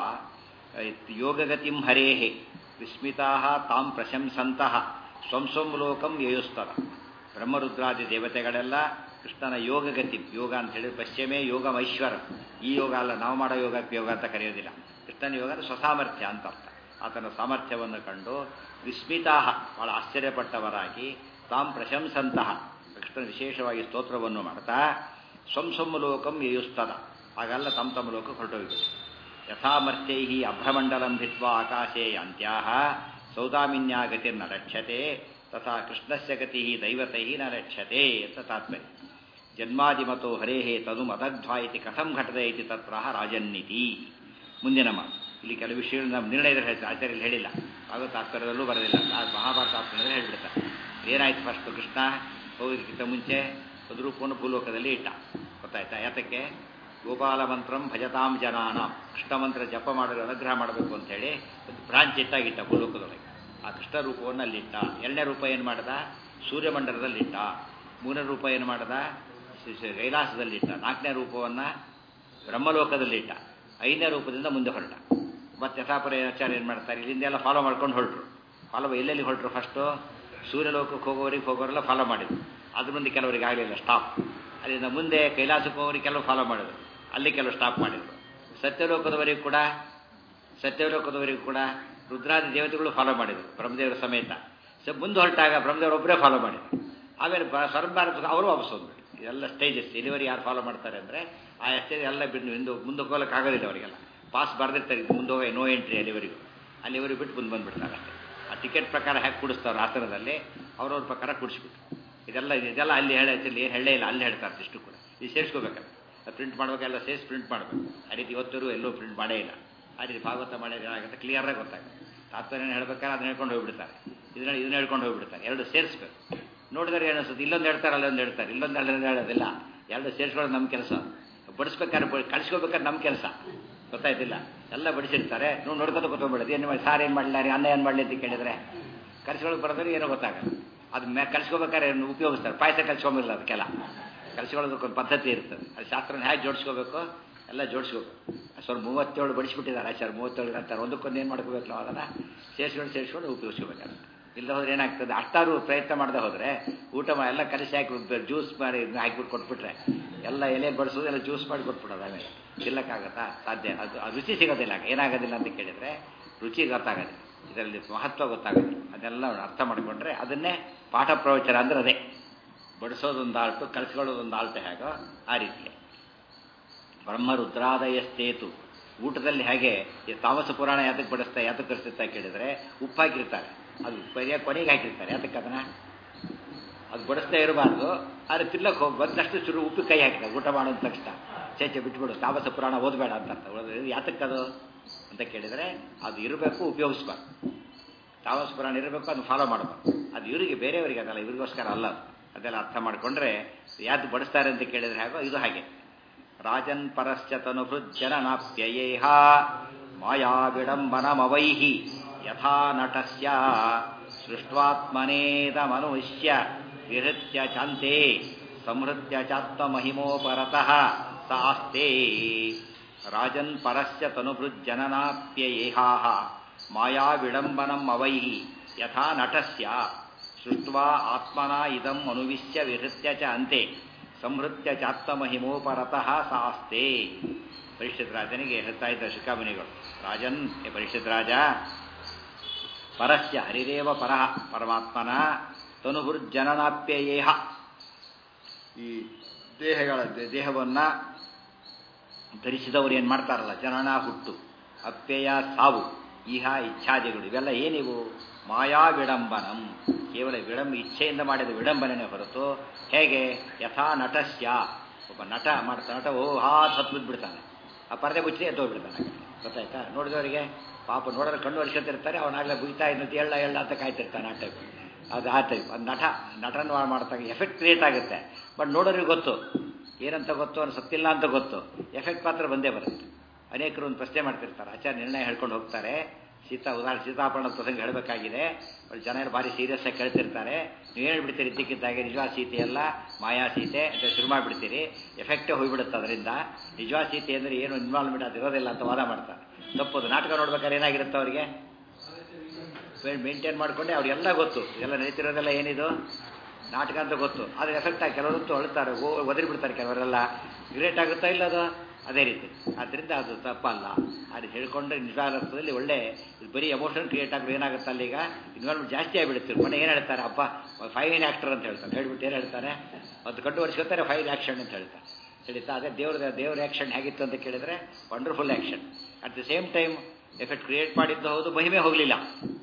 ಯೋಗಗತಿಂ ಹರೇಃ ವಿಸ್ಮಿತಾಃ ತಾಂ ಪ್ರಶಂಸಂತಃ ಸ್ವಂ ಸ್ವಂ ಲೋಕಂ ಯಯುಸ್ತದ ಬ್ರಹ್ಮರುದ್ರಾದಿ ದೇವತೆಗಳೆಲ್ಲ ಕೃಷ್ಣನ ಯೋಗಗತಿ ಯೋಗ ಅಂತ ಹೇಳಿ ಪಶ್ಚಿಮೇ ಯೋಗಮೈಶ್ವರ ಈ ಯೋಗ ಅಲ್ಲ ನಾವು ಮಾಡೋ ಯೋಗಕ್ಕೆ ಯೋಗ ಅಂತ ಕರೆಯೋದಿಲ್ಲ ಕೃಷ್ಣನ ಯೋಗ ಸ್ವಸಾಮರ್ಥ್ಯ ಅಂತ ಅರ್ಥ ಆತನ ಸಾಮರ್ಥ್ಯವನ್ನು ಕಂಡು ವಿಸ್ಮಿತಾಹ ಬಹಳ ಆಶ್ಚರ್ಯಪಟ್ಟವರಾಗಿ ತಾಂ ಪ್ರಶಂಸಂತಹ ಕೃಷ್ಣನ ವಿಶೇಷವಾಗಿ ಸ್ತೋತ್ರವನ್ನು ಮಾಡ್ತಾ ಸ್ವಂ ಸ್ವಂ ಲೋಕಂ ಯಯುಸ್ತದ ಹಾಗಲ್ಲ ತಮ್ಮ ತಮ್ಮ ಲೋಕ ಹೊರಟೋಗ್ಬಿಟ್ಟು ಯಥಾಮರ್ಥ್ಯೈ ಅಭ್ರಮಂಡಲಂ ಭಿತ್ವಾ ಆಕಾಶೇ ಅಂತ್ಯಾಹ ಸೌದಾಮಿನ್ಯಾ ಗತಿರ್ನ ರಕ್ಷತೆ ತಥಾ ಕೃಷ್ಣಸ್ಯ ಗತಿ ದೈವತೈ ನ ರಕ್ಷತೆ ಅಂತ ತಾತ್ಪರ್ಯ ಜನ್ಮಾದಿಮತೋ ಹರೇಃ ತದು ಮದಧ್ವಾ ಇತಿ ಕಥಂ ಘಟದೆ ಇತಿ ತತ್ರ ರಾಜನ್ನಿತಿ ಮುಂದಿನ ಮಾತು ಇಲ್ಲಿ ಕೆಲವು ವಿಷಯಗಳು ನಮ್ಮ ನಿರ್ಣಯದಲ್ಲಿ ಹೇಳ್ತಾರೆ ಆಚಾರ್ಯಲ್ಲಿ ಹೇಳಿಲ್ಲ ಹಾಗೂ ತಾತ್ಪರ್ಯದಲ್ಲೂ ಬರೋದಿಲ್ಲ ಮಹಾಭಾರತ ತಾತ್ಪರ್ಯದಲ್ಲಿ ಹೇಳ್ಬಿಡ್ತಾರೆ ಏನಾಯ್ತು ಫಸ್ಟ್ ಕೃಷ್ಣ ಹೋಗೋದಕ್ಕಿಂತ ಮುಂಚೆ ಒಂದು ರೂಪವನ್ನು ಭೂಲೋಕದಲ್ಲಿ ಇಟ್ಟ ಗೊತ್ತಾಯ್ತಾ ಯಾತಕ್ಕೆ ಗೋಪಾಲ ಮಂತ್ರಂ ಭಜತಾಂ ಜನಾನ ಕೃಷ್ಣ ಮಂತ್ರ ಜಪ ಮಾಡಲು ಅನುಗ್ರಹ ಮಾಡಬೇಕು ಅಂತ ಹೇಳಿ ಒಂದು ಬ್ರಾಂಚ್ ಇಟ್ಟಾಗಿಟ್ಟ ಭೂಲೋಕದೊಳಗೆ ಆ ಕೃಷ್ಣ ರೂಪವನ್ನು ಅಲ್ಲಿಟ್ಟ ಎರಡನೇ ರೂಪ ಏನು ಮಾಡ್ದ ಸೂರ್ಯಮಂಡಲದಲ್ಲಿಟ್ಟ ಮೂರನೇ ರೂಪ ಏನು ಮಾಡ್ದ ಕೈಲಾಸದಲ್ಲಿಟ್ಟ ನಾಲ್ಕನೇ ರೂಪವನ್ನು ಬ್ರಹ್ಮಲೋಕದಲ್ಲಿಟ್ಟ ಐದನೇ ರೂಪದಿಂದ ಮುಂದೆ ಹೊರಟ ಮತ್ತೆ ಯಥಾಪರ ಆಚಾರ್ಯ ಏನು ಮಾಡ್ತಾರೆ ಇಲ್ಲಿಂದ ಎಲ್ಲ ಫಾಲೋ ಮಾಡ್ಕೊಂಡು ಹೊರಟರು ಫಾಲೋ ಎಲ್ಲೆಲ್ಲಿ ಹೊರಟರು ಫಸ್ಟು ಸೂರ್ಯಲೋಕಕ್ಕೆ ಹೋಗೋರಿಗೆ ಹೋಗೋರೆಲ್ಲ ಫಾಲೋ ಮಾಡಿದ್ರು ಅದ್ರ ಮುಂದೆ ಕೆಲವರಿಗೆ ಆಗಲಿಲ್ಲ ಸ್ಟಾಪ್ ಅಲ್ಲಿಂದ ಮುಂದೆ ಕೈಲಾಸಕ್ಕೆ ಹೋಗೋರಿಗೆ ಕೆಲವು ಫಾಲೋ ಮಾಡಿದ್ರು ಅಲ್ಲಿ ಕೆಲವು ಸ್ಟಾಪ್ ಮಾಡಿದ್ರು ಸತ್ಯಲೋಕದವರೆಗೂ ಕೂಡ ಸತ್ಯಲೋಕದವರೆಗೂ ಕೂಡ ರುದ್ರಾದಿ ದೇವತೆಗಳು ಫಾಲೋ ಮಾಡಿದರು ಬ್ರಹ್ಮದೇವರ ಸಮೇತ ಸೊ ಮುಂದೆ ಹೊರಟಾಗ ಬ್ರಹ್ಮದೇವರು ಒಬ್ಬರೇ ಫಾಲೋ ಮಾಡಿದರು ಆಮೇಲೆ ಸ್ವರ್ಭಾರತ ಅವರು ವಾಪಸ್ ಹೋಗ್ಬಿಟ್ಟು ಇದೆಲ್ಲ ಸ್ಟೇಜಸ್ ಇಲ್ಲಿವರೆಗೆ ಯಾರು ಫಾಲೋ ಮಾಡ್ತಾರೆ ಅಂದರೆ ಆ ಸ್ಟೇಜ್ ಎಲ್ಲ ಬಿಟ್ಟು ಹಿಂದೆ ಮುಂದೆ ಹೋಗಲಿಕ್ಕೆ ಆಗೋದಿಲ್ಲ ಅವರಿಗೆಲ್ಲ ಪಾಸ್ ಬರೆದಿರ್ತಾರೆ ಇದು ಮುಂದೆ ಹೋಗಿ ನೋ ಎಂಟ್ರಿ ಅಲ್ಲಿವರೆಗೂ ಅಲ್ಲಿವರೆಗೂ ಬಿಟ್ಟು ಮುಂದೆ ಬಂದುಬಿಡ್ತಾರೆ ಅಷ್ಟೇ ಆ ಟಿಕೆಟ್ ಪ್ರಕಾರ ಹೇಗೆ ಕುಡಿಸ್ತಾರೆ ಆಸನದಲ್ಲಿ ಅವ್ರವ್ರ ಪ್ರಕಾರ ಕುಡಿಸ್ಬಿಟ್ಟು ಇದೆಲ್ಲ ಇದೆಲ್ಲ ಅಲ್ಲಿ ಹೇಳಿ ಏನು ಹೇಳೇ ಇಲ್ಲ ಅಲ್ಲಿ ಹೇಳ್ತಾರೆ ಇಷ್ಟು ಕೂಡ ಇದು ಸೇರಿಸ್ಕೋಬೇಕಲ್ಲ ಪ್ರಿಂಟ್ ಮಾಡಬೇಕೆಲ್ಲ ಸೇರಿಸಿ ಪ್ರಿಂಟ್ ಮಾಡಬೇಕು ಆ ರೀತಿ ಇವತ್ತರೂ ಎಲ್ಲೂ ಪ್ರಿಂಟ್ ಮಾಡೇ ಇಲ್ಲ ಆ ರೀತಿ ಭಾಗವತ ಮಾಡಿದ್ರೆ ಏನಾಗುತ್ತೆ ಕ್ಲಿಯರಾಗಿ ಗೊತ್ತಾಗುತ್ತೆ ತಾತ್ಪರ್ಯ ಹೇಳ್ಬೇಕಾದ್ರೆ ಅದನ್ನ ಹೇಳ್ಕೊಂಡು ಹೋಗ್ಬಿಡ್ತಾರೆ ಇದನ್ನ ಇದನ್ನ ಹೇಳ್ಕೊಂಡು ಹೋಗ್ಬಿಡ್ತಾರೆ ಎರಡು ಸೇರಿಸ್ಬೇಕು ನೋಡಿದ್ರೆ ಏನಿಸುತ್ತೆ ಇಲ್ಲೊಂದು ಹೇಳ್ತಾರೆ ಅಲ್ಲೊಂದು ಹೇಳ್ತಾರೆ ಇಲ್ಲೊಂದು ಅಲ್ಲೊಂದು ಹೇಳೋದಿಲ್ಲ ಎರಡು ಸೇರಿಸ್ಕೊಳ್ಳೋದು ನಮ್ಮ ಕೆಲಸ ಬಡಿಸ್ಬೇಕಾದ್ರೆ ಕಳಿಸ್ಕೋಬೇಕಾದ್ರೆ ನಮ್ಮ ಕೆಲಸ ಗೊತ್ತಾಯ್ತಿಲ್ಲ ಎಲ್ಲ ಬಡಿಸಿರ್ತಾರೆ ನೀವು ನೋಡ್ಕೊತ ಕೂತ್ಕೊಂಡ್ಬಿಡೋದು ಏನು ಮಾಡಿ ಸಾರು ಏನು ಮಾಡಲಾರಿ ಅನ್ನ ಏನು ಮಾಡಲಿ ಅಂತ ಕೇಳಿದ್ರೆ ಕಲಿಸ್ಕೊಳಕ್ಕೆ ಬರೋದ್ರೆ ಏನೋ ಗೊತ್ತಾಗಲ್ಲ ಅದು ಮೇ ಕಲಿಸ್ಕೋಬೇಕಾದ್ರೆ ಉಪಯೋಗಿಸ್ತಾರೆ ಪಾಯಸ ಕಲಿಸ್ಕೊಂಬಿಲ್ಲ ಅದಕ್ಕೆಲ್ಲ ಕಲಿಸ್ಕೊಳ್ಳೋದಕ್ಕೊಂದು ಪದ್ಧತಿ ಇರ್ತದೆ ಅದು ಶಾಸ್ತ್ರನ ಹೇಗೆ ಜೋಡಿಸ್ಕೋಬೇಕು ಎಲ್ಲ ಜೋಡಿಸ್ಕೋಬೇಕು ಸ್ವಲ್ಪ ಮೂವತ್ತೇಳು ಬಡಿಸ್ಬಿಟ್ಟಿದ್ದಾರೆ ಆಚಾರ ಮೂವತ್ತೇಳು ಅಂತಾರೆ ಒಂದಕ್ಕೊಂದು ಏನು ಮಾಡ್ಕೋಬೇಕು ನಾವು ಅದನ್ನು ಸೇರಿಸ್ಕೊಂಡು ಸೇರಿಸ್ಕೊಂಡು ಉಪಯೋಗಿಸ್ಕೋಬೇಕಾದ್ರೆ ಇಲ್ಲ ಹೋದ್ರೆ ಏನಾಗ್ತದೆ ಅಷ್ಟಾರು ಪ್ರಯತ್ನ ಮಾಡದೆ ಹೋದರೆ ಊಟ ಮಾಡಿ ಎಲ್ಲ ಕಲಿಸಿ ಹಾಕಿ ಜ್ಯೂಸ್ ಮಾಡಿ ಹಾಕಿಬಿಟ್ಟು ಕೊಟ್ಬಿಟ್ರೆ ಎಲ್ಲ ಎಲೆ ಬಡಿಸೋದು ಎಲ್ಲ ಜ್ಯೂಸ್ ಮಾಡಿ ಕೊಟ್ಬಿಡೋದು ಆಮೇಲೆ ತಿನ್ನಕ್ಕಾಗತ್ತಾ ಸಾಧ್ಯ ಅದು ಅದು ರುಚಿ ಸಿಗೋದಿಲ್ಲ ಏನಾಗೋದಿಲ್ಲ ಅಂತ ಕೇಳಿದರೆ ರುಚಿ ಗೊತ್ತಾಗೋದಿಲ್ಲ ಇದರಲ್ಲಿ ಮಹತ್ವ ಗೊತ್ತಾಗೋದಿಲ್ಲ ಅದೆಲ್ಲ ಅರ್ಥ ಮಾಡಿಕೊಂಡ್ರೆ ಅದನ್ನೇ ಪಾಠ ಪ್ರವಚನ ಅಂದ್ರೆ ಅದೇ ಬಡಿಸೋದೊಂದು ಆಲ್ಟು ಕಲಿಸ್ಕೊಳ್ಳೋದೊಂದು ಆಲ್ಟು ಹೇಗೋ ಆ ರೀತಿ ಬ್ರಹ್ಮರುದ್ರಾದಯಸ್ತೇತು ಊಟದಲ್ಲಿ ಹೇಗೆ ಈ ತಾಮಸ ಪುರಾಣ ಯಾತಕ್ಕೆ ಬಡಿಸ್ತಾ ಯಾತಕ್ಕೆ ಕಳಿಸ್ತಾ ಕೇಳಿದರೆ ಉಪ್ಪು ಹಾಕಿರ್ತಾರೆ ಅದು ಕೊನೆಗೆ ಕೊನೆಗೆ ಹಾಕಿರ್ತಾರೆ ಯಾತಕ್ಕೆ ಅದನ್ನ ಅದು ಬಡಿಸ್ತಾ ಇರಬಾರ್ದು ಆದರೆ ತಿನ್ನಕ್ಕೆ ಹೋಗಿ ಬಂದಷ್ಟು ಚುರು ಉಪ್ಪು ಕೈ ಹಾಕಿದ್ದಾರೆ ಊಟ ಮಾಡೋದ ತಕ್ಷಣ ಚೇಚೆ ಬಿಟ್ಬಿಡು ತಾಮಸ ಪುರಾಣ ಓದಬೇಡ ಅಂತ ಯಾತಕ್ಕೆ ಅದು ಅಂತ ಕೇಳಿದರೆ ಅದು ಇರಬೇಕು ಉಪಯೋಗಿಸ್ಬಾರ್ದು ತಾಮಸ ಪುರಾಣ ಇರಬೇಕು ಅದನ್ನು ಫಾಲೋ ಮಾಡಬಾರ್ದು ಅದು ಇವರಿಗೆ ಬೇರೆಯವರಿಗೆ ಅದಲ್ಲ ಇವರಿಗೋಸ್ಕರ ಅಲ್ಲ ಅದು ಅದೆಲ್ಲ ಅರ್ಥ ಮಾಡಿಕೊಂಡ್ರೆ ಯಾತು ಬಡಿಸ್ತಾರೆ ಅಂತ ಕೇಳಿದ್ರೆ ಹಾಗೋ ಇದು ಹಾಗೆ ರಾಜನ್ ಪರಶ್ಚ ತನುಭೃಜ್ಜನನಾಪ್ಯಯೇಹ ಮಾಯಾ ವಿಡಂಬನಮವೈಹಿ ಯಥಾ ನಟಸ್ಯ ಸೃಷ್ಟ್ವಾತ್ಮನೇದ ಮನುಷ್ಯ ವಿಹೃತ್ಯ ಚಾಂತೆ ಸ ಸಂಹೃತ್ಯ ಚಾತ್ಮಹಿಮೋಪರತಃ ಸಾಸ್ತೆ ರಾಜನ್ ಪರಸ್ಯ ತನುಭೃಜ್ಜನನಾಪ್ಯಯೇಹಾಹ ಮಾಯಾ ವಿಡಂಬನಂ ಅವೈಃ ಯಥಾ ನಟಸ್ಯ ಸೃಷ್ಟ್ವಾ ಆತ್ಮನ ಇದಂ ಅನುವಿಶ್ಯ ವಿಹೃತ್ಯ ಚ ಅಂತೆ ಸಂಹೃತ್ಯ ಚಾತ್ಮಹಿಮೋಪರತಃ ಸಾಸ್ತೆ ಪರೀಕ್ಷಿತ್ ರಾಜನಿಗೆ ಹೇಳ್ತಾ ಇದ್ದ ಶಿಖಾಮುನಿಗಳು ರಾಜನ್ ಹೇ ಪರೀಕ್ಷಿತ್ ರಾಜ ಪರಸ್ಯ ಹರಿರೇವ ಪರಃ ಪರಮಾತ್ಮನ ತನುಭುರ್ಜನನಾಪ್ಯಯೇಹ ಈ ದೇಹಗಳ ದೇಹವನ್ನು ಧರಿಸಿದವರು ಏನು ಮಾಡ್ತಾರಲ್ಲ ಜನನ ಹುಟ್ಟು ಅಪ್ಯಯ ಸಾವು ಇಹ ಇಚ್ಛಾದಿಗಳು ಇವೆಲ್ಲ ಏನಿವು ಮಾಯಾ ವಿಡಂಬನಂ ಕೇವಲ ವಿಡಂಬ ಇಚ್ಛೆಯಿಂದ ಮಾಡಿದ ವಿಡಂಬನೆ ಹೊರತು ಹೇಗೆ ಯಥಾ ನಟಸ್ಯ ಒಬ್ಬ ನಟ ಮಾಡ್ತಾ ನಟ ಓ ಹಾತ್ ಹತ್ತು ಬಿದ್ದುಬಿಡ್ತಾನೆ ಆ ಪರದೆ ಮುಚ್ಚಿ ಎದ್ದೋಗ್ಬಿಡ್ತಾನೆ ಗೊತ್ತಾಯ್ತಾ ನೋಡಿದವರಿಗೆ ಪಾಪ ನೋಡೋರು ಕಣ್ಣು ವರ್ಷತಿರ್ತಾರೆ ಅವನಾಗಲೇ ಬುಯ್ತಾ ಇದ್ದಂತೆ ಎಳ್ಳ ಎಳ್ಳ ಅಂತ ಕಾಯ್ತಿರ್ತಾನೆ ಆ ಟೈಪ್ ಅದು ಆ ಟೈಪ್ ಅದು ನಟ ನಟನ ಮಾಡ್ತಾಗ ಎಫೆಕ್ಟ್ ಕ್ರಿಯೇಟ್ ಆಗುತ್ತೆ ಬಟ್ ನೋಡೋರಿಗೆ ಗೊತ್ತು ಏನಂತ ಗೊತ್ತು ಅವ್ನು ಸತ್ತಿಲ್ಲ ಅಂತ ಗೊತ್ತು ಎಫೆಕ್ಟ್ ಮಾತ್ರ ಬಂದೇ ಬರುತ್ತೆ ಅನೇಕರು ಒಂದು ಪ್ರಶ್ನೆ ಮಾಡ್ತಿರ್ತಾರೆ ಆಚಾರ್ಯ ನಿರ್ಣಯ ಹೇಳ್ಕೊಂಡು ಹೋಗ್ತಾರೆ ಸೀತಾ ಉದಾಹರಣೆ ಸೀತಾಪರಣ ಪ್ರಸಂಗ ಹೇಳಬೇಕಾಗಿದೆ ಅವ್ರು ಜನ ಭಾರಿ ಸೀರಿಯಸ್ ಆಗಿ ಕೇಳ್ತಿರ್ತಾರೆ ನೀವು ಹೇಳ್ಬಿಡ್ತೀರಿ ಇದ್ದಕ್ಕಿದ್ದಾಗೆ ನಿಜವಾದ ಸೀತೆ ಅಲ್ಲ ಮಾಯಾ ಸೀತೆ ಅಂತ ಶುರು ಮಾಡಿಬಿಡ್ತೀರಿ ಎಫೆಕ್ಟೇ ಹೋಗ್ಬಿಡುತ್ತೆ ಅದರಿಂದ ನಿಜವಾದ ಸೀತೆ ಅಂದರೆ ಏನು ಇನ್ವಾಲ್ವ್ಮೆಂಟ್ ಅದು ಇರೋದಿಲ್ಲ ಅಂತ ವಾದ ಮಾಡ್ತಾರೆ ತಪ್ಪದು ನಾಟಕ ನೋಡ್ಬೇಕಾದ್ರೆ ಏನಾಗಿರುತ್ತೆ ಅವರಿಗೆ ಮೇಂಟೈನ್ ಮಾಡ್ಕೊಂಡೆ ಅವ್ರಿಗೆಲ್ಲ ಗೊತ್ತು ಇದೆಲ್ಲ ನಡೀತಿರೋದೆಲ್ಲ ಏನಿದು ನಾಟಕ ಅಂತ ಗೊತ್ತು ಆದರೆ ಎಫೆಕ್ಟ್ ಆಗಿ ಕೆಲವರಂತೂ ಅಳ್ತಾರೆ ಓ ಒದರಿ ಬಿಡ್ತಾರೆ ಕೆಲವರೆಲ್ಲ ಗ್ರೇಟ್ ಆಗುತ್ತಾ ಇಲ್ಲ ಅದು ಅದೇ ರೀತಿ ಆದ್ದರಿಂದ ಅದು ತಪ್ಪಲ್ಲ ಅದು ಹೇಳ್ಕೊಂಡ್ರೆ ನಿಜವಾದ ಅರ್ಥದಲ್ಲಿ ಒಳ್ಳೆ ಬರೀ ಎಮೋಷನ್ ಕ್ರಿಯೇಟ್ ಆಗಿ ಏನಾಗುತ್ತೆ ಅಲ್ಲಿ ಈಗ ಇನ್ವಾಲ್ವ್ಮೆಂಟ್ ಜಾಸ್ತಿ ಆಗಿಬಿಡುತ್ತೆ ಮನೆ ಏನು ಹೇಳ್ತಾರೆ ಅಪ್ಪ ಫೈನ್ ಆ್ಯಕ್ಟರ್ ಅಂತ ಹೇಳ್ತಾರೆ ಹೇಳ್ಬಿಟ್ಟು ಏನು ಹೇಳ್ತಾರೆ ಅದು ಕಟ್ಟು ವರ್ಷಕ್ಕೋತಾರೆ ಫೈನ್ ಆ್ಯಕ್ಷನ್ ಅಂತ ಹೇಳ್ತಾರೆ ತಿಳಿತಾ ಅದೇ ದೇವ್ರ ದೇವ್ರ ಆ್ಯಕ್ಷನ್ ಹೇಗಿತ್ತು ಅಂತ ಕೇಳಿದ್ರೆ wonderful action at the same time effect create ಮಾಡಿದ್ದು ಹೌದು ಮಹಿಮೆ ಹೋಗಲಿಲ್ಲ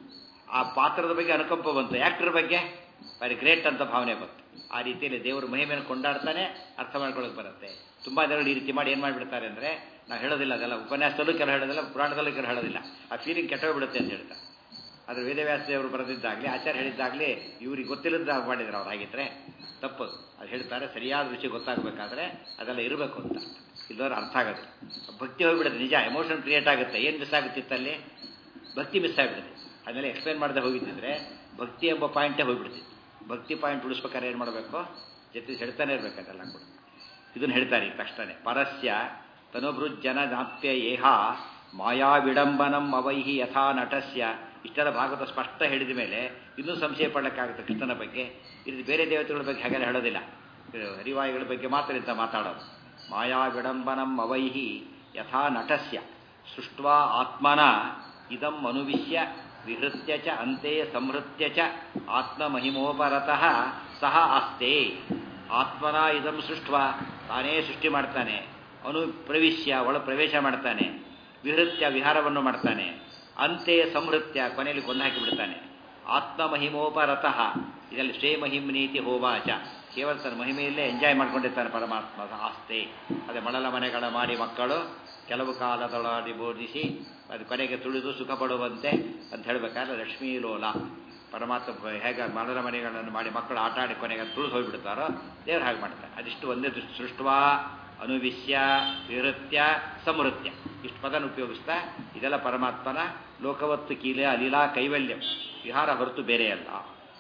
ಆ ಪಾತ್ರದ ಬಗ್ಗೆ ಅನುಕಂಪ ಬಂತು ಆ್ಯಕ್ಟರ್ ಬಗ್ಗೆ ವೆರಿ ಗ್ರೇಟ್ ಅಂತ ಭಾವನೆ ಬಂತು ಆ ರೀತಿಯಲ್ಲಿ ದೇವರು ಮಹಿಮೆಯನ್ನು ಕೊಂಡಾಡ್ತಾನೆ ಅರ್ಥ ಮಾಡ್ಕೊಳ್ಳೋಕೆ ಬರುತ್ತೆ ತುಂಬ ಜನಗಳು ಈ ರೀತಿ ಮಾಡಿ ಏನು ಮಾಡಿಬಿಡ್ತಾರೆ ಅಂದರೆ ನಾವು ಹೇಳೋದಿಲ್ಲ ಅದೆಲ್ಲ ಉಪನ್ಯಾಸದಲ್ಲೂ ಕೆಲವು ಹೇಳೋದಿಲ್ಲ ಪುರಾಣದಲ್ಲೂ ಕೆಲವು ಹೇಳೋದಿಲ್ಲ ಆ ಫೀಲಿಂಗ್ ಕೆಟ್ಟೋಗ್ಬಿಡುತ್ತೆ ಅಂತ ಹೇಳ್ತಾರೆ ಆದರೆ ವೇದವ್ಯಾಸ ದೇವರು ಬರೆದಿದ್ದಾಗಲಿ ಆಚಾರ್ಯ ಹೇಳಿದ್ದಾಗಲಿ ಇವ್ರಿಗೆ ಗೊತ್ತಿಲ್ಲದ ಮಾಡಿದ್ರು ಅವ್ರು ಹಾಗಿದ್ರೆ ತಪ್ಪದು ಅದು ಹೇಳ್ತಾರೆ ಸರಿಯಾದ ರುಚಿ ಗೊತ್ತಾಗಬೇಕಾದ್ರೆ ಅದೆಲ್ಲ ಇರಬೇಕು ಅಂತ ಇಲ್ಲದವ್ರು ಅರ್ಥ ಆಗುತ್ತೆ ಭಕ್ತಿ ಹೋಗ್ಬಿಡುತ್ತೆ ನಿಜ ಎಮೋಷನ್ ಕ್ರಿಯೇಟ್ ಆಗುತ್ತೆ ಏನು ಮಿಸ್ ಆಗುತ್ತಿತ್ತಲ್ಲಿ ಭಕ್ತಿ ಮಿಸ್ ಆಗಿಬಿಡುತ್ತೆ ಅದನ್ನೆಲ್ಲ ಎಕ್ಸ್ಪ್ಲೇನ್ ಮಾಡದೆ ಹೋಗಿದ್ದಿದ್ರೆ ಭಕ್ತಿ ಎಂಬ ಪಾಯಿಂಟೇ ಹೋಗ್ಬಿಡ್ತಿತ್ತು ಭಕ್ತಿ ಪಾಯಿಂಟ್ ಉಳಿಸ್ಬೇಕಾದ್ರೆ ಏನು ಮಾಡಬೇಕು ಜೊತೆ ಹೇಳ್ತಾನೆ ಇರಬೇಕು ಅದೆಲ್ಲ ಕೂಡ ಇದನ್ನು ಹೇಳ್ತಾರೆ ಈಗ ತಕ್ಷಣ ಪರಸ್ಯ ತನುಭೃಜ್ಜನ ನಾಪ್ಯ ಏಹ ಮಾಯಾ ವಿಡಂಬನಂ ಅವೈಹಿ ಯಥಾ ನಟಸ್ಯ ಇಷ್ಟೆಲ್ಲ ಭಾಗವತ ಸ್ಪಷ್ಟ ಹೇಳಿದ ಮೇಲೆ ಇನ್ನೂ ಸಂಶಯ ಪಡಲಿಕ್ಕಾಗುತ್ತೆ ಕೃಷ್ಣನ ಬಗ್ಗೆ ಇದು ಬೇರೆ ದೇವತೆಗಳ ಬಗ್ಗೆ ಹಾಗೆಲ್ಲ ಹೇಳೋದಿಲ್ಲ ಹರಿವಾಯುಗಳ ಬಗ್ಗೆ ಮಾತ್ರ ಇಂಥ ಮಾತಾಡೋದು ಮಾಯಾ ವಿಡಂಬನಂ ಅವೈಹಿ ಯಥಾ ನಟಸ್ಯ ಸೃಷ್ಟ್ವಾ ಆತ್ಮನ ಇದಂ ಅನುವಿಶ್ಯ ವಿಹೃತ್ಯ ಚ ಅಂತೆ ಸಂಹೃತ್ಯ ಚ ಆತ್ಮಮಹಿಮೋಪರತಃ ಸಹ ಆಸ್ತೆ ಆತ್ಮನ ಇದಂ ಸೃಷ್ಟ ತಾನೇ ಸೃಷ್ಟಿ ಮಾಡ್ತಾನೆ ಅವನು ಪ್ರವಿಶ್ಯ ಒಳ ಪ್ರವೇಶ ಮಾಡ್ತಾನೆ ವಿಹೃತ್ಯ ವಿಹಾರವನ್ನು ಮಾಡ್ತಾನೆ ಅಂತೆ ಸಂಹೃತ್ಯ ಕೊನೆಯಲ್ಲಿ ಕೊಂದು ಹಾಕಿಬಿಡ್ತಾನೆ ಆತ್ಮಮಹಿಮೋಪರತಃ ಇದರಲ್ಲಿ ಶ್ರೇ ಮಹಿಮ್ ನೀತಿ ಹೋವಾಚ ಕೇವಲ ತನ್ನ ಮಹಿಮೆಯಲ್ಲೇ ಎಂಜಾಯ್ ಮಾಡ್ಕೊಂಡಿರ್ತಾನೆ ಪರಮಾತ್ಮ ಆಸ್ತೆ ಅದೇ ಮಳಲ ಮನೆಗಳ ಮಾಡಿ ಮಕ್ಕಳು ಕೆಲವು ಕಾಲದೊಳಗೆ ಬೋಧಿಸಿ ಅದು ಕೊನೆಗೆ ತುಳಿದು ಸುಖ ಪಡುವಂತೆ ಅಂತ ಹೇಳಬೇಕಾದ್ರೆ ಲಕ್ಷ್ಮೀ ಲೋಲ ಪರಮಾತ್ಮ ಹೇಗೆ ಮಲರ ಮನೆಗಳನ್ನು ಮಾಡಿ ಮಕ್ಕಳು ಆಟ ಆಡಿ ಕೊನೆಗೆ ತುಳಿದು ಹೋಗಿಬಿಡ್ತಾರೋ ದೇವ್ರು ಹಾಗೆ ಮಾಡ್ತಾರೆ ಅದಿಷ್ಟು ಒಂದೇ ಸೃಷ್ಟವಾ ಅನುವಿಶ್ಯ ವಿಹೃತ್ಯ ಸಮೃತ್ಯ ಇಷ್ಟು ಪದನ ಉಪಯೋಗಿಸ್ತಾ ಇದೆಲ್ಲ ಪರಮಾತ್ಮನ ಲೋಕವತ್ತು ಕೀಲೆ ಅಲೀಲಾ ಕೈವಲ್ಯ ವಿಹಾರ ಹೊರತು ಬೇರೆಯಲ್ಲ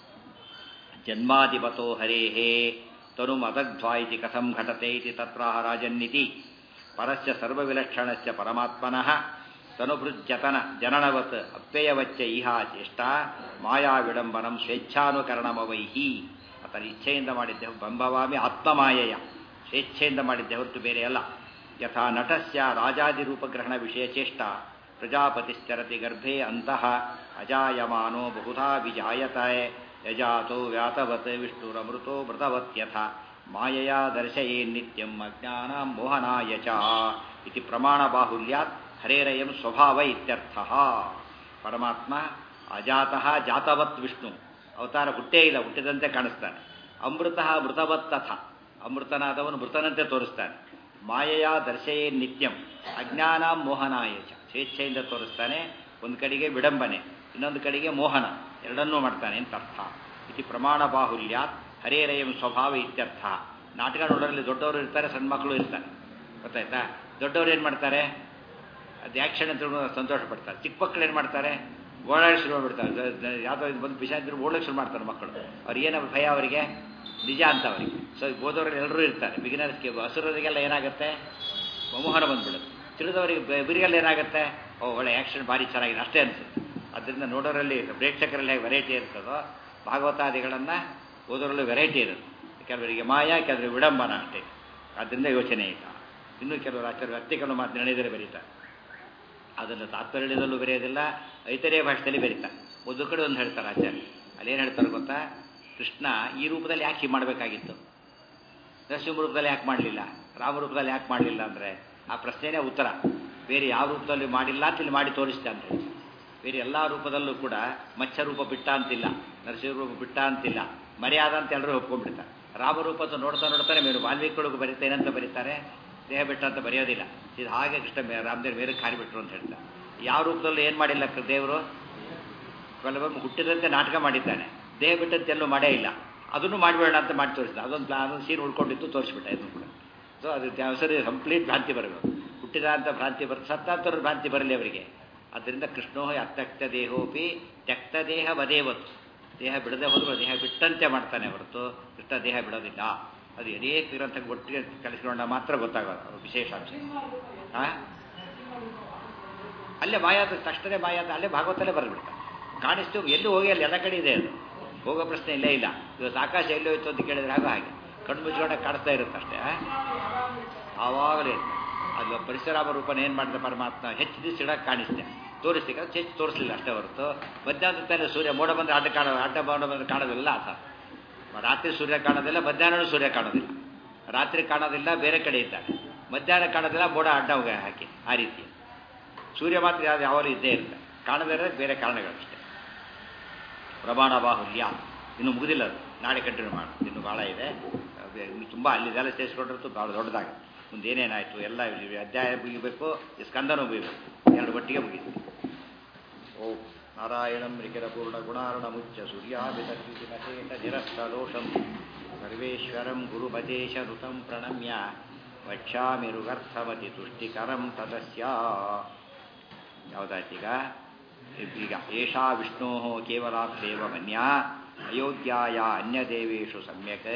ಜನ್ಮಾಧಿಪತೋ ಹರೇಹೇ ತನು ಮದಧ್ವಾ ಇತಿ ಕಥಂ ಘಟತೆ ಇತಿ ತತ್ರಾಹ ರಾಜನ್ನಿತಿ ಪರಸ್ಯ ಸರ್ವವಿಲಕ್ಷಣಸ್ಯ ಪರಮಾತ್ಮನಃ ತನುಭೃಜ್ಜತನ ಜನನವತ್ ಅಪ್ಯಯವಚ್ಚ ಇಹ ಚೇಷ್ಟ ಮಾಯಾ ವಿಡಂಬನಂ ಸ್ವೇಚ್ಛಾನುಕರಣಮವೈಹಿ ಆತನ ಇಚ್ಛೆಯಿಂದ ಮಾಡಿದ್ದೆ ಬಂಭವಾಮಿ ಆತ್ಮಮಾಯೆಯ ಸ್ವೇಚ್ಛೆಯಿಂದ ಮಾಡಿದ್ದೆ ಹೊರತು ಬೇರೆ ಅಲ್ಲ ಯಥಾ ನಟಸ್ಯ ರಾಜಾದಿರೂಪಗ್ರಹಣ ವಿಷಯ ಚೇಷ್ಟ ಪ್ರಜಾಪತಿಶ್ಚರತಿ ಗರ್ಭೆ ಅಂತಃ ಅಜಾಯಮಾನೋ ಬಹುಧಾ ವಿಜಾಯತ ಯಜಾತೋ ವ್ಯಾತವತ್ ವಿಷ್ಣುರಮೃತೋ ಮೃತವತ್ಯಥ ಮಾಯೆಯ ದರ್ಶಯೇ ನಿತ್ಯಂ ಅಜ್ಞಾನ ಮೋಹನಾಯ ಚ ಇತಿ ಪ್ರಮಾಣ ಬಾಹುಲ್ಯಾತ್ ಹರೇರಯಂ ಸ್ವಭಾವ ಇತ್ಯರ್ಥ ಪರಮಾತ್ಮ ಅಜಾತಃ ಜಾತವತ್ ವಿಷ್ಣು ಅವತಾರ ಹುಟ್ಟೇ ಇಲ್ಲ ಹುಟ್ಟಿದಂತೆ ಕಾಣಿಸ್ತಾನೆ ಅಮೃತ ಮೃತವತ್ ತಥ ಅಮೃತನಾದವನು ಮೃತನಂತೆ ತೋರಿಸ್ತಾನೆ ಮಾಯೆಯ ದರ್ಶಯೇ ನಿತ್ಯಂ ಅಜ್ಞಾನ ಮೋಹನಾಯ ಚ ಸ್ವೇಚ್ಛೆಯಿಂದ ತೋರಿಸ್ತಾನೆ ಒಂದು ಕಡೆಗೆ ವಿಡಂಬನೆ ಇನ್ನೊಂದು ಕಡೆಗೆ ಮೋಹನ ಎರಡನ್ನೂ ಮಾಡ್ತಾನೆ ಅಂತ ಅರ್ಥ ಇತಿ ಪ್ರಮಾಣ ಬಾಹುಲ್ಯಾತ್ ಹರೇರಯಂ ಸ್ವಭಾವ ಇತ್ಯರ್ಥ ನಾಟಕ ನೋಡೋರಲ್ಲಿ ದೊಡ್ಡವರು ಇರ್ತಾರೆ ಸಣ್ಣ ಮಕ್ಕಳು ಇರ್ತಾರೆ ಗೊತ್ತಾಯ್ತಾ ದೊಡ್ಡವ್ರು ಏನು ಮಾಡ್ತಾರೆ ಅದು ಆ್ಯಕ್ಷನ್ ಅಂತ ಸಂತೋಷ ಪಡ್ತಾರೆ ಚಿಕ್ಕ ಮಕ್ಕಳು ಏನು ಮಾಡ್ತಾರೆ ಓಡಾಡಿ ಶುರು ಮಾಡ್ಬಿಡ್ತಾರೆ ಯಾವುದೋ ಇದು ಬಂದು ಬಿಸಾಡಿದ್ರು ಓಡೋಕೆ ಶುರು ಮಾಡ್ತಾರೆ ಮಕ್ಕಳು ಅವ್ರಿಗೆ ಏನೋ ಭಯ ಅವರಿಗೆ ನಿಜ ಅಂತ ಅವರಿಗೆ ಸೊ ಓದೋರಲ್ಲಿ ಎಲ್ಲರೂ ಇರ್ತಾರೆ ಬಿಗಿನರ್ಸ್ಗೆ ಹಸುರರಿಗೆಲ್ಲ ಏನಾಗುತ್ತೆ ಮೋಹನ ಬಂದ್ಬಿಡುತ್ತೆ ತಿಳಿದವರಿಗೆ ಬಿರಿಗೆಲ್ಲ ಏನಾಗುತ್ತೆ ಓ ಒಳ್ಳೆ ಆ್ಯಕ್ಷನ್ ಭಾರಿ ಚೆನ್ನಾಗಿದೆ ಅಷ್ಟೇ ಅನಿಸುತ್ತೆ ಅದರಿಂದ ನೋಡೋರಲ್ಲಿ ಪ್ರೇಕ್ಷಕರಲ್ಲಿ ಹೇಗೆ ವೆರೈಟಿ ಇರ್ತದೋ ಭಾಗವತಾದಿಗಳನ್ನು ಓದೋರಲ್ಲೂ ವೆರೈಟಿ ಇರುತ್ತೆ ಕೆಲವರಿಗೆ ಮಾಯ ಕೆಲವರಿಗೆ ವಿಡಂಬನ ಅಷ್ಟೇ ಆದ್ದರಿಂದ ಯೋಚನೆ ಇಲ್ಲ ಇನ್ನೂ ಕೆಲವರು ಆಚಾರ್ಯ ವ್ಯಕ್ತಿಗಳು ಮಾತು ನಡೆದರೆ ಬರೀತಾರೆ ಅದನ್ನು ತಾತ್ಪರ್ಯದಲ್ಲೂ ಬರೆಯೋದಿಲ್ಲ ಐತರೇಯ ಭಾಷೆಯಲ್ಲಿ ಬರೀತಾರೆ ಒಂದು ಕಡೆ ಒಂದು ಹೇಳ್ತಾರೆ ಆಚಾರ್ಯ ಅಲ್ಲೇನು ಹೇಳ್ತಾರೆ ಗೊತ್ತಾ ಕೃಷ್ಣ ಈ ರೂಪದಲ್ಲಿ ಯಾಕೆ ಹೀಗೆ ಮಾಡಬೇಕಾಗಿತ್ತು ನರಸಿಂಹ ರೂಪದಲ್ಲಿ ಯಾಕೆ ಮಾಡಲಿಲ್ಲ ರಾಮ ರೂಪದಲ್ಲಿ ಯಾಕೆ ಮಾಡಲಿಲ್ಲ ಅಂದರೆ ಆ ಪ್ರಶ್ನೆನೇ ಉತ್ತರ ಬೇರೆ ಯಾವ ರೂಪದಲ್ಲಿ ಮಾಡಿಲ್ಲ ಅಂತ ಇಲ್ಲಿ ಮಾಡಿ ತೋರಿಸ್ತೆ ಅಂತ ಹೇಳಿ ಬೇರೆ ಎಲ್ಲ ರೂಪದಲ್ಲೂ ಕೂಡ ಮಚ್ಚ ರೂಪ ಬಿಟ್ಟ ಅಂತಿಲ್ಲ ನರಸಿಂಹ ರೂಪ ಬಿಟ್ಟ ಅಂತಿಲ್ಲ ಮರ್ಯಾದ ಅಂತ ಎಲ್ಲರೂ ಒಪ್ಕೊಂಡ್ಬಿಡ್ತಾರೆ ರಾಮರೂಪ ಅಂತ ನೋಡ್ತಾ ನೋಡ್ತಾರೆ ಮೇರು ವಾಲ್ಮೀಕಿಗಳಿಗೂ ಬರೀತೇನೆ ಅಂತ ಬರೀತಾರೆ ದೇಹ ಬಿಟ್ಟ ಅಂತ ಬರೆಯೋದಿಲ್ಲ ಇದು ಹಾಗೆ ಕೃಷ್ಣ ಮೇ ರಾಮದೇವ್ ಬೇರೆ ಕಾರಿಬಿಟ್ರು ಅಂತ ಹೇಳ್ತಾರೆ ಯಾವ ರೂಪದಲ್ಲೂ ಏನು ಮಾಡಿಲ್ಲ ದೇವರು ಕೆಲವೊಮ್ಮೆ ಹುಟ್ಟಿದಂತೆ ನಾಟಕ ಮಾಡಿದ್ದಾನೆ ದೇಹ ಬಿಟ್ಟಂತೆ ಎಲ್ಲೂ ಮಾಡೇ ಇಲ್ಲ ಅದನ್ನು ಮಾಡಬೇಡ ಅಂತ ಮಾಡಿ ತೋರಿಸಿದ ಅದೊಂದು ಪ್ಲಾ ಅದೊಂದು ಸೀನ್ ಉಳ್ಕೊಂಡಿತ್ತು ತೋರಿಸ್ಬಿಟ್ಟ ಇದನ್ನು ಕೂಡ ಸೊ ಅದು ಸರಿ ಕಂಪ್ಲೀಟ್ ಭ್ರಾಂತಿ ಬರಬೇಕು ಹುಟ್ಟಿದ ಅಂತ ಭ್ರಾಂತಿ ಬರ್ ಸತ್ತಾಂತರ ಭ್ರಾಂತಿ ಬರಲಿ ಅವರಿಗೆ ಅದರಿಂದ ಕೃಷ್ಣೋ ಅತ್ಯಕ್ತ ದೇಹೋಪಿ ತ್ಯಕ್ತ ದೇಹ ವದೇವತ್ತು ದೇಹ ಬಿಡದೆ ಹೋದರೂ ದೇಹ ಬಿಟ್ಟಂತೆ ಮಾಡ್ತಾನೆ ಹೊರತು ಕೃಷ್ಣ ದೇಹ ಬಿಡೋದಿಲ್ಲ ಅದು ಅನೇಕ ಗ್ರಂಥ ಒಟ್ಟಿಗೆ ಕಲಿಸ್ಕೊಂಡ ಮಾತ್ರ ಗೊತ್ತಾಗೋದು ವಿಶೇಷ ಅಂಶ ಹಾಂ ಅಲ್ಲೇ ಮಾಯಾದ ತಕ್ಷಣ ಮಾಯಾದ ಅಲ್ಲೇ ಭಾಗವತಲ್ಲೇ ಬರೆದ್ಬಿಡ್ತಾರೆ ಕಾಣಿಸ್ತು ಎಲ್ಲೂ ಹೋಗಿ ಅಲ್ಲಿ ಎಲ್ಲ ಕಡೆ ಇದೆ ಅದು ಹೋಗೋ ಪ್ರಶ್ನೆ ಇಲ್ಲೇ ಇಲ್ಲ ಇವತ್ತು ಆಕಾಶ ಎಲ್ಲೋ ಇತ್ತು ಅಂತ ಕೇಳಿದ್ರೆ ಆಗ ಹಾಗೆ ಕಣ್ಣು ಮುಚ್ಕೊಂಡಾಗ ಕಾಣಿಸ್ತಾ ಇರುತ್ತೆ ಅಷ್ಟೇ ಆವಾಗಲೇ ಅದು ಪರಿಸರಾಮ ರೂಪನ ಏನು ಮಾಡಿದ ಪರಮಾತ್ಮ ಹೆಚ್ಚು ದಿವಸ ಇಡಕ್ಕೆ ಕಾಣಿಸ್ತೆ ತೋರಿಸ್ಲಿಕ್ಕೆ ಹೆಚ್ಚು ತೋರಿಸಲಿಲ್ಲ ಅಷ್ಟೇ ಹೊರತು ಮಧ್ಯಾಹ್ನದ ತಾನೆ ಸೂರ್ಯ ಮೋಡ ಬಂದರೆ ಅಡ್ಡ ಕಾಣೋ ಅಡ್ಡ ಮೋಡ ಬಂದರೆ ಕಾಣೋದಿಲ್ಲ ಆತ ರಾತ್ರಿ ಸೂರ್ಯ ಕಾಣೋದಿಲ್ಲ ಮಧ್ಯಾಹ್ನ ಸೂರ್ಯ ಕಾಣೋದಿಲ್ಲ ರಾತ್ರಿ ಕಾಣೋದಿಲ್ಲ ಬೇರೆ ಕಡೆ ಇದ್ದಾನೆ ಮಧ್ಯಾಹ್ನ ಕಾಣೋದಿಲ್ಲ ಮೋಡ ಅಡ್ಡ ಹಾಕಿ ಆ ರೀತಿ ಸೂರ್ಯ ಮಾತ್ರ ಯಾವ್ದು ಯಾವಾಗಲೂ ಇದ್ದೇ ಇರುತ್ತೆ ಕಾಣದೇ ಬೇರೆ ಕಾರಣಗಳಷ್ಟೇ ಪ್ರಮಾಣ ಬಾಹುಲ್ಯ ಇನ್ನು ಮುಗಿದಿಲ್ಲ ಅದು ನಾಳೆ ಕಂಟಿನ್ಯೂ ಮಾಡು ಇನ್ನು ಭಾಳ ಇದೆ ತುಂಬ ಅಲ್ಲಿದೆಲ್ಲ ಸೇರಿಸ್ಕೊಂಡಿರ್ತು ಭಾಳ ದೊಡ್ಡದಾಗ ಮುಂದೆ ಏನೇನಾಯಿತು ಎಲ್ಲ ಅಧ್ಯಾಯ ಮುಗಿಬೇಕು ಸ್ಕಂದನೂ ಮುಗಿಬೇಕು ಎರಡು ಒಟ್ಟಿಗೆ ಮುಗಿತು ಓ ನಾರಾಯಣಂ ರಿಕಿರ ಪೂರ್ಣ ಗುಣಾರ್ಣ ಮುಚ್ಚ ಸೂರ್ಯಾಭಿತೇಟ ನಿರಸ್ತದೋಷಂ ಸರ್ವೇಶ್ವರಂ ಗುರುಪದೇಶ ಋತಂ ಪ್ರಣಮ್ಯ ವಕ್ಷಾಮಿ ಋಗರ್ಥಮತಿ ತುಷ್ಟಿಕರಂ ತದಸ್ಯ ಯಾವುದಾಯ್ತೀಗ ಈಗ ಏಷಾ ವಿಷ್ಣೋ ಕೇವಲಾತ್ರೇವ ಮನ್ಯ ಅಯೋಗ್ಯಾಯ ಅನ್ಯದೇವೇಶು ಸಮ್ಯಕ್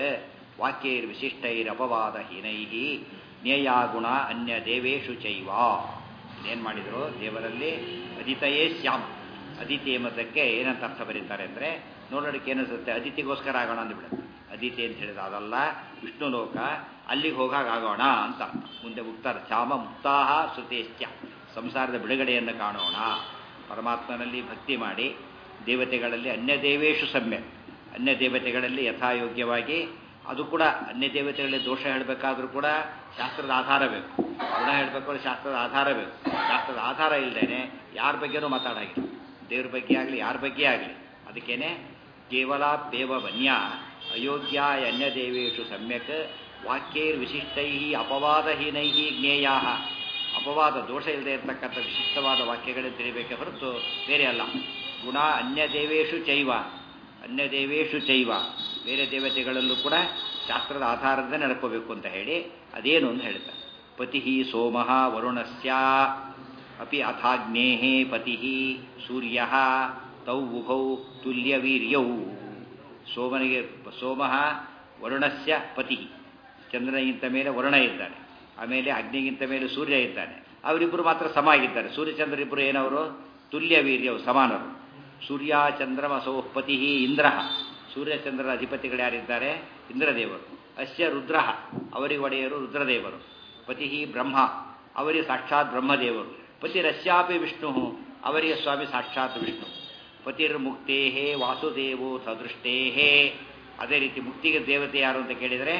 ವಾಕ್ಯೈರ್ವಿಶಿಷ್ಟೈರಪವಾದಹೀನೈ ಜ್ಞೇಯಾ ಗುಣ ಅನ್ಯ ದೇವೇಶು ಚೈವ ಏನು ಮಾಡಿದರು ದೇವರಲ್ಲಿ ಅದಿತಯೇ ಸ್ಯಾಮ್ ಅದಿತಿ ಎಂಬುದಕ್ಕೆ ಏನಂತ ಅರ್ಥ ಬರೀತಾರೆ ಅಂದರೆ ನೋಡೋದಕ್ಕೆ ಏನಿಸುತ್ತೆ ಅದಿತಿಗೋಸ್ಕರ ಆಗೋಣ ಅಂದ್ಬಿಡುತ್ತೆ ಅದಿತಿ ಅಂತ ಹೇಳಿದ ಅದಲ್ಲ ವಿಷ್ಣು ಲೋಕ ಅಲ್ಲಿಗೆ ಹೋಗಾಗ ಆಗೋಣ ಅಂತ ಮುಂದೆ ಮುಕ್ತಾರ ಚಾಮ ಮುಕ್ತಾಹ ಶ್ರುತೇಶ್ಚ ಸಂಸಾರದ ಬಿಡುಗಡೆಯನ್ನು ಕಾಣೋಣ ಪರಮಾತ್ಮನಲ್ಲಿ ಭಕ್ತಿ ಮಾಡಿ ದೇವತೆಗಳಲ್ಲಿ ಅನ್ಯ ದೇವೇಶು ಸಮ್ಯ ಅನ್ಯ ದೇವತೆಗಳಲ್ಲಿ ಯಥಾಯೋಗ್ಯವಾಗಿ ಅದು ಕೂಡ ಅನ್ಯ ದೇವತೆಗಳಲ್ಲಿ ದೋಷ ಹೇಳಬೇಕಾದ್ರೂ ಕೂಡ ಶಾಸ್ತ್ರದ ಆಧಾರ ಬೇಕು ಗುಣ ಹೇಳಬೇಕಾದ್ರೆ ಶಾಸ್ತ್ರದ ಆಧಾರ ಬೇಕು ಶಾಸ್ತ್ರದ ಆಧಾರ ಇಲ್ಲದೇನೆ ಯಾರ ಬಗ್ಗೆನೂ ಮಾತಾಡಾಗಿಲ್ಲ ದೇವ್ರ ಬಗ್ಗೆ ಆಗಲಿ ಯಾರ ಬಗ್ಗೆ ಆಗಲಿ ಅದಕ್ಕೇನೆ ಕೇವಲ ದೇವ ವನ್ಯ ಅಯೋಗ್ಯ ಅನ್ಯ ದೇವೇಶು ಸಮ್ಯಕ್ ವಾಕ್ಯೈರ್ ವಿಶಿಷ್ಟೈ ಅಪವಾದಹೀನೈ ಜ್ಞೇಯಾ ಅಪವಾದ ದೋಷ ಇಲ್ಲದೆ ಇರತಕ್ಕಂಥ ವಿಶಿಷ್ಟವಾದ ವಾಕ್ಯಗಳೇ ತಿಳಿಬೇಕೆ ಹೊರತು ಬೇರೆ ಅಲ್ಲ ಗುಣ ಅನ್ಯ ದೇವೇಶು ಚೈವ ಅನ್ಯ ದೇವೇಶು ಚೈವ ಬೇರೆ ದೇವತೆಗಳಲ್ಲೂ ಕೂಡ ಶಾಸ್ತ್ರದ ಆಧಾರದಿಂದ ನಡ್ಕೋಬೇಕು ಅಂತ ಹೇಳಿ ಅದೇನು ಅಂತ ಹೇಳ್ತಾರೆ ಪತಿ ಸೋಮ ವರುಣಸ್ಯ ಅಪಿ ಅಥಾಗ್ನೇ ಪತಿ ಸೂರ್ಯ ತೌ ಉಭೌ ತುಲ್ಯವೀರ್ಯೌ ಸೋಮನಿಗೆ ಸೋಮ ವರುಣಸ್ಯ ಪತಿ ಚಂದ್ರನಿಗಿಂತ ಮೇಲೆ ವರುಣ ಇದ್ದಾನೆ ಆಮೇಲೆ ಅಗ್ನಿಗಿಂತ ಮೇಲೆ ಸೂರ್ಯ ಇದ್ದಾನೆ ಅವರಿಬ್ಬರು ಮಾತ್ರ ಸಮ ಆಗಿದ್ದಾರೆ ಸೂರ್ಯಚಂದ್ರಿಬ್ಬರು ಏನವರು ತುಲ್ಯ ವೀರ್ಯವು ಸಮಾನರು ಸೂರ್ಯ ಚಂದ್ರಮಸೋ ಪತಿ ಇಂದ್ರ ಸೂರ್ಯಚಂದ್ರರ ಅಧಿಪತಿಗಳು ಯಾರಿದ್ದಾರೆ ಇಂದ್ರದೇವರು ಅಸ್ಯ ರುದ್ರ ಅವರಿಗೆ ಒಡೆಯರು ರುದ್ರದೇವರು ಪತಿ ಬ್ರಹ್ಮ ಅವರಿಗೆ ಸಾಕ್ಷಾತ್ ಬ್ರಹ್ಮದೇವರು ಪತಿರಸ್ಯಾಪಿ ವಿಷ್ಣು ಅವರಿಗೆ ಸ್ವಾಮಿ ಸಾಕ್ಷಾತ್ ವಿಷ್ಣು ಪತಿರ್ಮುಕ್ತೇ ವಾಸುದೇವೋ ಸದೃಷ್ಟೇ ಅದೇ ರೀತಿ ಮುಕ್ತಿಗೆ ದೇವತೆ ಯಾರು ಅಂತ ಕೇಳಿದರೆ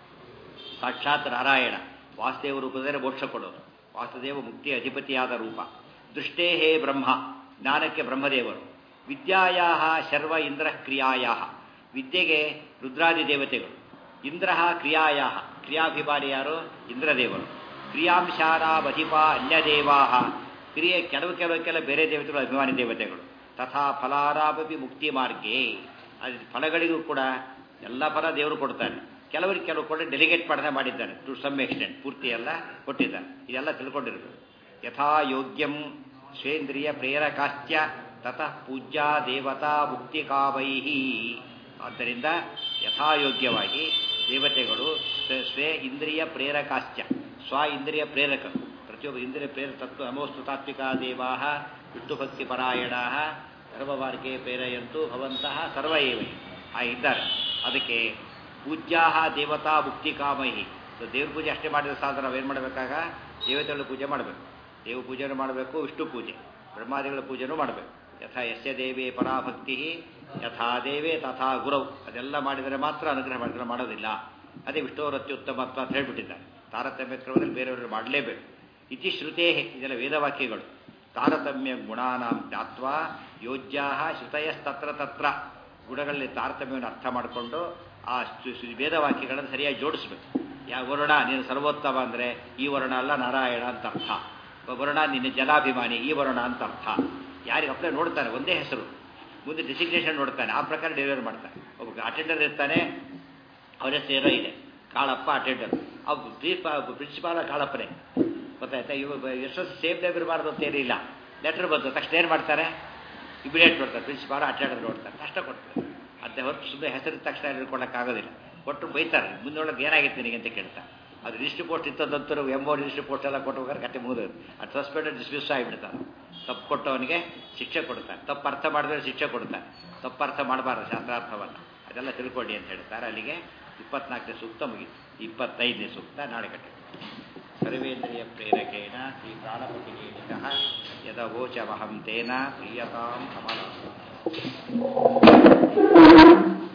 ಸಾಕ್ಷಾತ್ ನಾರಾಯಣ ವಾಸುದೇವ ರೂಪದಲ್ಲಿ ಮೋಕ್ಷ ಕೊಡೋದು ವಾಸುದೇವ ಮುಕ್ತಿ ಅಧಿಪತಿಯಾದ ರೂಪ ದೃಷ್ಟೇ ಹೇ ಬ್ರಹ್ಮ ಜ್ಞಾನಕ್ಕೆ ಬ್ರಹ್ಮದೇವರು ವಿದ್ಯಾಯಾ ಶರ್ವ ಇಂದ್ರ ಕ್ರಿಯಾಯ ವಿದ್ಯೆಗೆ ರುದ್ರಾದಿ ದೇವತೆಗಳು ಇಂದ್ರ ಕ್ರಿಯಾಯ ಕ್ರಿಯಾಭಿಮಾನಿ ಯಾರು ಇಂದ್ರದೇವರು ಕ್ರಿಯಾಂಶಾರಾವಧಿಪ ಅನ್ಯದೇವಾ ಕ್ರಿಯೆ ಕೆಲವು ಕೆಲವು ಕೆಲ ಬೇರೆ ದೇವತೆಗಳು ಅಭಿಮಾನಿ ದೇವತೆಗಳು ತಥಾ ಫಲಾರಾಪಿ ಮುಕ್ತಿ ಮಾರ್ಗೇ ಅದು ಫಲಗಳಿಗೂ ಕೂಡ ಎಲ್ಲ ಫಲ ದೇವರು ಕೊಡ್ತಾನೆ ಕೆಲವರಿಗೆ ಕೆಲವು ಕೂಡ ಡೆಲಿಗೇಟ್ ಮಾಡದೆ ಮಾಡಿದ್ದಾನೆ ಟು ಸಮ್ ಎಕ್ಸ್ಟೆಂಟ್ ಪೂರ್ತಿ ಎಲ್ಲ ಕೊಟ್ಟಿದ್ದಾನೆ ಇದೆಲ್ಲ ತಿಳ್ಕೊಂಡಿರ್ಬೇಕು ಯಥಾ ಯೋಗ್ಯಂ ಸ್ವೇಂದ್ರಿಯ ಪ್ರೇರಕಾಶ್ಚ ತತಃ ಪೂಜ್ಯ ದೇವತಾ ಮುಕ್ತಿಕಾವೈ ಆದ್ದರಿಂದ ಯಥಾಯೋಗ್ಯವಾಗಿ ದೇವತೆಗಳು ಸ್ವ- ಸ್ವೇ ಇಂದ್ರಿಯ ಪ್ರೇರಕಾಶ್ಚ ಸ್ವ ಇಂದ್ರಿಯ ಪ್ರೇರಕ ಪ್ರತಿಯೊಬ್ಬ ಇಂದ್ರಿಯ ಪ್ರೇರಕ ತತ್ವ ನಮೋಸ್ತು ತಾತ್ವಿಕ ದೇವಾ ವಿಷ್ಣುಭಕ್ತಿ ಪರಾಯಣ ಧರ್ಮಮಾರ್ಗೆ ಪ್ರೇರೆಯಂತು ಭವಂತಹ ಸರ್ವ ಏವ ಆ ಇದ್ದಾರೆ ಅದಕ್ಕೆ ಪೂಜ್ಯಾ ದೇವತಾ ಮುಕ್ತಿ ಕಾಮಹಿ ಸೊ ದೇವ್ರ ಪೂಜೆ ಅಷ್ಟೇ ಮಾಡಿದ್ರೆ ಸಾಧನ ನಾವೇನು ಮಾಡಬೇಕಾಗ ದೇವತೆಗಳ ಪೂಜೆ ಮಾಡಬೇಕು ದೇವ ಪೂಜೆನೂ ಮಾಡಬೇಕು ವಿಷ್ಣು ಪೂಜೆ ಬ್ರಹ್ಮಾದಿಗಳ ಪೂಜೆನೂ ಮಾಡಬೇಕು ಯಥಾ ಯಸ್ಯ ದೇವೇ ಪರಾಭಕ್ತಿ ಯಥಾ ದೇವೇ ತಥಾ ಗುರೌ ಅದೆಲ್ಲ ಮಾಡಿದರೆ ಮಾತ್ರ ಅನುಗ್ರಹ ಮಾಡಿದ್ರೆ ಮಾಡೋದಿಲ್ಲ ಅದೇ ವಿಷ್ಣುವರತ್ಯುತ್ತಮತ್ವ ಅಂತ ಹೇಳ್ಬಿಟ್ಟಿದ್ದಾರೆ ತಾರತಮ್ಯ ಕ್ರಮದಲ್ಲಿ ಬೇರೆಯವರು ಮಾಡಲೇಬೇಕು ಇತಿ ಶ್ರುತೇ ಇದೆಲ್ಲ ವೇದವಾಕ್ಯಗಳು ತಾರತಮ್ಯ ಗುಣಾನಾಂ ಜ್ಞಾತ್ವಾ ಯೋಜ್ಯಾ ಶ್ರುತಯಸ್ತತ್ರ ತತ್ರ ಗುಣಗಳಲ್ಲಿ ತಾರತಮ್ಯವನ್ನು ಅರ್ಥ ಮಾಡಿಕೊಂಡು ಆ ಸು- ಸು- ವೇದವಾಕ್ಯಗಳನ್ನು ಸರಿಯಾಗಿ ಜೋಡಿಸ್ಬೇಕು ಯಾವ ವರ್ಣ ನೀನು ಸರ್ವೋತ್ತಮ ಅಂದರೆ ಈ ವರ್ಣ ಅಲ್ಲ ನಾರಾಯಣ ಅಂತ ಅರ್ಥ ಒಬ್ಬ ವರ್ಣ ನಿನ್ನ ಜಲಾಭಿಮಾನಿ ಈ ವರ್ಣ ಅಂತ ಅರ್ಥ ಯಾರಿಗೆ ಅಪ್ಲೈ ನೋಡ್ತಾನೆ ಒಂದೇ ಹೆಸರು ಮುಂದೆ ಡಿಸಿಗ್ನೇಷನ್ ನೋಡ್ತಾನೆ ಆ ಪ್ರಕಾರ ಡೆಲಿವರ್ ಮಾಡ್ತಾನೆ ಒಬ್ಬ ಅಟೆಂಡರ್ ಇರ್ತಾನೆ ಅವರ ಹೆಸರು ಏನೋ ಇದೆ ಕಾಳಪ್ಪ ಅಟೆಂಡರ್ ಅವ್ ಪ್ರಿನ್ಸಿಪಾಲ ಕಾಳಪ್ಪನೇ ಗೊತ್ತಾಯ್ತಾ ಇವ ಎಷ್ಟೋ ಸೇಮ್ ಟೈಮ್ ಇರಬಾರ್ದು ಅಂತ ಏನಿಲ್ಲ ಲೆಟರ್ ಬಂತು ತಕ್ಷಣ ಏನು ಮಾಡ್ತಾರೆ ಇಮಿಡಿಯೇಟ್ ನೋಡ್ತಾರೆ ಪ್ರಿನ್ಸಿಪಾಲ್ ಅಟೆಂಡರ್ ನೋಡ್ತಾರೆ ಕಷ್ಟ ಕೊಡ್ತಾರೆ ಅದೇ ಹೊರತು ಸುಮ್ಮನೆ ಹೆಸರಿದ ತಕ್ಷಣ ಇಟ್ಕೊಳ್ಳೋಕ್ಕಾಗೋದಿಲ್ಲ ಕೊಟ್ಟು ಬೈತಾರೆ ಮುಂದೊಳಗೆ ಏನಾಗಿತ್ತು ನಿನಗೆ ಅಂತ ಕೇಳ್ತಾರೆ ಅದು ರಿಜಿಸ್ಟ್ರಿ ಪೋಸ್ಟ್ ಇತ್ತದಂತರೂ ಎಂಬೋ ರಿಜಿಸ್ಟ್ರಿ ಪೋಸ್ಟ್ ಎಲ್ಲ ಕೊಟ್ಟು ಕಟ್ಟೆ ಮುಗಿದು ಅದು ಸಸ್ಪೆಂಡ್ ಡಿಸ್ಮಿಸ್ ಆಗಿಬಿಡ್ತಾರೆ ತಪ್ಪು ಕೊಟ್ಟವನಿಗೆ ಶಿಕ್ಷೆ ಕೊಡ್ತಾರೆ ತಪ್ಪು ಅರ್ಥ ಮಾಡಿದ್ರೆ ಶಿಕ್ಷೆ ಕೊಡ್ತಾರೆ ತಪ್ಪು ಅರ್ಥ ಮಾಡಬಾರ್ದು ಶಾಸ್ತ್ರಾರ್ಥವನ್ನು ಅದೆಲ್ಲ ತಿಳ್ಕೊಳ್ಳಿ ಅಂತ ಹೇಳ್ತಾರೆ ಅಲ್ಲಿಗೆ ಇಪ್ಪತ್ನಾಲ್ಕನೇ ಸೂಕ್ತ ಮುಗೀತು ಇಪ್ಪತ್ತೈದನೇ ಸೂಕ್ತ ನಾಳೆ ಕಟ್ಟೆ ಸರ್ವೇಂದ್ರಿಯ ಪ್ರೇರಕೇಣ ಶ್ರೀ ಪ್ರಾಣಪತಿನೇನಿತಃ ಯದವೋಚವಹಂ ತೇನ ಪ್ರಿಯತಾಂ ಕಮಲ